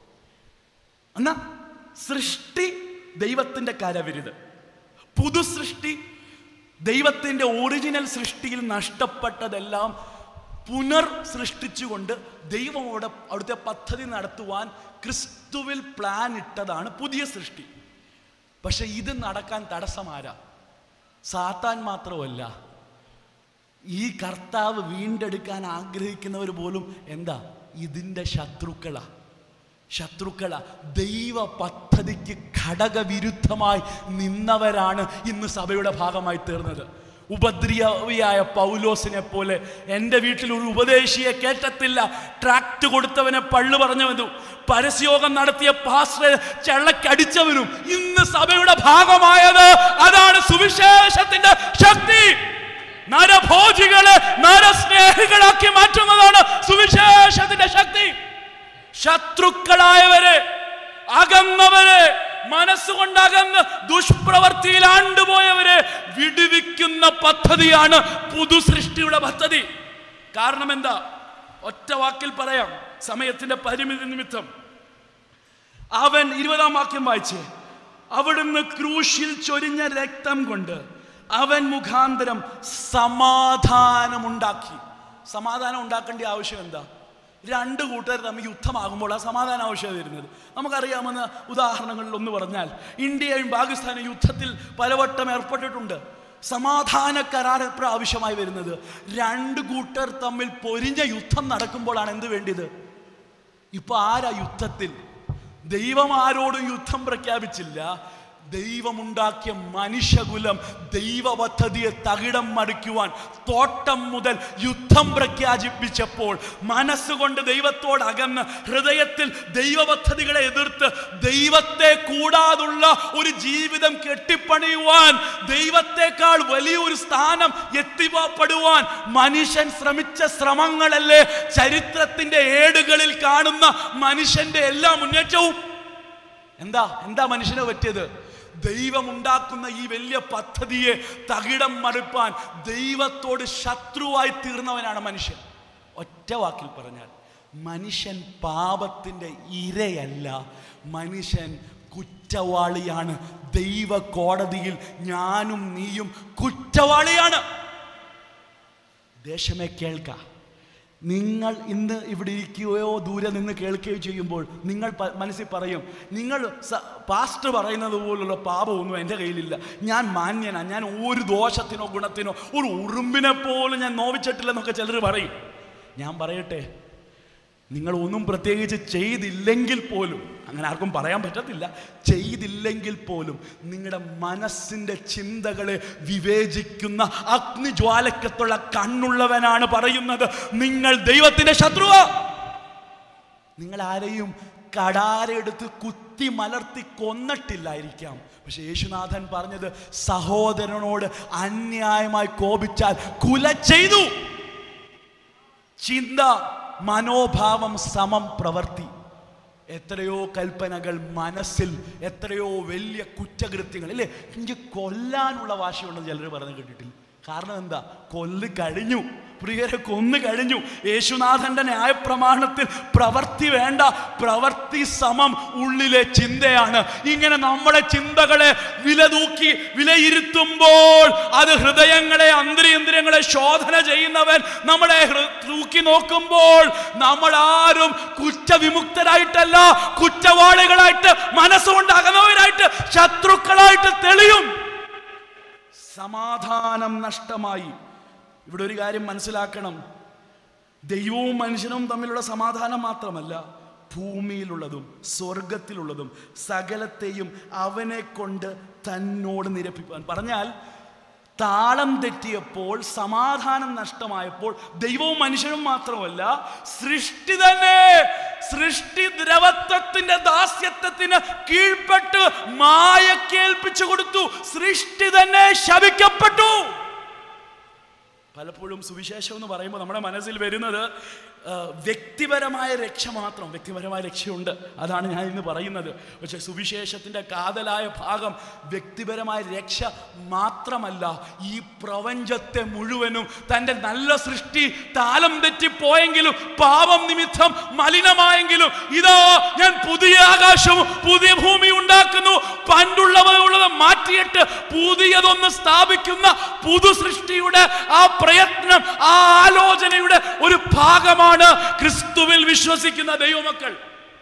എന്നാ സൃഷ്ടി ദൈവത്തിന്റെ കരവിരുത് പുതു സൃഷ്ടി ദൈവത്തിന്റെ ഒറിജിനൽ സൃഷ്ടിയിൽ നഷ്ടപ്പെട്ടതെല്ലാം പുനർ സൃഷ്ടിച്ചുകൊണ്ട് ദൈവം അവിടെ അവിടുത്തെ പദ്ധതി നടത്തുവാൻ ക്രിസ്തുവിൽ പ്ലാൻ ഇട്ടതാണ് പുതിയ സൃഷ്ടി പക്ഷെ ഇത് നടക്കാൻ തടസ്സമാരാ സാത്താൻ മാത്രമല്ല ഈ കർത്താവ് വീണ്ടെടുക്കാൻ ആഗ്രഹിക്കുന്നവർ പോലും എന്താ ഇതിൻ്റെ ശത്രുക്കളാ ശത്രുക്കള ദൈവ പദ്ധതിക്ക് ഘടകവിരുദ്ധമായി നിന്നവരാണ് ഇന്ന് സഭയുടെ ഭാഗമായി തീർന്നത് ഉപദ്രവിയായ പൗലോസിനെ പോലെ എൻ്റെ വീട്ടിൽ ഒരു ഉപദേശിയെ കേട്ടത്തില്ല ട്രാക്ട് കൊടുത്തവനെ പള്ളു പറഞ്ഞവനും പരസ്യോഗം നടത്തിയ പാസ്റ്ററെ ചെള്ളക്കടിച്ചവനും ഇന്ന് സഭയുടെ ഭാഗമായത് അതാണ് സുവിശേഷത്തിന്റെ ശക്തി നരഭോജികളെ നരസ്നേഹികളാക്കി മാറ്റുന്നതാണ് സുവിശേഷത്തിന്റെ ശക്തി ശത്രുക്കളായവരെ അകന്നവരെ മനസ്സുകൊണ്ട് അകന്ന് ദുഷ്പ്രവർത്തിയിൽ ആണ്ടുപോയവരെ വിടുവിക്കുന്ന പദ്ധതിയാണ് പുതു സൃഷ്ടിയുടെ പദ്ധതി കാരണം എന്താ ഒറ്റ വാക്കിൽ പറയാം സമയത്തിന്റെ പരിമിതി നിമിത്തം അവൻ ഇരുപതാം വാക്യം വായിച്ചേ അവിടുന്ന് ക്രൂശിൽ ചൊരിഞ്ഞ രക്തം കൊണ്ട് അവൻ മുഖാന്തരം സമാധാനമുണ്ടാക്കി സമാധാനം ഉണ്ടാക്കേണ്ട ആവശ്യം എന്താ രണ്ട് കൂട്ടർ തമ്മിൽ യുദ്ധമാകുമ്പോൾ ആ സമാധാന ആവശ്യം വരുന്നത് നമുക്കറിയാമെന്ന ഉദാഹരണങ്ങളിൽ ഒന്ന് പറഞ്ഞാൽ ഇന്ത്യയും പാകിസ്ഥാനും യുദ്ധത്തിൽ പലവട്ടം ഏർപ്പെട്ടിട്ടുണ്ട് സമാധാന കരാർ എപ്പോഴും ആവശ്യമായി വരുന്നത് രണ്ട് കൂട്ടർ തമ്മിൽ പൊരിഞ്ഞ യുദ്ധം നടക്കുമ്പോഴാണ് എന്ത് വേണ്ടിയത് ഇപ്പൊ ആരാ യുദ്ധത്തിൽ ദൈവം ആരോടും യുദ്ധം പ്രഖ്യാപിച്ചില്ല ദൈവമുണ്ടാക്കിയ മനുഷ്യകുലം ദൈവ പദ്ധതിയെ തകിടം മറിക്കുവാൻ തോട്ടം മുതൽ യുദ്ധം പ്രഖ്യാപിച്ചപ്പോൾ മനസ്സുകൊണ്ട് ദൈവത്തോട് അകന്ന് ഹൃദയത്തിൽ ദൈവ പദ്ധതികളെ എതിർത്ത് ദൈവത്തെ കൂടാതുള്ള ഒരു ജീവിതം കെട്ടിപ്പണിയുവാൻ ദൈവത്തെക്കാൾ വലിയൊരു സ്ഥാനം എത്തിപ്പെടുവാൻ മനുഷ്യൻ ശ്രമിച്ച ശ്രമങ്ങളല്ലേ ചരിത്രത്തിന്റെ ഏടുകളിൽ കാണുന്ന മനുഷ്യന്റെ എല്ലാ മുന്നേറ്റവും എന്താ എന്താ മനുഷ്യന് പറ്റിയത് ദൈവം ഉണ്ടാക്കുന്ന ഈ വലിയ പദ്ധതിയെ തകിടം മറിപ്പാൻ ദൈവത്തോട് ശത്രുവായി തീർന്നവനാണ് മനുഷ്യൻ ഒറ്റ വാക്കിൽ പറഞ്ഞാൽ മനുഷ്യൻ പാപത്തിൻ്റെ ഇരയല്ല മനുഷ്യൻ കുറ്റവാളിയാണ് ദൈവ കോടതിയിൽ ഞാനും നീയും കുറ്റവാളിയാണ് ദേശമേ കേൾക്ക നിങ്ങൾ ഇന്ന് ഇവിടെ ഇരിക്കുകയോ ദൂരെ നിന്ന് കേൾക്കുകയോ ചെയ്യുമ്പോൾ നിങ്ങൾ പ- മനസ്സിൽ പറയും നിങ്ങൾ സ- പാസ്റ്റർ പറയുന്നത് പോലുള്ള പാപമൊന്നും എൻ്റെ കയ്യിലില്ല ഞാൻ മാന്യനാ ഞാൻ ഒരു ദോഷത്തിനോ ഗുണത്തിനോ ഒരു ഉറുമ്പിനെ പോലും ഞാൻ നോവിച്ചിട്ടില്ലെന്നൊക്കെ ചിലർ പറയും ഞാൻ പറയട്ടെ നിങ്ങൾ ഒന്നും പ്രത്യേകിച്ച് ചെയ്തില്ലെങ്കിൽ പോലും അങ്ങനെ ആർക്കും പറയാൻ പറ്റത്തില്ല ചെയ്തില്ലെങ്കിൽ പോലും നിങ്ങളുടെ മനസ്സിൻ്റെ ചിന്തകളെ വിവേചിക്കുന്ന അഗ്നിജ്വാലക്കത്തുള്ള കണ്ണുള്ളവനാണ് പറയുന്നത് നിങ്ങൾ ദൈവത്തിൻ്റെ ശത്രുവ നിങ്ങൾ ആരെയും കടാരെടുത്ത് കുത്തി മലർത്തി കൊന്നിട്ടില്ലായിരിക്കാം പക്ഷെ യേശുനാഥൻ പറഞ്ഞത് സഹോദരനോട് അന്യായമായി കോപിച്ചാൽ കുല ചെയ്തു ചിന്ത മനോഭാവം സമം പ്രവർത്തി എത്രയോ കൽപ്പനകൾ മനസ്സിൽ എത്രയോ വലിയ കുറ്റകൃത്യങ്ങൾ അല്ലേ എനിക്ക് കൊല്ലാനുള്ള വാശിയുണ്ടെന്ന് ചിലർ പറഞ്ഞു കേട്ടിട്ടില്ല കാരണം എന്താ കൊല്ല് കഴിഞ്ഞു പ്രിയരെ കൊന്നു കഴിഞ്ഞു യേശുനാഥന്റെ ന്യായപ്രമാണത്തിൽ പ്രവൃത്തി വേണ്ട പ്രവൃത്തി സമം ഉള്ളിലെ ചിന്തയാണ് ഇങ്ങനെ നമ്മുടെ ചിന്തകളെ വിലതൂക്കി വിലയിരുത്തുമ്പോൾ അത് ഹൃദയങ്ങളെ അന്തരിയന്ത്രങ്ങളെ ശോധന ചെയ്യുന്നവൻ നമ്മളെ ഹൃ- തൂക്കി നോക്കുമ്പോൾ നമ്മൾ ആരും കുറ്റവിമുക്തരായിട്ടല്ല കുറ്റവാളികളായിട്ട് മനസ്സുകൊണ്ട് അകന്നവരായിട്ട് ശത്രുക്കളായിട്ട് തെളിയും സമാധാനം നഷ്ടമായി ഇവിടെ ഒരു കാര്യം മനസ്സിലാക്കണം ദൈവവും മനുഷ്യനും തമ്മിലുള്ള സമാധാനം മാത്രമല്ല ഭൂമിയിലുള്ളതും സ്വർഗത്തിലുള്ളതും സകലത്തെയും അവനെ കൊണ്ട് തന്നോട് നിരപ്പിപ്പാൻ പറഞ്ഞാൽ താളം തെറ്റിയപ്പോൾ സമാധാനം നഷ്ടമായപ്പോൾ ദൈവവും മനുഷ്യനും മാത്രമല്ല സൃഷ്ടി തന്നെ സൃഷ്ടി ദ്രവത്വത്തിന്റെ ദാസ്യത്വത്തിന് കീഴ്പ്പെട്ട് മായക്കേൽപ്പിച്ചു കൊടുത്തു സൃഷ്ടി തന്നെ ശപിക്കപ്പെട്ടു പലപ്പോഴും സുവിശേഷം എന്ന് പറയുമ്പോൾ നമ്മുടെ മനസ്സിൽ വരുന്നത് ആ, വ്യക്തിപരമായ രക്ഷ മാത്രം വ്യക്തിപരമായ രക്ഷയുണ്ട് അതാണ് ഞാൻ ഇന്ന് പറയുന്നത് പക്ഷെ സുവിശേഷത്തിൻ്റെ കാതലായ ഭാഗം വ്യക്തിപരമായ രക്ഷ മാത്രമല്ല ഈ പ്രപഞ്ചത്തെ മുഴുവനും തൻ്റെ നല്ല സൃഷ്ടി താലം തെറ്റിപ്പോയെങ്കിലും പാപം നിമിത്തം മലിനമായെങ്കിലും ഇതാ ഞാൻ പുതിയ ആകാശവും പുതിയ ഭൂമി ഉണ്ടാക്കുന്നു പണ്ടുള്ളവരുള്ളത് മാറ്റിയിട്ട് പുതിയതൊന്ന് സ്ഥാപിക്കുന്ന പുതു സൃഷ്ടിയുടെ ആ പ്രയത്നം ആ ആലോചനയുടെ ഒരു ഭാഗമാണ് ക്രിസ്തുവിൽ വിശ്വസിക്കുന്ന ദൈവമക്കൾ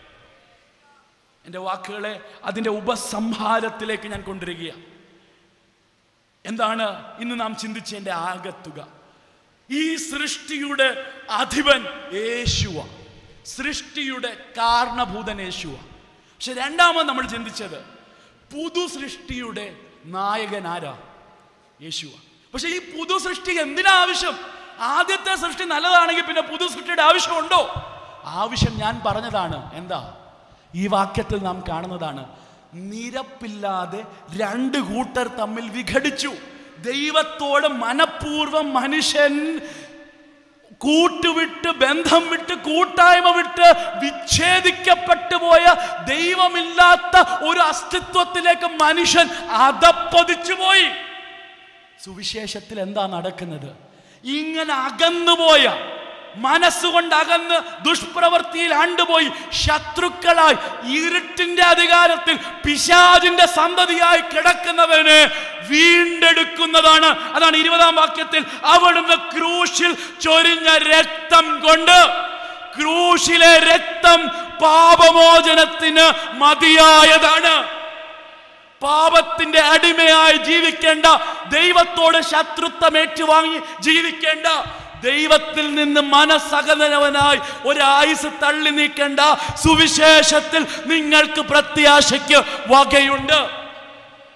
എൻ്റെ വാക്കുകളെ അതിൻ്റെ ഉപസംഹാരത്തിലേക്ക് ഞാൻ കൊണ്ടുവരികയാണ് എന്താണ് ഇന്ന് നാം ചിന്തിച്ചതിൻ്റെ ആകത്തുക ഈ സൃഷ്ടിയുടെ അധിപൻ യേശുവ സൃഷ്ടിയുടെ കാരണഭൂതൻ യേശുവ പക്ഷെ രണ്ടാമത് നമ്മൾ ചിന്തിച്ചത് പുതു സൃഷ്ടിയുടെ നായകൻ ആരാ യേശുവ പക്ഷെ ഈ പുതു സൃഷ്ടി എന്തിനാ ആവശ്യം ആദ്യത്തെ സൃഷ്ടി നല്ലതാണെങ്കിൽ പിന്നെ പുതു സൃഷ്ടിയുടെ ആവശ്യമുണ്ടോ ആവശ്യം ഞാൻ പറഞ്ഞതാണ് എന്താ ഈ വാക്യത്തിൽ നാം കാണുന്നതാണ് നിരപ്പില്ലാതെ രണ്ട് കൂട്ടർ തമ്മിൽ വിഘടിച്ചു ദൈവത്തോട് മനഃപൂർവ്വം മനുഷ്യൻ കൂട്ടുവിട്ട് ബന്ധം വിട്ട് കൂട്ടായ്മ വിട്ട് വിച്ഛേദിക്കപ്പെട്ടു പോയ ദൈവമില്ലാത്ത ഒരു അസ്തിത്വത്തിലേക്ക് മനുഷ്യൻ അധപ്പതിച്ചു പോയി സുവിശേഷത്തിൽ എന്താ നടക്കുന്നത് ഇങ്ങനെ അകന്നുപോയ മനസ്സുകൊണ്ട് അകന്ന് ദുഷ്പ്രവൃത്തിയിൽ ആണ്ടുപോയി ശത്രുക്കളായി ഇരുട്ടിന്റെ അധികാരത്തിൽ പിശാചിന്റെ സന്തതിയായി കിടക്കുന്നവന് വീണ്ടെടുക്കുന്നതാണ് അതാണ് ഇരുപതാം വാക്യത്തിൽ അവിടുന്ന് ക്രൂശിൽ ചൊരിഞ്ഞ രക്തം കൊണ്ട് ക്രൂശിലെ രക്തം പാപമോചനത്തിന് മതിയായതാണ് പാപത്തിന്റെ അടിമയായി ജീവിക്കേണ്ട ദൈവത്തോട് ശത്രുത്വം ഏറ്റുവാങ്ങി ജീവിക്കേണ്ട ദൈവത്തിൽ നിന്ന് മനസ്സകലവനായി ഒരായുസ് തള്ളി നീക്കേണ്ട സുവിശേഷത്തിൽ നിങ്ങൾക്ക് പ്രത്യാശയ്ക്ക് വകയുണ്ട്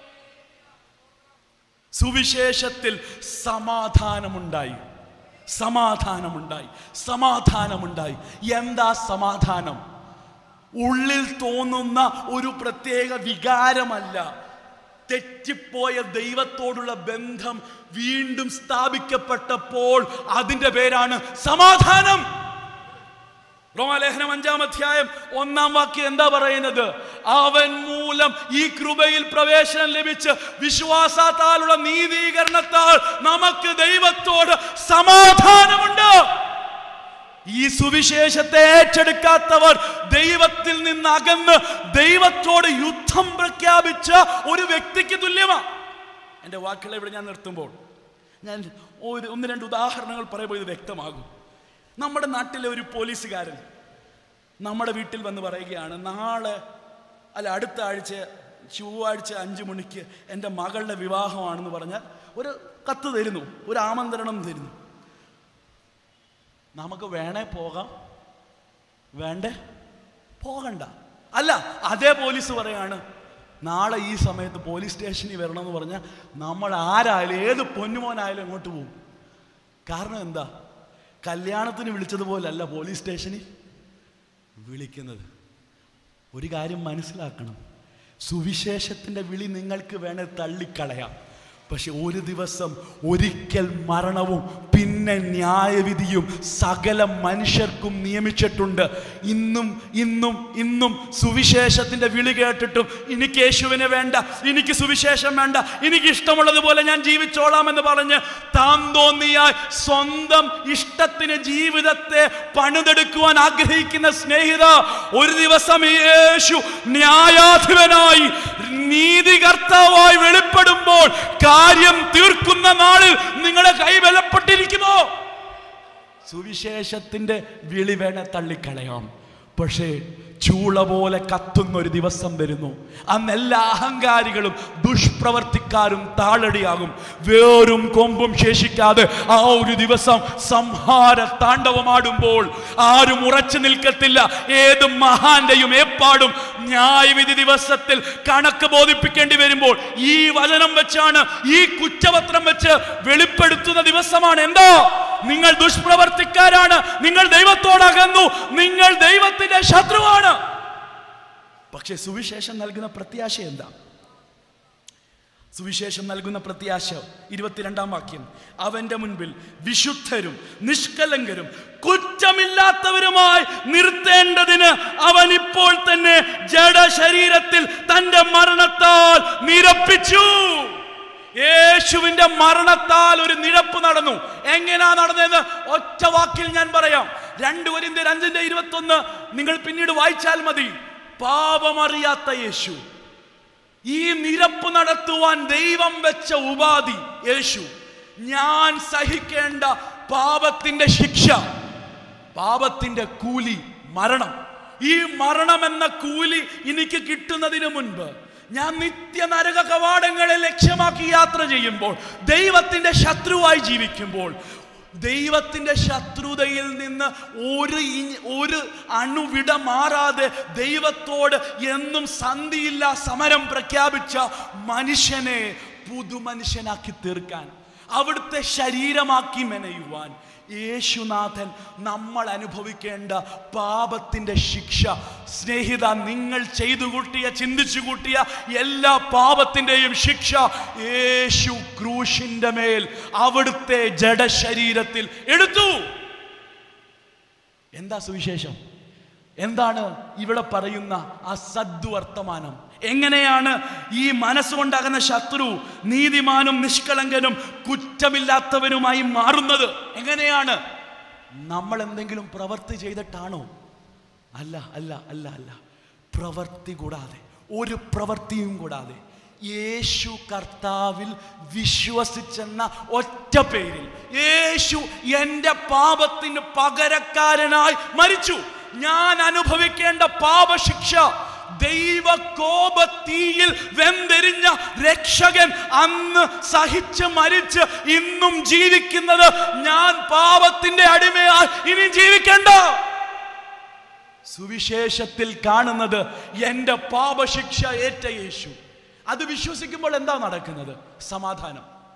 സുവിശേഷത്തിൽ സമാധാനമുണ്ടായി സമാധാനമുണ്ടായി സമാധാനമുണ്ടായി എന്താ സമാധാനം ഉള്ളിൽ തോന്നുന്ന ഒരു പ്രത്യേക വികാരമല്ല തെറ്റിപ്പോയ ദൈവത്തോടുള്ള ബന്ധം വീണ്ടും സ്ഥാപിക്കപ്പെട്ടപ്പോൾ അതിന്റെ പേരാണ് സമാധാനം റോമാലേഖനം അഞ്ചാം അധ്യായം ഒന്നാം വാക്യം എന്താ പറയുന്നത് അവൻ മൂലം ഈ കൃപയിൽ പ്രവേശനം ലഭിച്ച് വിശ്വാസത്താലുള്ള നീതീകരണത്താൽ നമുക്ക് ദൈവത്തോട് സമാധാനമുണ്ട് ഈ സുവിശേഷത്തെ ഏറ്റെടുക്കാത്തവർ ദൈവത്തിൽ നിന്ന് അകന്ന് ദൈവത്തോട് യുദ്ധം പ്രഖ്യാപിച്ച ഒരു വ്യക്തിക്ക് തുല്യമാണ് എൻ്റെ വാക്കുകളെ ഇവിടെ ഞാൻ നിർത്തുമ്പോൾ ഞാൻ ഒരു ഒന്ന് രണ്ട് ഉദാഹരണങ്ങൾ പറയുമ്പോൾ ഇത് വ്യക്തമാകും നമ്മുടെ നാട്ടിലെ ഒരു പോലീസുകാരൻ നമ്മുടെ വീട്ടിൽ വന്ന് പറയുകയാണ് നാളെ അല്ല അടുത്ത ആഴ്ച ചൊവ്വാഴ്ച അഞ്ചു മണിക്ക് എൻ്റെ മകളുടെ വിവാഹമാണെന്ന് പറഞ്ഞാൽ ഒരു കത്ത് തരുന്നു ഒരു ആമന്ത്രണം തരുന്നു നമുക്ക് വേണേ പോകാം വേണ്ടേ പോകണ്ട അല്ല അതേ പോലീസ് പറയാണ് നാളെ ഈ സമയത്ത് പോലീസ് സ്റ്റേഷനിൽ വരണമെന്ന് പറഞ്ഞാൽ നമ്മൾ ആരായാലും ഏത് പൊന്നുമോനായാലും അങ്ങോട്ട് പോകും കാരണം എന്താ കല്യാണത്തിന് വിളിച്ചതുപോലല്ല പോലീസ് സ്റ്റേഷനിൽ വിളിക്കുന്നത് ഒരു കാര്യം മനസ്സിലാക്കണം സുവിശേഷത്തിൻ്റെ വിളി നിങ്ങൾക്ക് വേണേ തള്ളിക്കളയാം പക്ഷെ ഒരു ദിവസം ഒരിക്കൽ മരണവും പിന്നെ ന്യായവിധിയും സകല മനുഷ്യർക്കും നിയമിച്ചിട്ടുണ്ട് ഇന്നും ഇന്നും ഇന്നും സുവിശേഷത്തിന്റെ വിളി കേട്ടിട്ടും എനിക്ക് യേശുവിനെ വേണ്ട എനിക്ക് സുവിശേഷം വേണ്ട എനിക്ക് ഇഷ്ടമുള്ളതുപോലെ ഞാൻ ജീവിച്ചോളാം എന്ന് പറഞ്ഞ് താൻ തോന്നിയാൽ സ്വന്തം ഇഷ്ടത്തിന് ജീവിതത്തെ പണിതെടുക്കുവാൻ ആഗ്രഹിക്കുന്ന സ്നേഹിത ഒരു ദിവസം യേശു ന്യായാധിപനായി നീതികർത്താവായി വെളിപ്പെടുമ്പോൾ കാര്യം തീർക്കുന്ന നാളിൽ നിങ്ങളുടെ കൈ ബലപ്പെട്ടിരിക്കുമോ സുവിശേഷത്തിന്റെ വിളി വേണ തള്ളിക്കളയാം പക്ഷേ ചൂള പോലെ കത്തുന്ന ഒരു ദിവസം വരുന്നു അന്ന് എല്ലാ അഹങ്കാരികളും ദുഷ്പ്രവർത്തിക്കാരും താളടിയാകും വേറും കൊമ്പും ശേഷിക്കാതെ ആ ഒരു ദിവസം സംഹാര താണ്ഡവമാടുമ്പോൾ ആരും ഉറച്ചു നിൽക്കത്തില്ല ഏത് മഹാന്റെയും ഏപ്പാടും ന്യായവിധി ദിവസത്തിൽ കണക്ക് ബോധിപ്പിക്കേണ്ടി വരുമ്പോൾ ഈ വചനം വെച്ചാണ് ഈ കുറ്റപത്രം വെച്ച് വെളിപ്പെടുത്തുന്ന ദിവസമാണ് എന്തോ നിങ്ങൾ ദുഷ്പ്രവർത്തിക്കാരാണ് നിങ്ങൾ ദൈവത്തോടകന്നു നിങ്ങൾ ദൈവത്തിന്റെ ശത്രുവാണ് പക്ഷെ സുവിശേഷം നൽകുന്ന പ്രത്യാശ എന്താ സുവിശേഷം നൽകുന്ന പ്രത്യാശ ഇരുപത്തിരണ്ടാം വാക്യം അവന്റെ മുൻപിൽ വിശുദ്ധരും നിഷ്കലങ്കരും കുറ്റമില്ലാത്തവരുമായി നിർത്തേണ്ടതിന് അവൻ ഇപ്പോൾ തന്നെ ജഡശരീരത്തിൽ തന്റെ മരണത്താൽ നിരപ്പിച്ചു യേശുവിന്റെ മരണത്താൽ ഒരു നിരപ്പ് നടന്നു എങ്ങനെയാ നടന്നതെന്ന് ഒറ്റ വാക്കിൽ ഞാൻ പറയാം രണ്ട് ഒരിന്ത്യർ അഞ്ചിന്റെ ഇരുപത്തി ഒന്ന് നിങ്ങൾ പിന്നീട് വായിച്ചാൽ മതി പാപമറിയാത്ത യേശു ഈ നിരപ്പ് നടത്തുവാൻ ദൈവം വെച്ച ഉപാധി യേശു ഞാൻ സഹിക്കേണ്ട പാപത്തിന്റെ ശിക്ഷ പാപത്തിന്റെ കൂലി മരണം ഈ മരണം എന്ന കൂലി എനിക്ക് കിട്ടുന്നതിന് മുൻപ് ഞാൻ നിത്യ നരക കവാടങ്ങളെ ലക്ഷ്യമാക്കി യാത്ര ചെയ്യുമ്പോൾ ദൈവത്തിന്റെ ശത്രുവായി ജീവിക്കുമ്പോൾ ദൈവത്തിന്റെ ശത്രുതയിൽ നിന്ന് ഒരു ഇ- ഒരു അണുവിട മാറാതെ ദൈവത്തോട് എന്നും സന്ധിയില്ല സമരം പ്രഖ്യാപിച്ച മനുഷ്യനെ പുതുമനുഷ്യനാക്കി തീർക്കാൻ അവിടുത്തെ ശരീരമാക്കി മെനയുവാൻ യേശുനാഥൻ നമ്മൾ അനുഭവിക്കേണ്ട പാപത്തിന്റെ ശിക്ഷ സ്നേഹിത നിങ്ങൾ ചെയ്തു കൂട്ടിയ ചിന്തിച്ചു കൂട്ടിയ എല്ലാ പാപത്തിൻ്റെയും ശിക്ഷ യേശു ക്രൂശിന്റെ മേൽ അവിടുത്തെ ജഡശരീരത്തിൽ എടുത്തു എന്താ സുവിശേഷം എന്താണ് ഇവിടെ പറയുന്ന ആ സദ്വർത്തമാനം എങ്ങനെയാണ് ഈ മനസ്സുകൊണ്ടാകുന്ന ശത്രു നീതിമാനും നിഷ്കളങ്കനും കുറ്റമില്ലാത്തവനുമായി മാറുന്നത് എങ്ങനെയാണ് നമ്മൾ എന്തെങ്കിലും പ്രവൃത്തി ചെയ്തിട്ടാണോ അല്ല അല്ല അല്ല അല്ല പ്രവൃത്തി കൂടാതെ ഒരു പ്രവൃത്തിയും കൂടാതെ യേശു കർത്താവിൽ വിശ്വസിച്ചെന്ന ഒറ്റ പേരിൽ യേശു എൻ്റെ പാപത്തിന് പകരക്കാരനായി മരിച്ചു ഞാൻ അനുഭവിക്കേണ്ട പാപശിക്ഷ ദൈവ കോപത്തീയിൽ വെന്തെരിഞ്ഞ രക്ഷകൻ അന്ന് സഹിച്ച് മരിച്ച് ഇന്നും ജീവിക്കുന്നത് ഞാൻ പാപത്തിന്റെ അടിമയായി ഇനി ജീവിക്കണ്ട സുവിശേഷത്തിൽ കാണുന്നത് എൻ്റെ പാപശിക്ഷ ഏറ്റ യേശു അത് വിശ്വസിക്കുമ്പോൾ എന്താ നടക്കുന്നത് സമാധാനം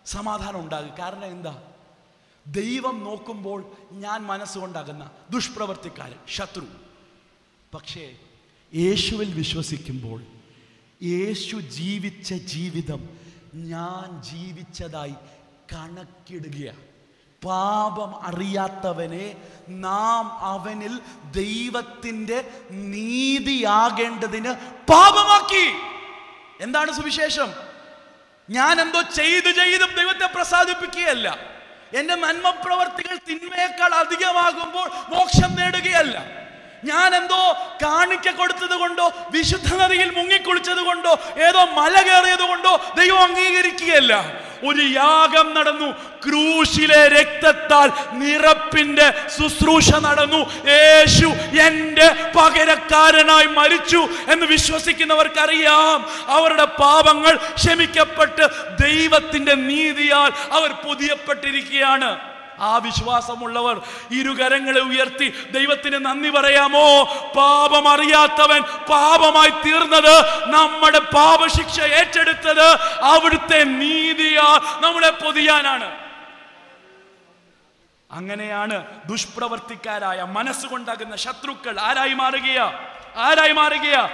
സമാധാനം ഉണ്ടാകും കാരണം എന്താ ദൈവം നോക്കുമ്പോൾ ഞാൻ മനസ്സുകൊണ്ടാകുന്ന ദുഷ്പ്രവർത്തിക്കാരൻ ശത്രു പക്ഷേ യേശുവിൽ വിശ്വസിക്കുമ്പോൾ യേശു ജീവിച്ച ജീവിതം ഞാൻ ജീവിച്ചതായി കണക്കിടുകയാണ് പാപം അറിയാത്തവനെ നാം അവനിൽ ദൈവത്തിൻ്റെ നീതിയാകേണ്ടതിന് പാപമാക്കി എന്താണ് സുവിശേഷം ഞാൻ എന്തോ ചെയ്ത് ചെയ്ത് ദൈവത്തെ പ്രസാദിപ്പിക്കുകയല്ല എന്റെ നന്മ പ്രവർത്തികൾ തിന്മയേക്കാൾ അധികമാകുമ്പോൾ മോക്ഷം നേടുകയല്ല ഞാൻ എന്തോ കാണിക്ക കൊടുത്തത് കൊണ്ടോ വിശുദ്ധ നദിയിൽ മുങ്ങിക്കുളിച്ചത് കൊണ്ടോ ഏതോ മല കയറിയത് കൊണ്ടോ ദൈവം അംഗീകരിക്കുകയല്ല ഒരു യാഗം നടന്നു ക്രൂശിലെ രക്തത്താൽ നിറപ്പിന്റെ ശുശ്രൂഷ നടന്നു യേശു എന്റെ പകരക്കാരനായി മരിച്ചു എന്ന് വിശ്വസിക്കുന്നവർക്കറിയാം അവരുടെ പാപങ്ങൾ ക്ഷമിക്കപ്പെട്ട് ദൈവത്തിന്റെ നീതിയാൽ അവർ പുതിയപ്പെട്ടിരിക്കുകയാണ് ആ വിശ്വാസമുള്ളവർ ഇരുകരങ്ങളെ ഉയർത്തി ദൈവത്തിന് നന്ദി പറയാമോ പാപം അറിയാത്തവൻ പാപമായി തീർന്നത് നമ്മുടെ പാപശിക്ഷ ഏറ്റെടുത്തത് അവിടുത്തെ നീതിയാ നമ്മളെ പൊതിയാനാണ് അങ്ങനെയാണ് ദുഷ്പ്രവർത്തിക്കാരായ മനസ്സുകൊണ്ടാകുന്ന ശത്രുക്കൾ ആരായി മാറുകയാ ആരായി മാറുകയാ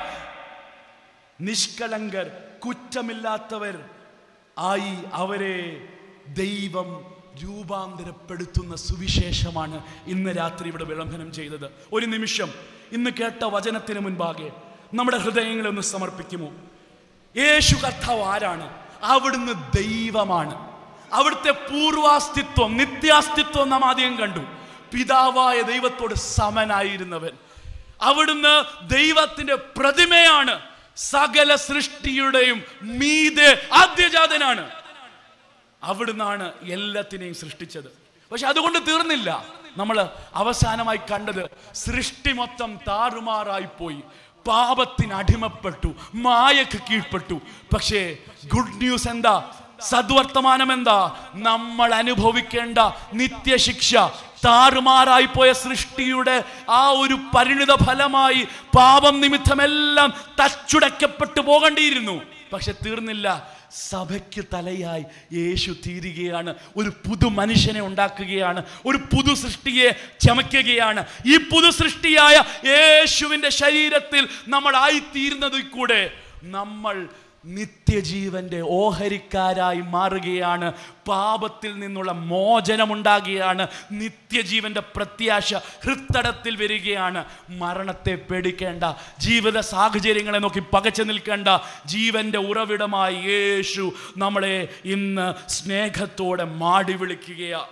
നിഷ്കളങ്കർ കുറ്റമില്ലാത്തവർ ആയി അവരെ ദൈവം രൂപാന്തരപ്പെടുത്തുന്ന സുവിശേഷമാണ് ഇന്ന് രാത്രി ഇവിടെ വിളംബരം ചെയ്തത് ഒരു നിമിഷം ഇന്ന് കേട്ട വചനത്തിന് മുൻപാകെ നമ്മുടെ ഹൃദയങ്ങളെ ഒന്ന് സമർപ്പിക്കുമോ യേശു കർത്താവ് ആരാണ് അവിടുന്ന് ദൈവമാണ് അവിടുത്തെ പൂർവാസ്തിത്വം നിത്യാസ്തിത്വം നാം ആദ്യം കണ്ടു പിതാവായ ദൈവത്തോട് സമനായിരുന്നവൻ അവിടുന്ന് ദൈവത്തിന്റെ പ്രതിമയാണ് സകല സൃഷ്ടിയുടെയും മീതെ ആദ്യജാതനാണ് അവിടുന്നാണ് എല്ലാത്തിനെയും സൃഷ്ടിച്ചത് പക്ഷെ അതുകൊണ്ട് തീർന്നില്ല നമ്മൾ അവസാനമായി കണ്ടത് സൃഷ്ടി മൊത്തം താറുമാറായി പോയി പാപത്തിന് അടിമപ്പെട്ടു മായക്ക് കീഴ്പ്പെട്ടു പക്ഷേ ഗുഡ് ന്യൂസ് എന്താ സദ്വർത്തമാനം എന്താ നമ്മൾ അനുഭവിക്കേണ്ട നിത്യശിക്ഷ താറുമാറായി പോയ സൃഷ്ടിയുടെ ആ ഒരു പരിണിത ഫലമായി പാപം നിമിത്തമെല്ലാം തച്ചുടയ്ക്കപ്പെട്ടു പോകേണ്ടിയിരുന്നു പക്ഷെ തീർന്നില്ല സഭയ്ക്ക് തലയായി യേശു തീരുകയാണ് ഒരു പുതു മനുഷ്യനെ ഉണ്ടാക്കുകയാണ് ഒരു പുതു സൃഷ്ടിയെ ചമയ്ക്കുകയാണ് ഈ പുതു സൃഷ്ടിയായ യേശുവിൻ്റെ ശരീരത്തിൽ നമ്മൾ ആയിത്തീരുന്നതിൽ കൂടെ നമ്മൾ നിത്യജീവന്റെ ഓഹരിക്കാരായി മാറുകയാണ് പാപത്തിൽ നിന്നുള്ള മോചനമുണ്ടാകുകയാണ് നിത്യജീവന്റെ പ്രത്യാശ ഹൃത്തടത്തിൽ വരികയാണ് മരണത്തെ പേടിക്കേണ്ട ജീവിത സാഹചര്യങ്ങളെ നോക്കി പകച്ചു നിൽക്കേണ്ട ജീവന്റെ ഉറവിടമായി യേശു നമ്മളെ ഇന്ന് സ്നേഹത്തോടെ മാടി വിളിക്കുകയാണ്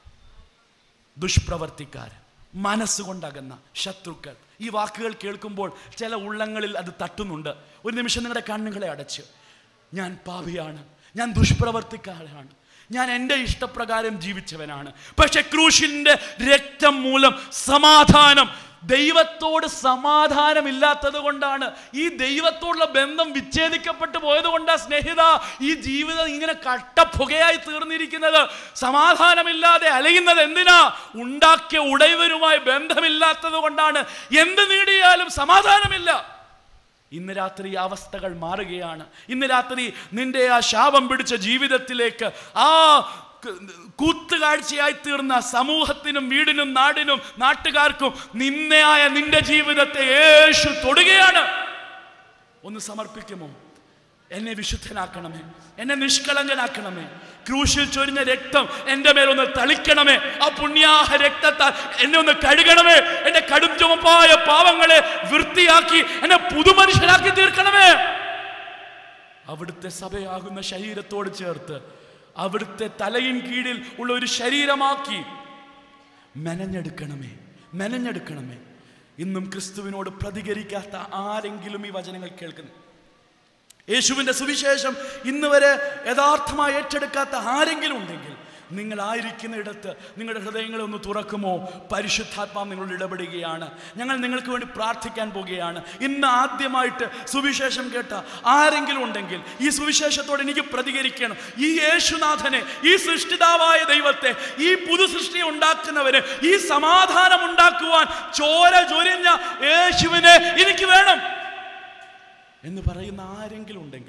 ദുഷ്പ്രവർത്തിക്കാർ മനസ്സുകൊണ്ടകുന്ന ശത്രുക്കൾ ഈ വാക്കുകൾ കേൾക്കുമ്പോൾ ചില ഉള്ളങ്ങളിൽ അത് തട്ടുന്നുണ്ട് ഒരു നിമിഷം നിങ്ങളുടെ കണ്ണുകളെ അടച്ച് ഞാൻ പാപിയാണ് ഞാൻ ദുഷ്പ്രവർത്തിക്കാരാണ് ഞാൻ എൻ്റെ ഇഷ്ടപ്രകാരം ജീവിച്ചവനാണ് പക്ഷെ ക്രൂശിൻ്റെ രക്തം മൂലം സമാധാനം ദൈവത്തോട് സമാധാനമില്ലാത്തത് കൊണ്ടാണ് ഈ ദൈവത്തോടുള്ള ബന്ധം വിച്ഛേദിക്കപ്പെട്ടു പോയത് കൊണ്ടാണ് സ്നേഹിത ഈ ജീവിതം ഇങ്ങനെ കട്ടപ്പുകയായി തീർന്നിരിക്കുന്നത് സമാധാനമില്ലാതെ അലയുന്നത് എന്തിനാ ഉണ്ടാക്കിയ ഉടയവരുമായി ബന്ധമില്ലാത്തത് കൊണ്ടാണ് എന്ത് നേടിയാലും സമാധാനമില്ല ഇന്ന് രാത്രി ഈ അവസ്ഥകൾ മാറുകയാണ് ഇന്ന് രാത്രി നിന്റെ ആ ശാപം പിടിച്ച ജീവിതത്തിലേക്ക് ആ ക- കൂത്തുകാഴ്ചയായി തീർന്ന സമൂഹത്തിനും വീടിനും നാടിനും നാട്ടുകാർക്കും നിന്നയായ നിന്റെ ജീവിതത്തെ യേശു തൊടുകയാണ് ഒന്ന് സമർപ്പിക്കുമോ എന്നെ വിശുദ്ധനാക്കണമേ എന്നെ നിഷ്കളങ്കനാക്കണമേ ക്രൂശിൽ ചൊരിഞ്ഞ രക്തം എൻ്റെ മേലൊന്ന് തളിക്കണമേ ആ പുണ്യാഹ രക്തത്താൽ എന്നെ ഒന്ന് കഴുകണമേ എന്റെ കടും ചുമപ്പായ പാവങ്ങളെ വൃത്തിയാക്കി എന്നെ പുതുമനുഷ്യനാക്കി തീർക്കണമേ അവിടുത്തെ സഭയാകുന്ന ശരീരത്തോട് ചേർത്ത് അവിടുത്തെ തലയിൻ കീഴിൽ ഉള്ള ഒരു ശരീരമാക്കി മെനഞ്ഞെടുക്കണമേ മെനഞ്ഞെടുക്കണമേ ഇന്നും ക്രിസ്തുവിനോട് പ്രതികരിക്കാത്ത ആരെങ്കിലും ഈ വചനങ്ങൾ കേൾക്കുന്നു യേശുവിൻ്റെ സുവിശേഷം ഇന്ന് വരെ യഥാർത്ഥമായി ഏറ്റെടുക്കാത്ത ആരെങ്കിലും ഉണ്ടെങ്കിൽ നിങ്ങളായിരിക്കുന്ന ഇടത്ത് നിങ്ങളുടെ ഹൃദയങ്ങളെ ഒന്ന് തുറക്കുമോ പരിശുദ്ധാത്മാവ് നിങ്ങളോട് ഇടപെടുകയാണ് ഞങ്ങൾ നിങ്ങൾക്ക് വേണ്ടി പ്രാർത്ഥിക്കാൻ പോകുകയാണ് ഇന്ന് ആദ്യമായിട്ട് സുവിശേഷം കേട്ട ആരെങ്കിലും ഉണ്ടെങ്കിൽ ഈ സുവിശേഷത്തോട് എനിക്ക് പ്രതികരിക്കണം ഈ യേശുനാഥനെ ഈ സൃഷ്ടിതാവായ ദൈവത്തെ ഈ പുതു സൃഷ്ടി ഉണ്ടാക്കുന്നവരെ ഈ സമാധാനം ഉണ്ടാക്കുവാൻ ചോര ചൊരിഞ്ഞ യേശുവിനെ എനിക്ക് വേണം എന്ന് പറയുന്ന ആരെങ്കിലും ഉണ്ടെങ്കിൽ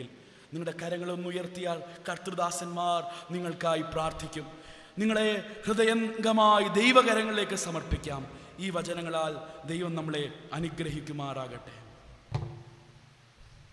നിങ്ങളുടെ കരങ്ങളൊന്ന് ഉയർത്തിയാൽ കർത്തൃദാസന്മാർ നിങ്ങൾക്കായി പ്രാർത്ഥിക്കും നിങ്ങളെ ഹൃദയംഗമായി ദൈവകരങ്ങളിലേക്ക് സമർപ്പിക്കാം ഈ വചനങ്ങളാൽ ദൈവം നമ്മളെ അനുഗ്രഹിക്കുമാറാകട്ടെ